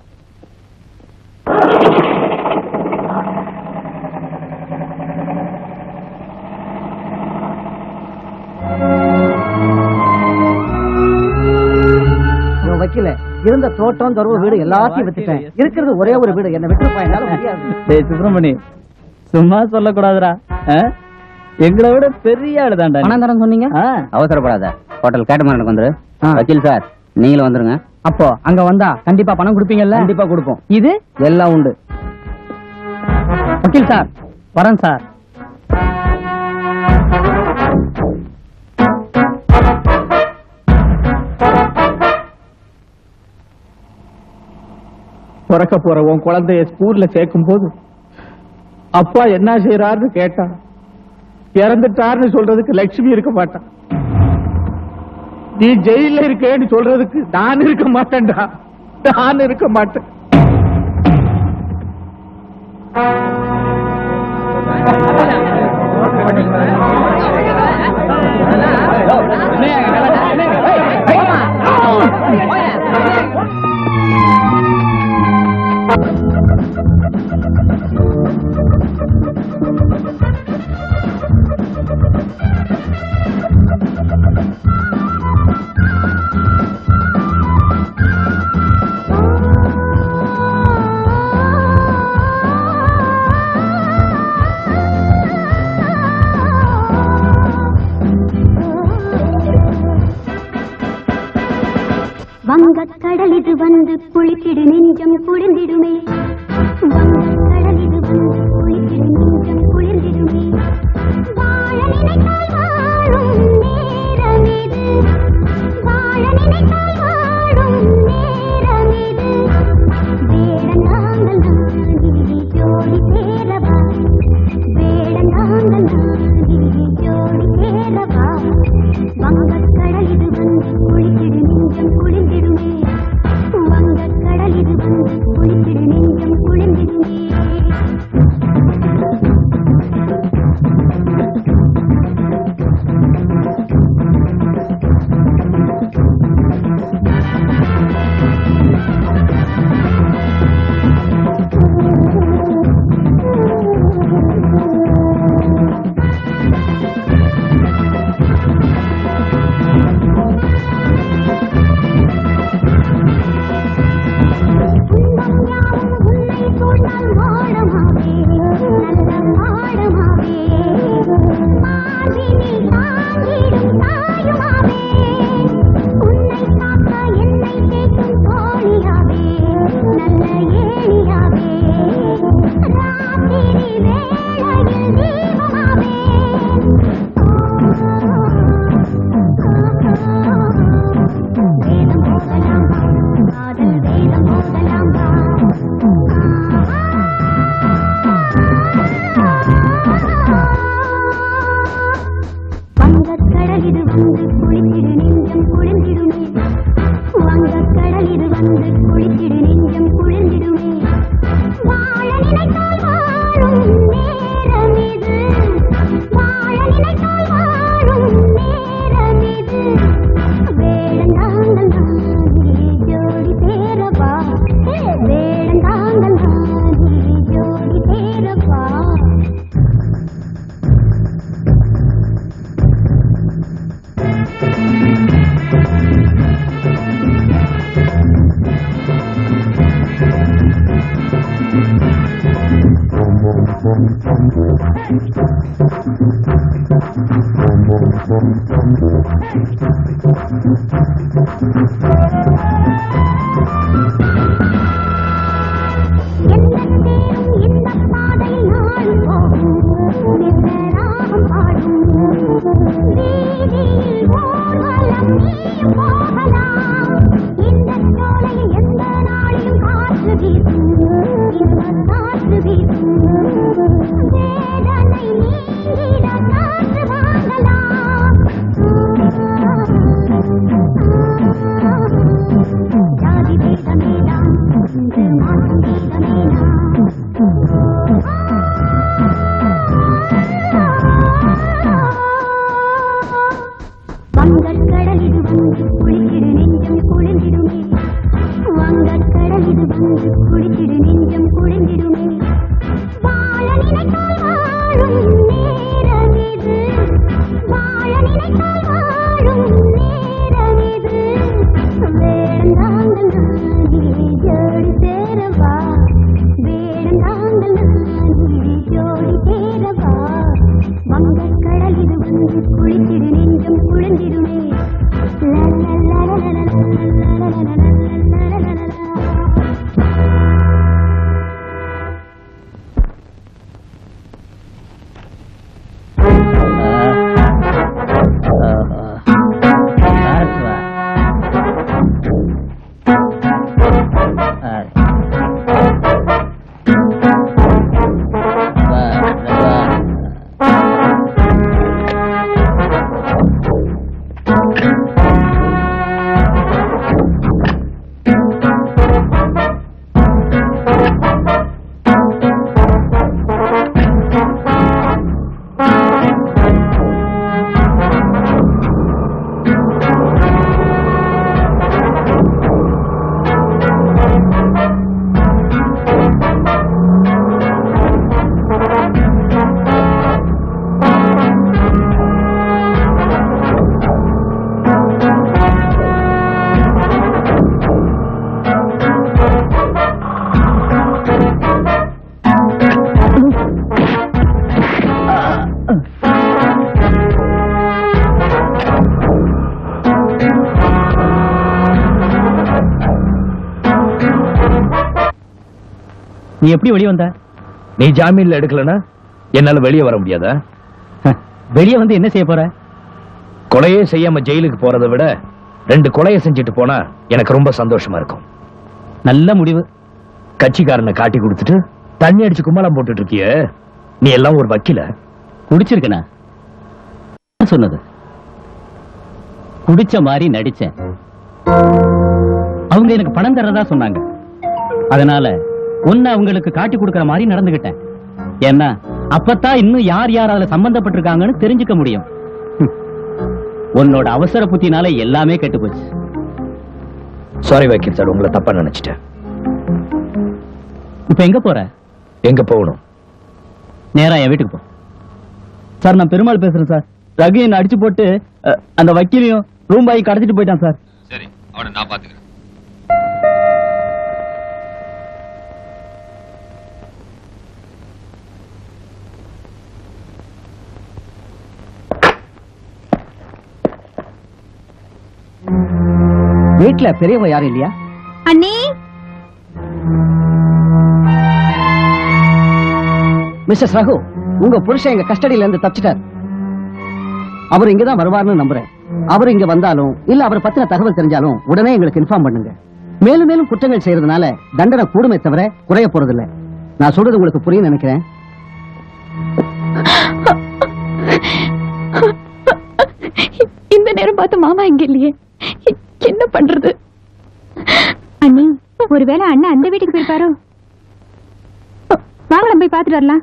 இவன் வைக்கல இருந்த தோட்டம் துறவு வீடு எல்லாத்தையும் வித்துட்டேன் இருக்கிறது ஒரே ஒரு வீடு என்ன விட்டுருப்பா என்னால முடியாது டேய் சுப்பிரமணி சும்மா சொல்லக்கூடாதுடா ஆ? எங்களை விட பெரிய ஆளு தான்டா பணம் தரேன் சொன்னீங்க அவசரப்படாத ஹோட்டல் கேட்டமரனுக்கு வந்துரு வக்கீல் சார் நீங்களும் வந்துருங்க அப்போ அங்க வந்தா கண்டிப்பா பணம் கொடுப்பீங்கல்ல கண்டிப்பா கொடுப்போம் இது எல்லாம் உண்டு வக்கீல் சார் வரேன் சார் பிறக்க போற உன் குழந்தைய ஸ்கூல்ல சேர்க்கும் போது அப்பா என்ன செய்யறாருன்னு கேட்டா இறந்துட்டாருன்னு சொல்றதுக்கு லட்சுமி இருக்க மாட்டான் நீ ஜெயில இருக்கேன்னு சொல்றதுக்கு நான் இருக்க மாட்டேன்டா நான் இருக்க மாட்டேன் வங்கக் கடலிது வந்து குளித்திடு நெஞ்சம் குளிர்ந்திடுமே வங்கக் கடலிது வந்து குளித்திடு நெஞ்சம் குளிர்ந்திடுமே வாழ நினைத்தால் வாழும் நேரமிது வாழ நினைத்தால் வாழும் நேரமிது வேடந்தாங்கள் நாடி ஜோடி சேரவா வேடந்தாங்கள் நாடி ஜோடி சேரவா வங்கக் கடலிது வந்து குளித்திடு நெஞ்சம் குளிர்ந்திடுமே வங்கக் கடலிது வந்து குளித்திடு நெஞ்சம் குளிர்ந்திடுமே வங்கக் கடலிது வந்து குளித்திடு நெஞ்சம் குளிர்ந்திடுமே வங்கக் கடலிது வந்து குளித்திடு நெஞ்சம் குளிர்ந்திடுமே வாழ நினைத்தால் வாழும் நேரமிது வாழ நினைத்தால் வாழும் நேரமிது வேடந்தாங்கள் நாடி ஜோடி சேரவா வேடந்தாங்கள் நாடி ஜோடி சேரவா இந்த பாதையில் நாளும் போகும் எந்த ராகம் பாடும் வீதியில் ஊர்வலம் நீயும் போகலாம் இந்த சோலையில் எந்த நாளிலும் காற்று வீசும் இன்ப காற்று வீசும் வேதனை நீங்கிட காற்று வாங்கலாம் ஜாதி பேதமேலாம் நீ எப்படி வெளியே வந்த நீ ஜாமீன்ல எடுக்கலனா என்னால வெளியே வர முடியாதா வெளியே வந்து என்ன செய்ய போற கொலையே செய்யாம ஜெயிலுக்கு போறதை விட ரெண்டு கொலையை செஞ்சுட்டு போனா எனக்கு ரொம்ப சந்தோஷமா இருக்கும் நல்ல முடிவு கட்சிக்காரனை காட்டி கொடுத்துட்டு தண்ணி அடிச்சு கும்மாளம் போட்டுட்டு இருக்கிய நீ எல்லாம் ஒரு வக்கீல குடிச்சிருக்கனா யார் சொன்னது குடிச்ச மாதிரி நடிச்சேன் அவங்க எனக்கு பணம் தர்றதா சொன்னாங்க அதனால உன்னை அவங்களுக்கு காட்டி கொடுக்கற மாதிரி நடந்துகிட்டேன் ஏன்னா அப்பத்தான் இன்னும் யார் யார் அதுல சம்பந்தப்பட்டிருக்காங்கன்னு தெரிஞ்சுக்க முடியும் ஹம். உன்னோட அவசர புத்தினால எல்லாமே கெட்டு போச்சு சாரி வக்கீல் சார் உங்களை தப்பா நினைச்சிட்டேன் இப்ப எங்க போற எங்க போகணும் நேரா என் வீட்டுக்கு போ சார் நான் பெருமாள் பேசுறேன் சார் ரகு என்ன அடிச்சு போட்டு அஹ், அந்த வக்கீலையும் ரூம் பாய் கடத்திட்டு போயிட்டான் சார் சரி அவனை நான் பாத்துக்கிறேன் வீட்டுல பெரியவங்க யாரும் இல்லையா அண்ணி மிஸ்டர் ரகு உங்க புருஷன் எங்க கஸ்டடியில இருந்து தப்பிச்சிட்டார் அவர் இங்கதான் வருவார்னு நம்புறேன் அவர் இங்க வந்தாலும் இல்ல அவர் பத்தின தகவல் தெரிஞ்சாலும் உடனே எங்களுக்கு இன்ஃபார்ம் பண்ணுங்க மேலும் மேலும் குற்றங்கள் செய்யறதுனால தண்டனை கூடுமே தவிர குறைய போறதில்ல நான் சொல்றது உங்களுக்கு புரியும் நினைக்கிறேன் இந்த நேரம் பார்த்து மாமா இங்க இல்லையே என்ன பண்றது அண்ணி ஒருவேளை அண்ணன் அந்த வீட்டுக்கு போயிருப்பாரோ வாங்க நம்ம போய் பார்த்துட்டு வரலாம்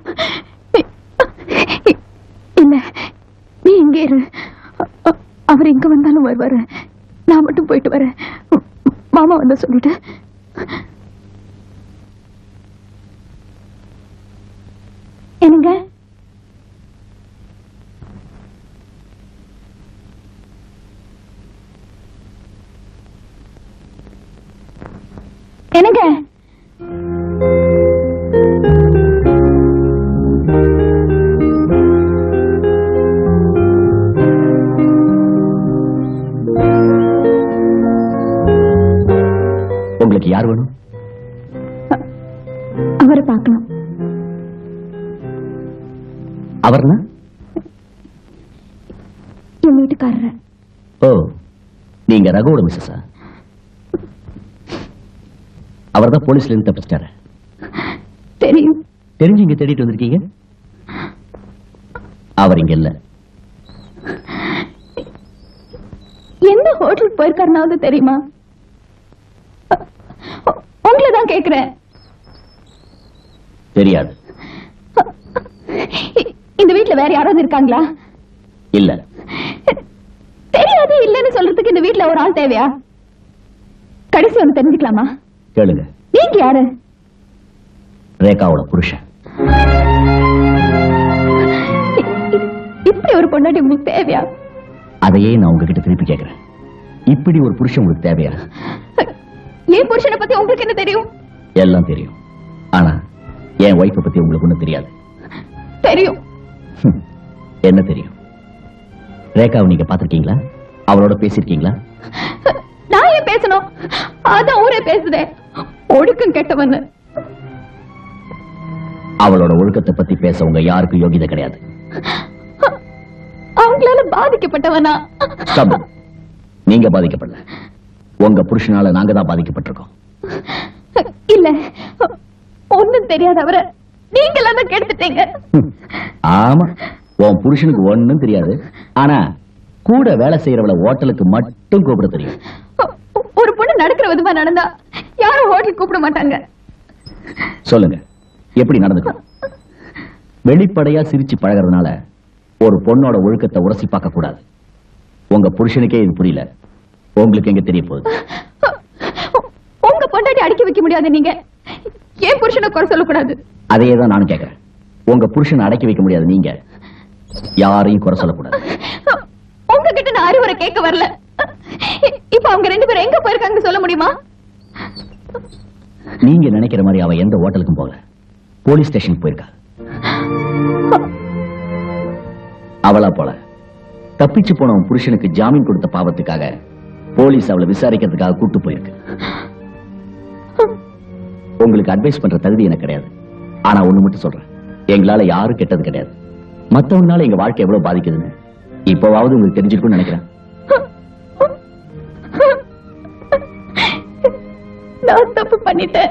இல்ல நீ இங்கே இரு அ- அவர் எங்க வந்தாலும் வருவாரு நான் மட்டும் போயிட்டு வரேன் மாமா வந்து சொல்லிட்டு என்னங்க என்னங்க உங்களுக்கு யார் வேணும் அவரை பார்க்கணும் அவர்னா என் வீட்டுக்காரரை ஓ நீங்க ரகுவோட மிஸ்ஸஸா அவர் தான் போலீஸ்ல இருந்து தப்பிச்சிட்டாரு தெரியும் தெரிஞ்சு இங்க தேடிட்டு வந்திருக்கீங்க அவர் இங்க இல்ல எந்த ஹோட்டலுக்கு போயிருக்காருனாவது தெரியுமா உங்களை தான் கேக்குறேன் தெரியாது இந்த வீட்ல வேற யாராவது இருக்காங்களா இல்ல தெரியாது இல்லைன்னு சொல்றதுக்கு இந்த வீட்ல ஒரு ஆள் தேவையா கடைசி ஒண்ணு தெரிஞ்சுக்கலாமா கேளுங்க நீங்க யாரு ரேகாவோட புருஷன் இப்படி ஒரு பொண்டாட்டி உங்களுக்கு தேவையா அதையே நான் உங்ககிட்ட திருப்பி கேட்கிறேன் இப்படி ஒரு புருஷன் உங்களுக்கு தேவையா என் புருஷனை பத்தி உங்களுக்கு என்ன தெரியும் எல்லாம் தெரியும் ஆனா என் ஒய்ஃபை பத்தி உங்களுக்கு ஒண்ணும் தெரியாது தெரியும் ஹம், என்ன தெரியும் ரேகாவை நீங்க பாத்திருக்கீங்களா அவளோட பேசிருக்கீங்களா நான் ஏன் பேசணும் அதான் ஊரே பேசுதே ஒடுக்கம் கெட்டவன்னு அவளோட ஒழுக்கத்தை பத்தி பேச உங்க யாருக்கும் யோகிதை கிடையாது அவங்களால பாதிக்கப்பட்டவனா Stop it. நீங்க பாதிக்கப்படல உங்க புருஷனால நாங்க தான் பாதிக்கப்பட்டிருக்கோம் இல்ல ஒண்ணும் தெரியாத அவரை நீங்களா தான் கெடுத்துட்டீங்க ஆமா உன் புருஷனுக்கு ஒண்ணும் தெரியாது ஆனா கூட வேலை செய்யறவள ஹோட்டலுக்கு மட்டும் கூப்பிட தெரியும் ஒரு பொண்ணு நடக்கிற விதமா நடந்தா யாரும் ஹோட்டல் கூப்பிட மாட்டாங்க சொல்லுங்க எப்படி நடந்துக்கணும் வெளிப்படையா சிரிச்சு பழகுறதுனால ஒரு பொண்ணோட ஒழுக்கத்தை உரசி பார்க்க கூடாது உங்க புருஷனுக்கே இது புரியல உங்களுக்கு எங்க தெரிய போகுது உங்க பொண்டாட்டி அடிக்க வைக்க முடியாது நீங்க ஏன் புருஷனை குறை சொல்லக்கூடாது அதையே தான் நானும் கேட்கறேன் உங்க புருஷனை அடக்கி வைக்க முடியாது நீங்க யாரையும் குறை சொல்லக்கூடாது உங்ககிட்ட நான் அறிவுரை கேட்க வரல இப்ப அவங்க ரெண்டு பேரும் எங்க போயிருக்காங்கன்னு சொல்ல முடியுமா நீங்க நினைக்கிற மாதிரி அவ எந்த ஹோட்டலுக்கும் போகல போலீஸ் ஸ்டேஷனுக்கு போயிருக்கா அவளா போல தப்பிச்சு போன உன் புருஷனுக்கு ஜாமீன் கொடுத்த பாவத்துக்காக போலீஸ் அவளை விசாரிக்கிறதுக்காக கூட்டு போயிருக்கு உங்களுக்கு அட்வைஸ் பண்ற தகுதி எனக்கு கிடையாது ஆனா ஒண்ணு மட்டும் சொல்றேன் எங்களால யாரும் கெட்டது கிடையாது மத்தவங்களால எங்க வாழ்க்கை எவ்வளவு பாதிக்குதுன்னு இப்போவாவது உங்களுக்கு தெரிஞ்சிருக்கும்னு நினைக்கிறேன் நான் தப்பு பண்ணிட்டேன்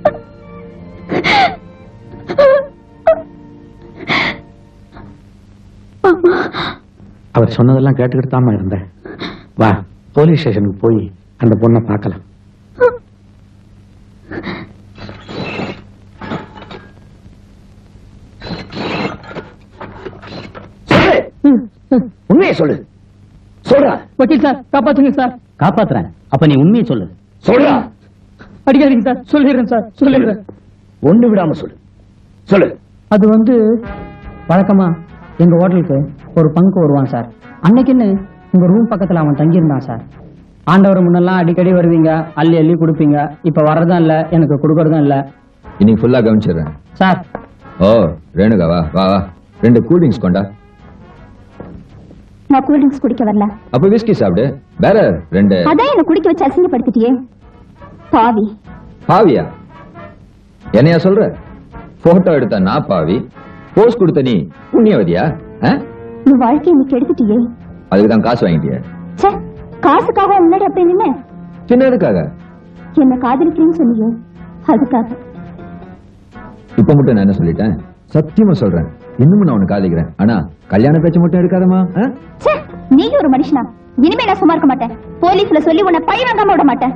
அவர் சொன்னதெல்லாம் கேட்டுக்கிட்டு தாமா இருந்தேன் வா போலீஸ் ஸ்டேஷனுக்கு போய் அந்த பொண்ணை பார்க்கலாம் உண்மையை சொல்லு சொல்றா வக்கீல் சார் காப்பாத்துங்க சார் காப்பாத்துறேன் அப்ப நீ உண்மையை சொல்லு சொல்றா அடிக்காதீங்க சார் சொல்லிடுறேன் சார் சொல்லிடுறேன் ஒண்ணு விடாம சொல்லு சொல்லு அது வந்து வழக்கமா எங்க ஹோட்டலுக்கு ஒரு பங்கு வருவான் சார் அன்னைக்குன்னு உங்க ரூம் பக்கத்துல அவன் தங்கியிருந்தான் சார் ஆண்டவர் முன்னெல்லாம் அடிக்கடி வருவீங்க அள்ளி அள்ளி கொடுப்பீங்க இப்ப வர்றதும் இல்ல எனக்கு கொடுக்கறதும் இல்ல இன்னைக்கு ஃபுல்லா கவனிச்சிடுறேன் சார் ஓ ரேணுகா வா வா வா ரெண்டு கூல் ட்ரிங்க்ஸ் கொண்டா நான் கூல் ட்ரிங்க்ஸ் குடிக்க வரல அப்ப விஸ்கி சாப்பிடு வேற ரெண்டு அதான் என்ன குடிக்க வச்சு அசிங்கப்படுத்திட்டியே பாவி பாவியா என்னையா சொல்ற போட்டோ எடுத்த நான் பாவி போஸ் கொடுத்த நீ புண்ணியவதியா ஆ? நீ வாழ்க்கையை நீ கெடுத்துட்டியே அதுக்கு தான் காசு வாங்கிட்டிய ச்சே காசுக்காக உன் முன்னாடி அப்படி நின்ன சின்ன எதுக்காக என்ன காதலிக்கிறேன்னு சொன்னியே அதுக்காக இப்ப மட்டும் நான் என்ன சொல்லிட்டேன் சத்தியமா சொல்றேன் இன்னமும் நான் உனக்கு காதலிக்கிறேன் ஆனா கல்யாண பேச்சு மட்டும் எடுக்காதமா ச்சே நீ ஒரு மனுஷனா இனிமே நான் சும்மா இருக்க மாட்டேன் போலீஸ்ல சொல்லி உன்னை பழி வாங்காம விட மாட்டேன்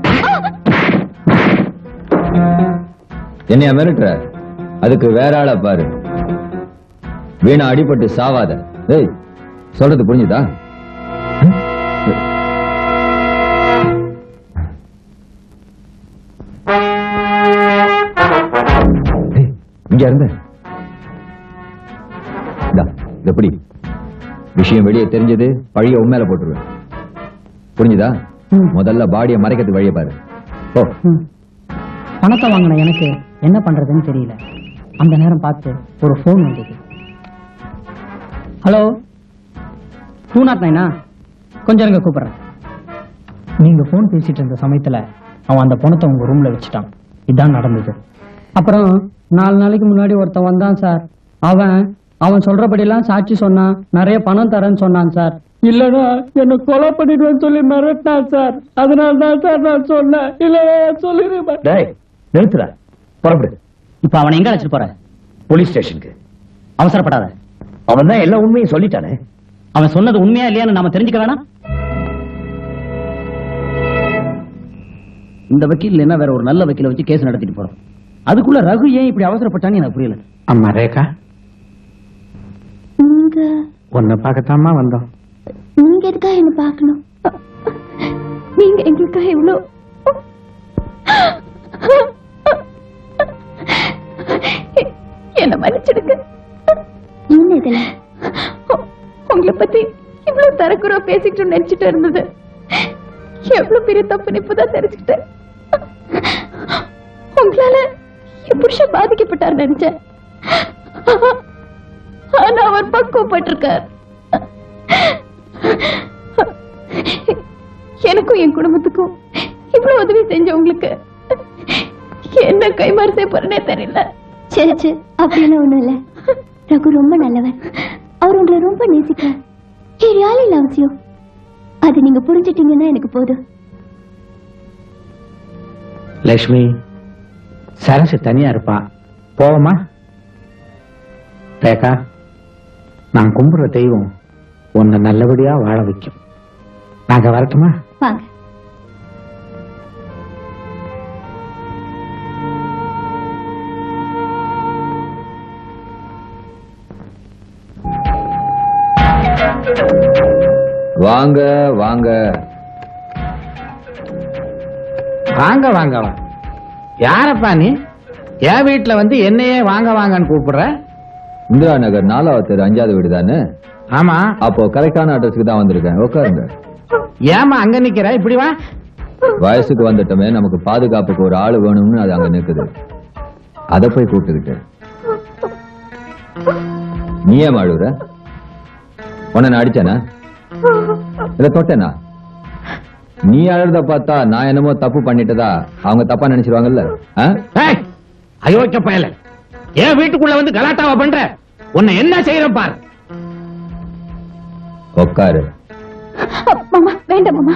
என்னைய மிரட்டுற அதுக்கு வேற ஆளா பாரு வீணா அடிபட்டு சாவாத ஏய் சொல்றது புரிஞ்சுதா ஏய், இங்க இருந்த இந்தா, இத பிடி விஷயம் வெளியே தெரிஞ்சது பழிய உண்மையில போட்டுருவேன் புரிஞ்சுதா முதல்ல பாடிய மறைக்கிறதுக்கு வழியை பாரு ஓ பணத்தை வாங்கின எனக்கு என்ன பண்றதுன்னு தெரியல அந்த நேரம் பார்த்து ஒரு ஃபோன் வந்தது ஹலோ டூ நாட் நைனா கொஞ்சம் இருங்க கூப்பிடுறேன் நீங்க ஃபோன் பேசிட்டு இருந்த சமயத்துல அவன் அந்த பணத்தை உங்க ரூம்ல வச்சுட்டான் இதான் நடந்தது அப்புறம் நாலு நாளைக்கு முன்னாடி ஒருத்தன் வந்தான் சார் அவன் அவன் சொல்றபடியெல்லாம் சாட்சி சொன்னான் நிறைய பணம் தரேன்னு சொன்னான் சார் இல்லடா என்ன கொலை பண்ணிடுவேன்னு சொல்லி மிரட்டினான் சார் அதனால தான் சார் நான் சொன்னேன் இல்லடா சொல்லிடுவேன் டேய் நிறுத்துற புறப்படு இப்ப அவனை எங்க அழைச்சிட்டு போற போலீஸ் ஸ்டேஷனுக்கு அவசரப்படாத அவன் தான் எல்லா உண்மையும் சொல்லிட்டானே அவன் சொன்னது உண்மையா இல்லையான்னு நாம தெரிஞ்சுக்க வேணாம் இந்த வக்கீல் இல்லைன்னா வேற ஒரு நல்ல வக்கீல வச்சு கேஸ் நடத்திட்டு போறோம் அதுக்குள்ள ரகு ஏன் இப்படி அவசரப்பட்டான்னு எனக்கு புரியல அம்மா ரேகா நீங்க உன்னை பார்க்கத்தாம்மா வந்தோம் நீங்க எதுக்காக என்ன பார்க்கணும் நீங்க எங்களுக்காக இவ்வளவு என்ன மன்னிச்சிடுங்க என்ன இதுல உங்களை பத்தி இவ்வளவு தரக்குறவா பேசிட்டு நினைச்சிட்டு இருந்தது எவ்வளவு பெரிய தப்புன்னு இப்பதான் தெரிஞ்சுக்கிட்டேன் உங்களால என் புருஷன் பாதிக்கப்பட்டார் நினைச்சேன் ஆனா அவர் பக்குவப்பட்டிருக்கார் எனக்கும் என் குடும்பத்துக்கும் இவ்வளவு உதவி செஞ்ச உங்களுக்கு என்ன கைமாறு செய்ய போறேனே தெரியல சரி சரி அப்படின்னு ஒண்ணும் இல்ல ரகு ரொம்ப நல்லவர் அவர் உங்களை ரொம்ப நேசிக்கிறார் ஹே ரியாலி லவ்ஸ் யூ அது நீங்க புரிஞ்சிட்டீங்கன்னா எனக்கு போதும் லட்சுமி சரசு தனியா இருப்பான் போவோமா ரேகா நான் கும்பிடுற தெய்வம் உன்னை நல்லபடியா வாழ வைக்கும் நாங்க வரட்டுமா வாங்க வாங்க வாங்க வாங்க வாங்க வா யாரப்பா நீ என் வீட்டுல வந்து என்னையே வாங்க வாங்கன்னு கூப்பிடுற இந்திரா நகர் நாலாவது தெரு அஞ்சாவது வீடு தானே ஆமா அப்போ கரெக்டான அட்ரஸ்க்கு தான் வந்திருக்கேன் உட்காருங்க ஏமா அங்க நிக்கிற இப்படி வா வயசுக்கு வந்துட்டோமே நமக்கு பாதுகாப்புக்கு ஒரு ஆளு வேணும்னு அது அங்க நிக்குது அத போய் கூப்பிட்டுக்கிட்டு நீ ஏன் அழுகுற உன்னை நான் அடிச்சேனா இல்ல தொட்டேனா நீ அழுறத பார்த்தா நான் என்னமோ தப்பு பண்ணிட்டதா அவங்க தப்பா நினைச்சிருவாங்கல்ல ஆ? ஏய், அயோக்கிய பயல என் வீட்டுக்குள்ள வந்து கலாட்டாவா பண்ற உன்னை என்ன செய்யறேன் பாரு உட்காரு மாமா வேண்டாம் மாமா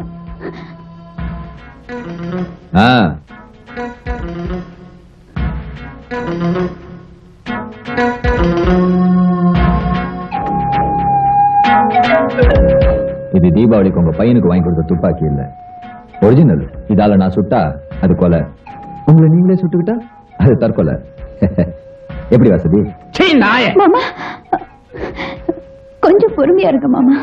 ஆ இது தீபாவளிக்கு உங்க பையனுக்கு வாங்கி கொடுத்த துப்பாக்கி இல்ல ஒரிஜினல் இதால நான் சுட்டா அது கொலை உங்களை நீங்களே சுட்டுக்கிட்டா அது தற்கொலை எப்படி வசதி சீ நாய மாமா கொஞ்சம் பொறுமையா இருக்க மாமா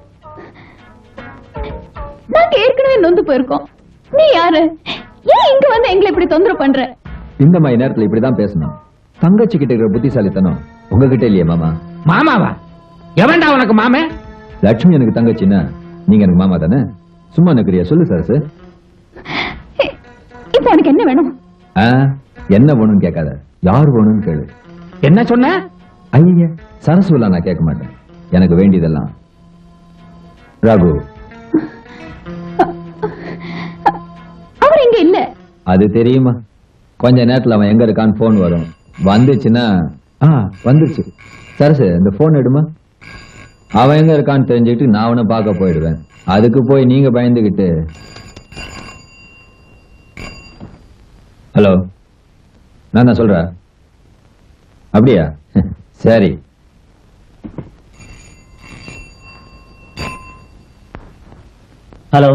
நாங்க ஏற்கனவே நொந்து போயிருக்கோம் நீ யாரு ஏன் இங்க வந்து எங்களை இப்படி தொந்தரவு பண்ற இந்த மாதிரி நேரத்துல இப்படிதான் பேசணும் தங்கச்சி கிட்ட இருக்கிற புத்திசாலித்தனம் உங்ககிட்ட இல்லையே மாமா மாமாவா எவன்டா உனக்கு மாமே லட்சுமி எனக்கு தங்கச்சின்னா நீங்க எனக்கு மாமா தானே சும்மா நக்கிரியா சொல்லு சரசு இப்ப உனக்கு என்ன வேணும் ஆ, என்ன வேணும்னு கேட்காத யார் வேணும்னு கேளு என்ன சொன்ன ஐய சரசுலாம் நான் கேட்க மாட்டேன் எனக்கு வேண்டியதெல்லாம் ரகு அவர் இங்க இல்ல அது தெரியுமா கொஞ்ச நேரத்துல அவன் எங்க இருக்கான்னு போன் வரும் வந்துச்சுன்னா ஆ வந்துருச்சு சரசு இந்த போன் எடுமா அவன் எங்க இருக்கான்னு தெரிஞ்சுக்கிட்டு நான் அவனை பார்க்க போயிடுவேன் அதுக்கு போய் நீங்க பயந்துகிட்டு ஹலோ நான் தான் சொல்றேன் அப்படியா சரி ஹலோ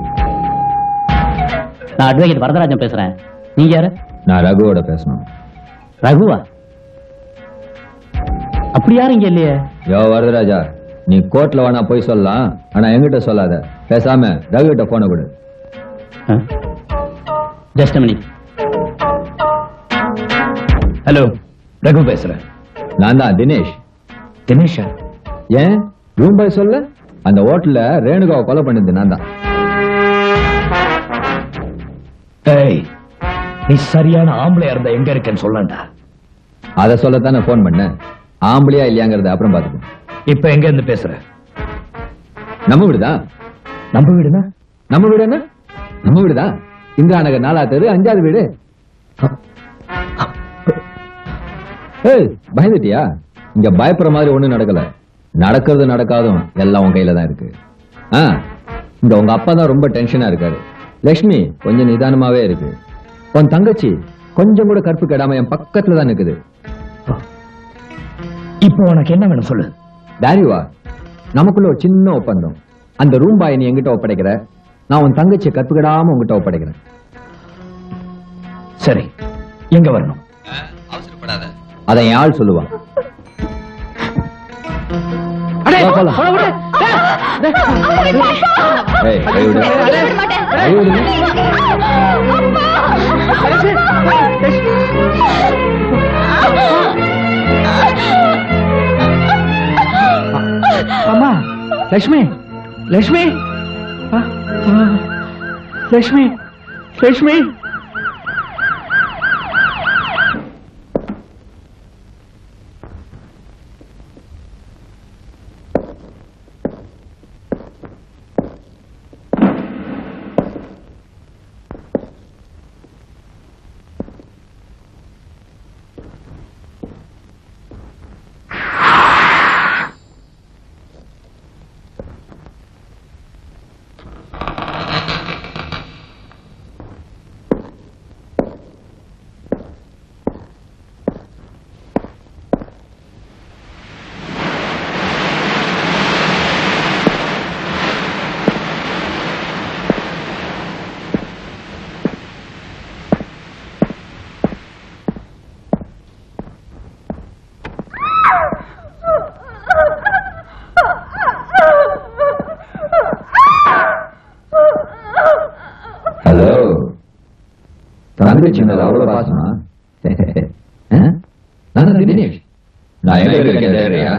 நான் அட்வொகேட் வரதராஜன் பேசுறேன் நீங்க யாரு நான் ரகுவோட பேசணும் ரகுவா அப்படி யாரும் இங்க இல்லையே யோ வரதராஜா நீ கோர்ட்ல வேணா போய் சொல்லலாம் ஆனா என்கிட்ட சொல்லாத பேசாம ரகு கிட்ட போன கொடு ஜஸ்ட் மினிட் ஹலோ ரகு பேசுறேன் நான் தான் தினேஷ் தினேஷா ஏன் ரூம் பாய் சொல்ல அந்த ஹோட்டல்ல ரேணுகாவை கொலை பண்ணிருந்தேன் நான் தான் ஏய் நீ சரியான ஆம்பளையா இருந்தா எங்க இருக்கேன்னு சொல்லண்டா அத சொல்லத்தானே போன் பண்ணேன் ஆம்பளையா இல்லையாங்கிறத அப்புறம் பாத்துக்கோ இப்ப எங்க இருந்து பேசுற நம்ம வீடுதான் நம்ம வீடுனா நம்ம வீடு என்ன நம்ம வீடுதான் இந்திரா நகர் நாலா தெரு அஞ்சாவது வீடு ஏய் பயந்துட்டியா இங்க பயப்படுற மாதிரி ஒண்ணும் நடக்கல நடக்கிறது நடக்காதும் எல்லாம் உன் கையில தான் இருக்கு ஆ இங்க உங்க அப்பா தான் ரொம்ப டென்ஷனா இருக்காரு லட்சுமி கொஞ்சம் நிதானமாவே இருக்கு உன் தங்கச்சி கொஞ்சம் கூட கற்பு கெடாம என் பக்கத்துல தான் நிக்குது இப்போ உனக்கு என்ன வேணும் சொல்லு டாரிவா நமக்குள்ள ஒரு சின்ன ஒப்பந்தம் அந்த ரூம் பாய் நீ எங்கிட்ட ஒப்படைக்கிற நான் உன் தங்கச்சியை கற்பு கெடாம உங்ககிட்ட ஒப்படைக்கிறேன் சரி எங்க வரணும் அதை என் ஆள் சொல்லுவான் வா, போலாம். ஏய், கை விடு. கை விடு. அம்மா லட்சுமி லட்சுமி ஆ, ஆ, லட்சுமி லட்சுமி தங்கச்சி மேல அவ்வளவு பாசமா ஆ? நான் தான் தினேஷ் நான் எங்க இருக்கேன் தேவையா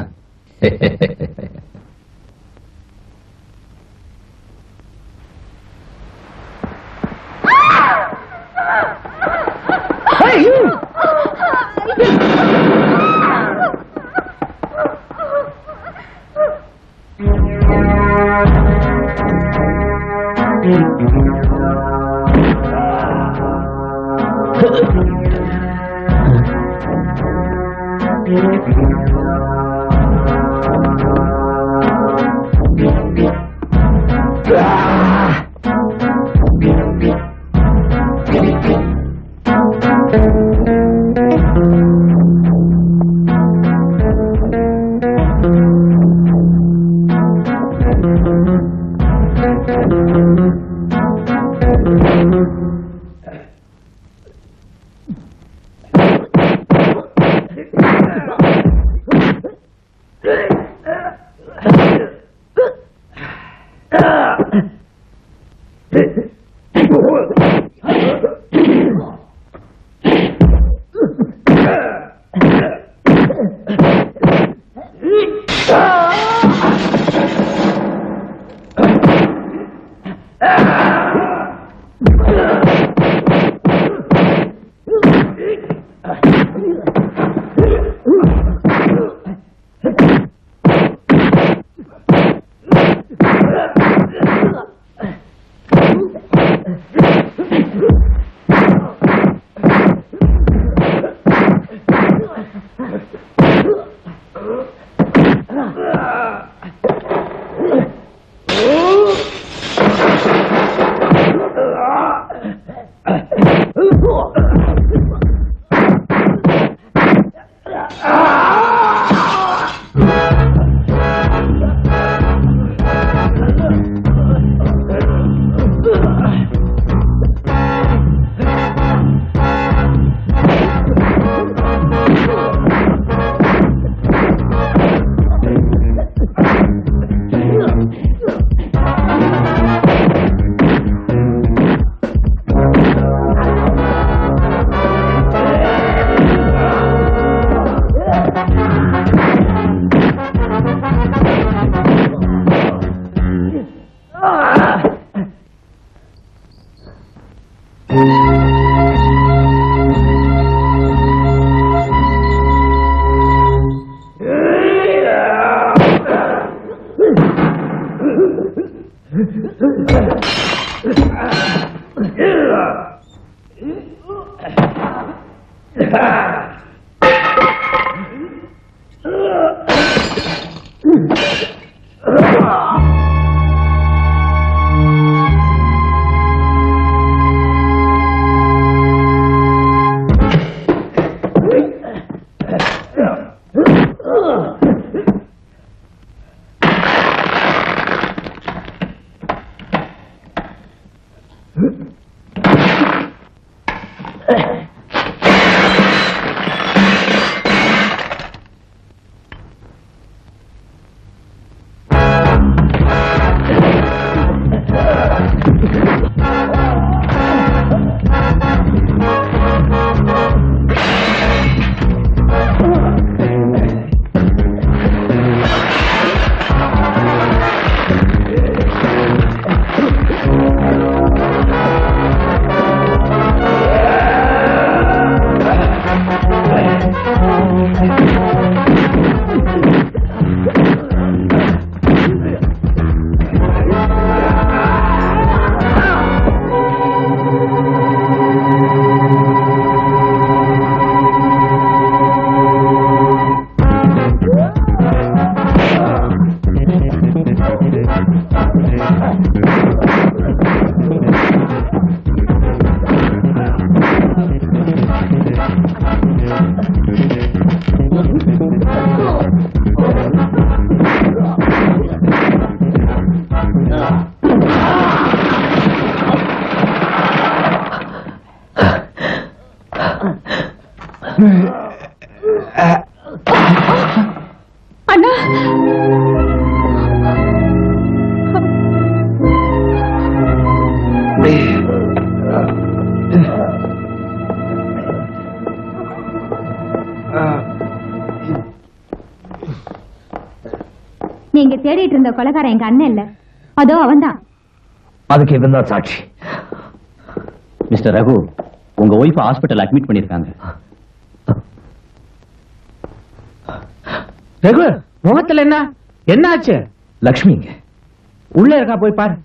அண்ணா நீங்க தேடிட்டு இருந்த கொலைகாரன் எங்க அண்ணன் இல்ல அதோ அவன்தான் அதுக்கு இவன் தான் சாட்சி மிஸ்டர் ரகு உங்க ஒய்ஃப் ஹாஸ்பிட்டல் அட்மிட் பண்ணிருக்காங்க ரகு முகத்துல என்ன என்னாச்சு லக்ஷ்மிங்க உள்ள இருக்கா போய் பாரு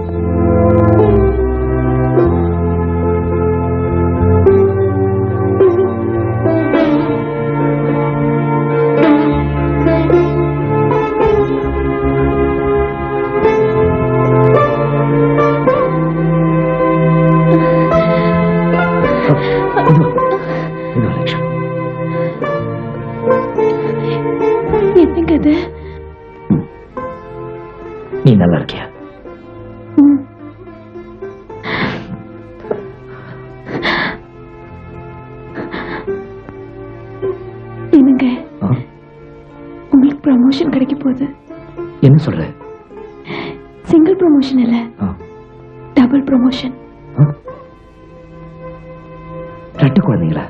என்னங்க இது நீ நல்லா இருக்கியா என்னங்க உங்களுக்கு ப்ரமோஷன் கிடைக்க போகுது என்ன சொல்ற சிங்கிள் ப்ரமோஷன் இல்ல டபுள் ப்ரமோஷன் ரெட்டு குழந்தைங்களா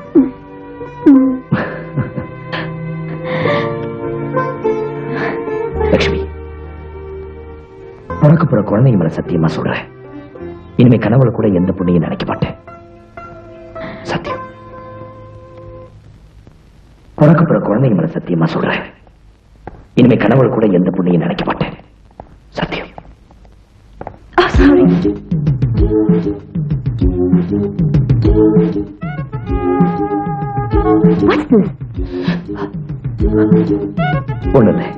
லக்ஷ்மி பிறக்க போற குழந்தைங்க மேல சத்தியமா சொல்றேன் இனிமே கனவுல கூட எந்த புண்ணியம் நினைக்க மாட்டேன் சத்தியம் பிறக்க போற குழந்தைங்க மேல சத்தியமா சொல்றேன் இனிமே கனவுல கூட எந்த புண்ணியம் நினைக்க மாட்டேன் சத்தியம் சாரி ஒண்ணு இல்லை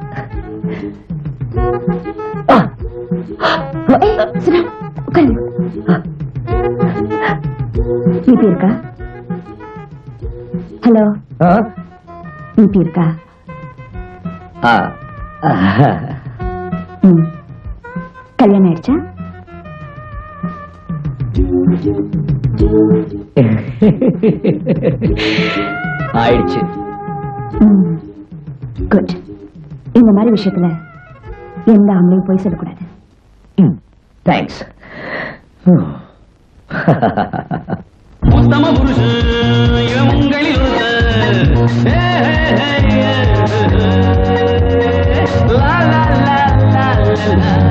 பிபி இருக்கா ஹலோ பிபி இருக்கா ம். கல்யாணம் ஆயிடுச்சா ஆயிடுச்சு குட் இந்த மாதிரி விஷயத்துல எந்த ஆம்பளையும் போய் சொல்லக்கூடாது தேங்க்ஸ் உத்தம புருஷன் இவன் உங்களில் ஒருத்தன். ஏ, ஏ, ஏ, ஏ. லா, லா, லா, லா, லா, லா.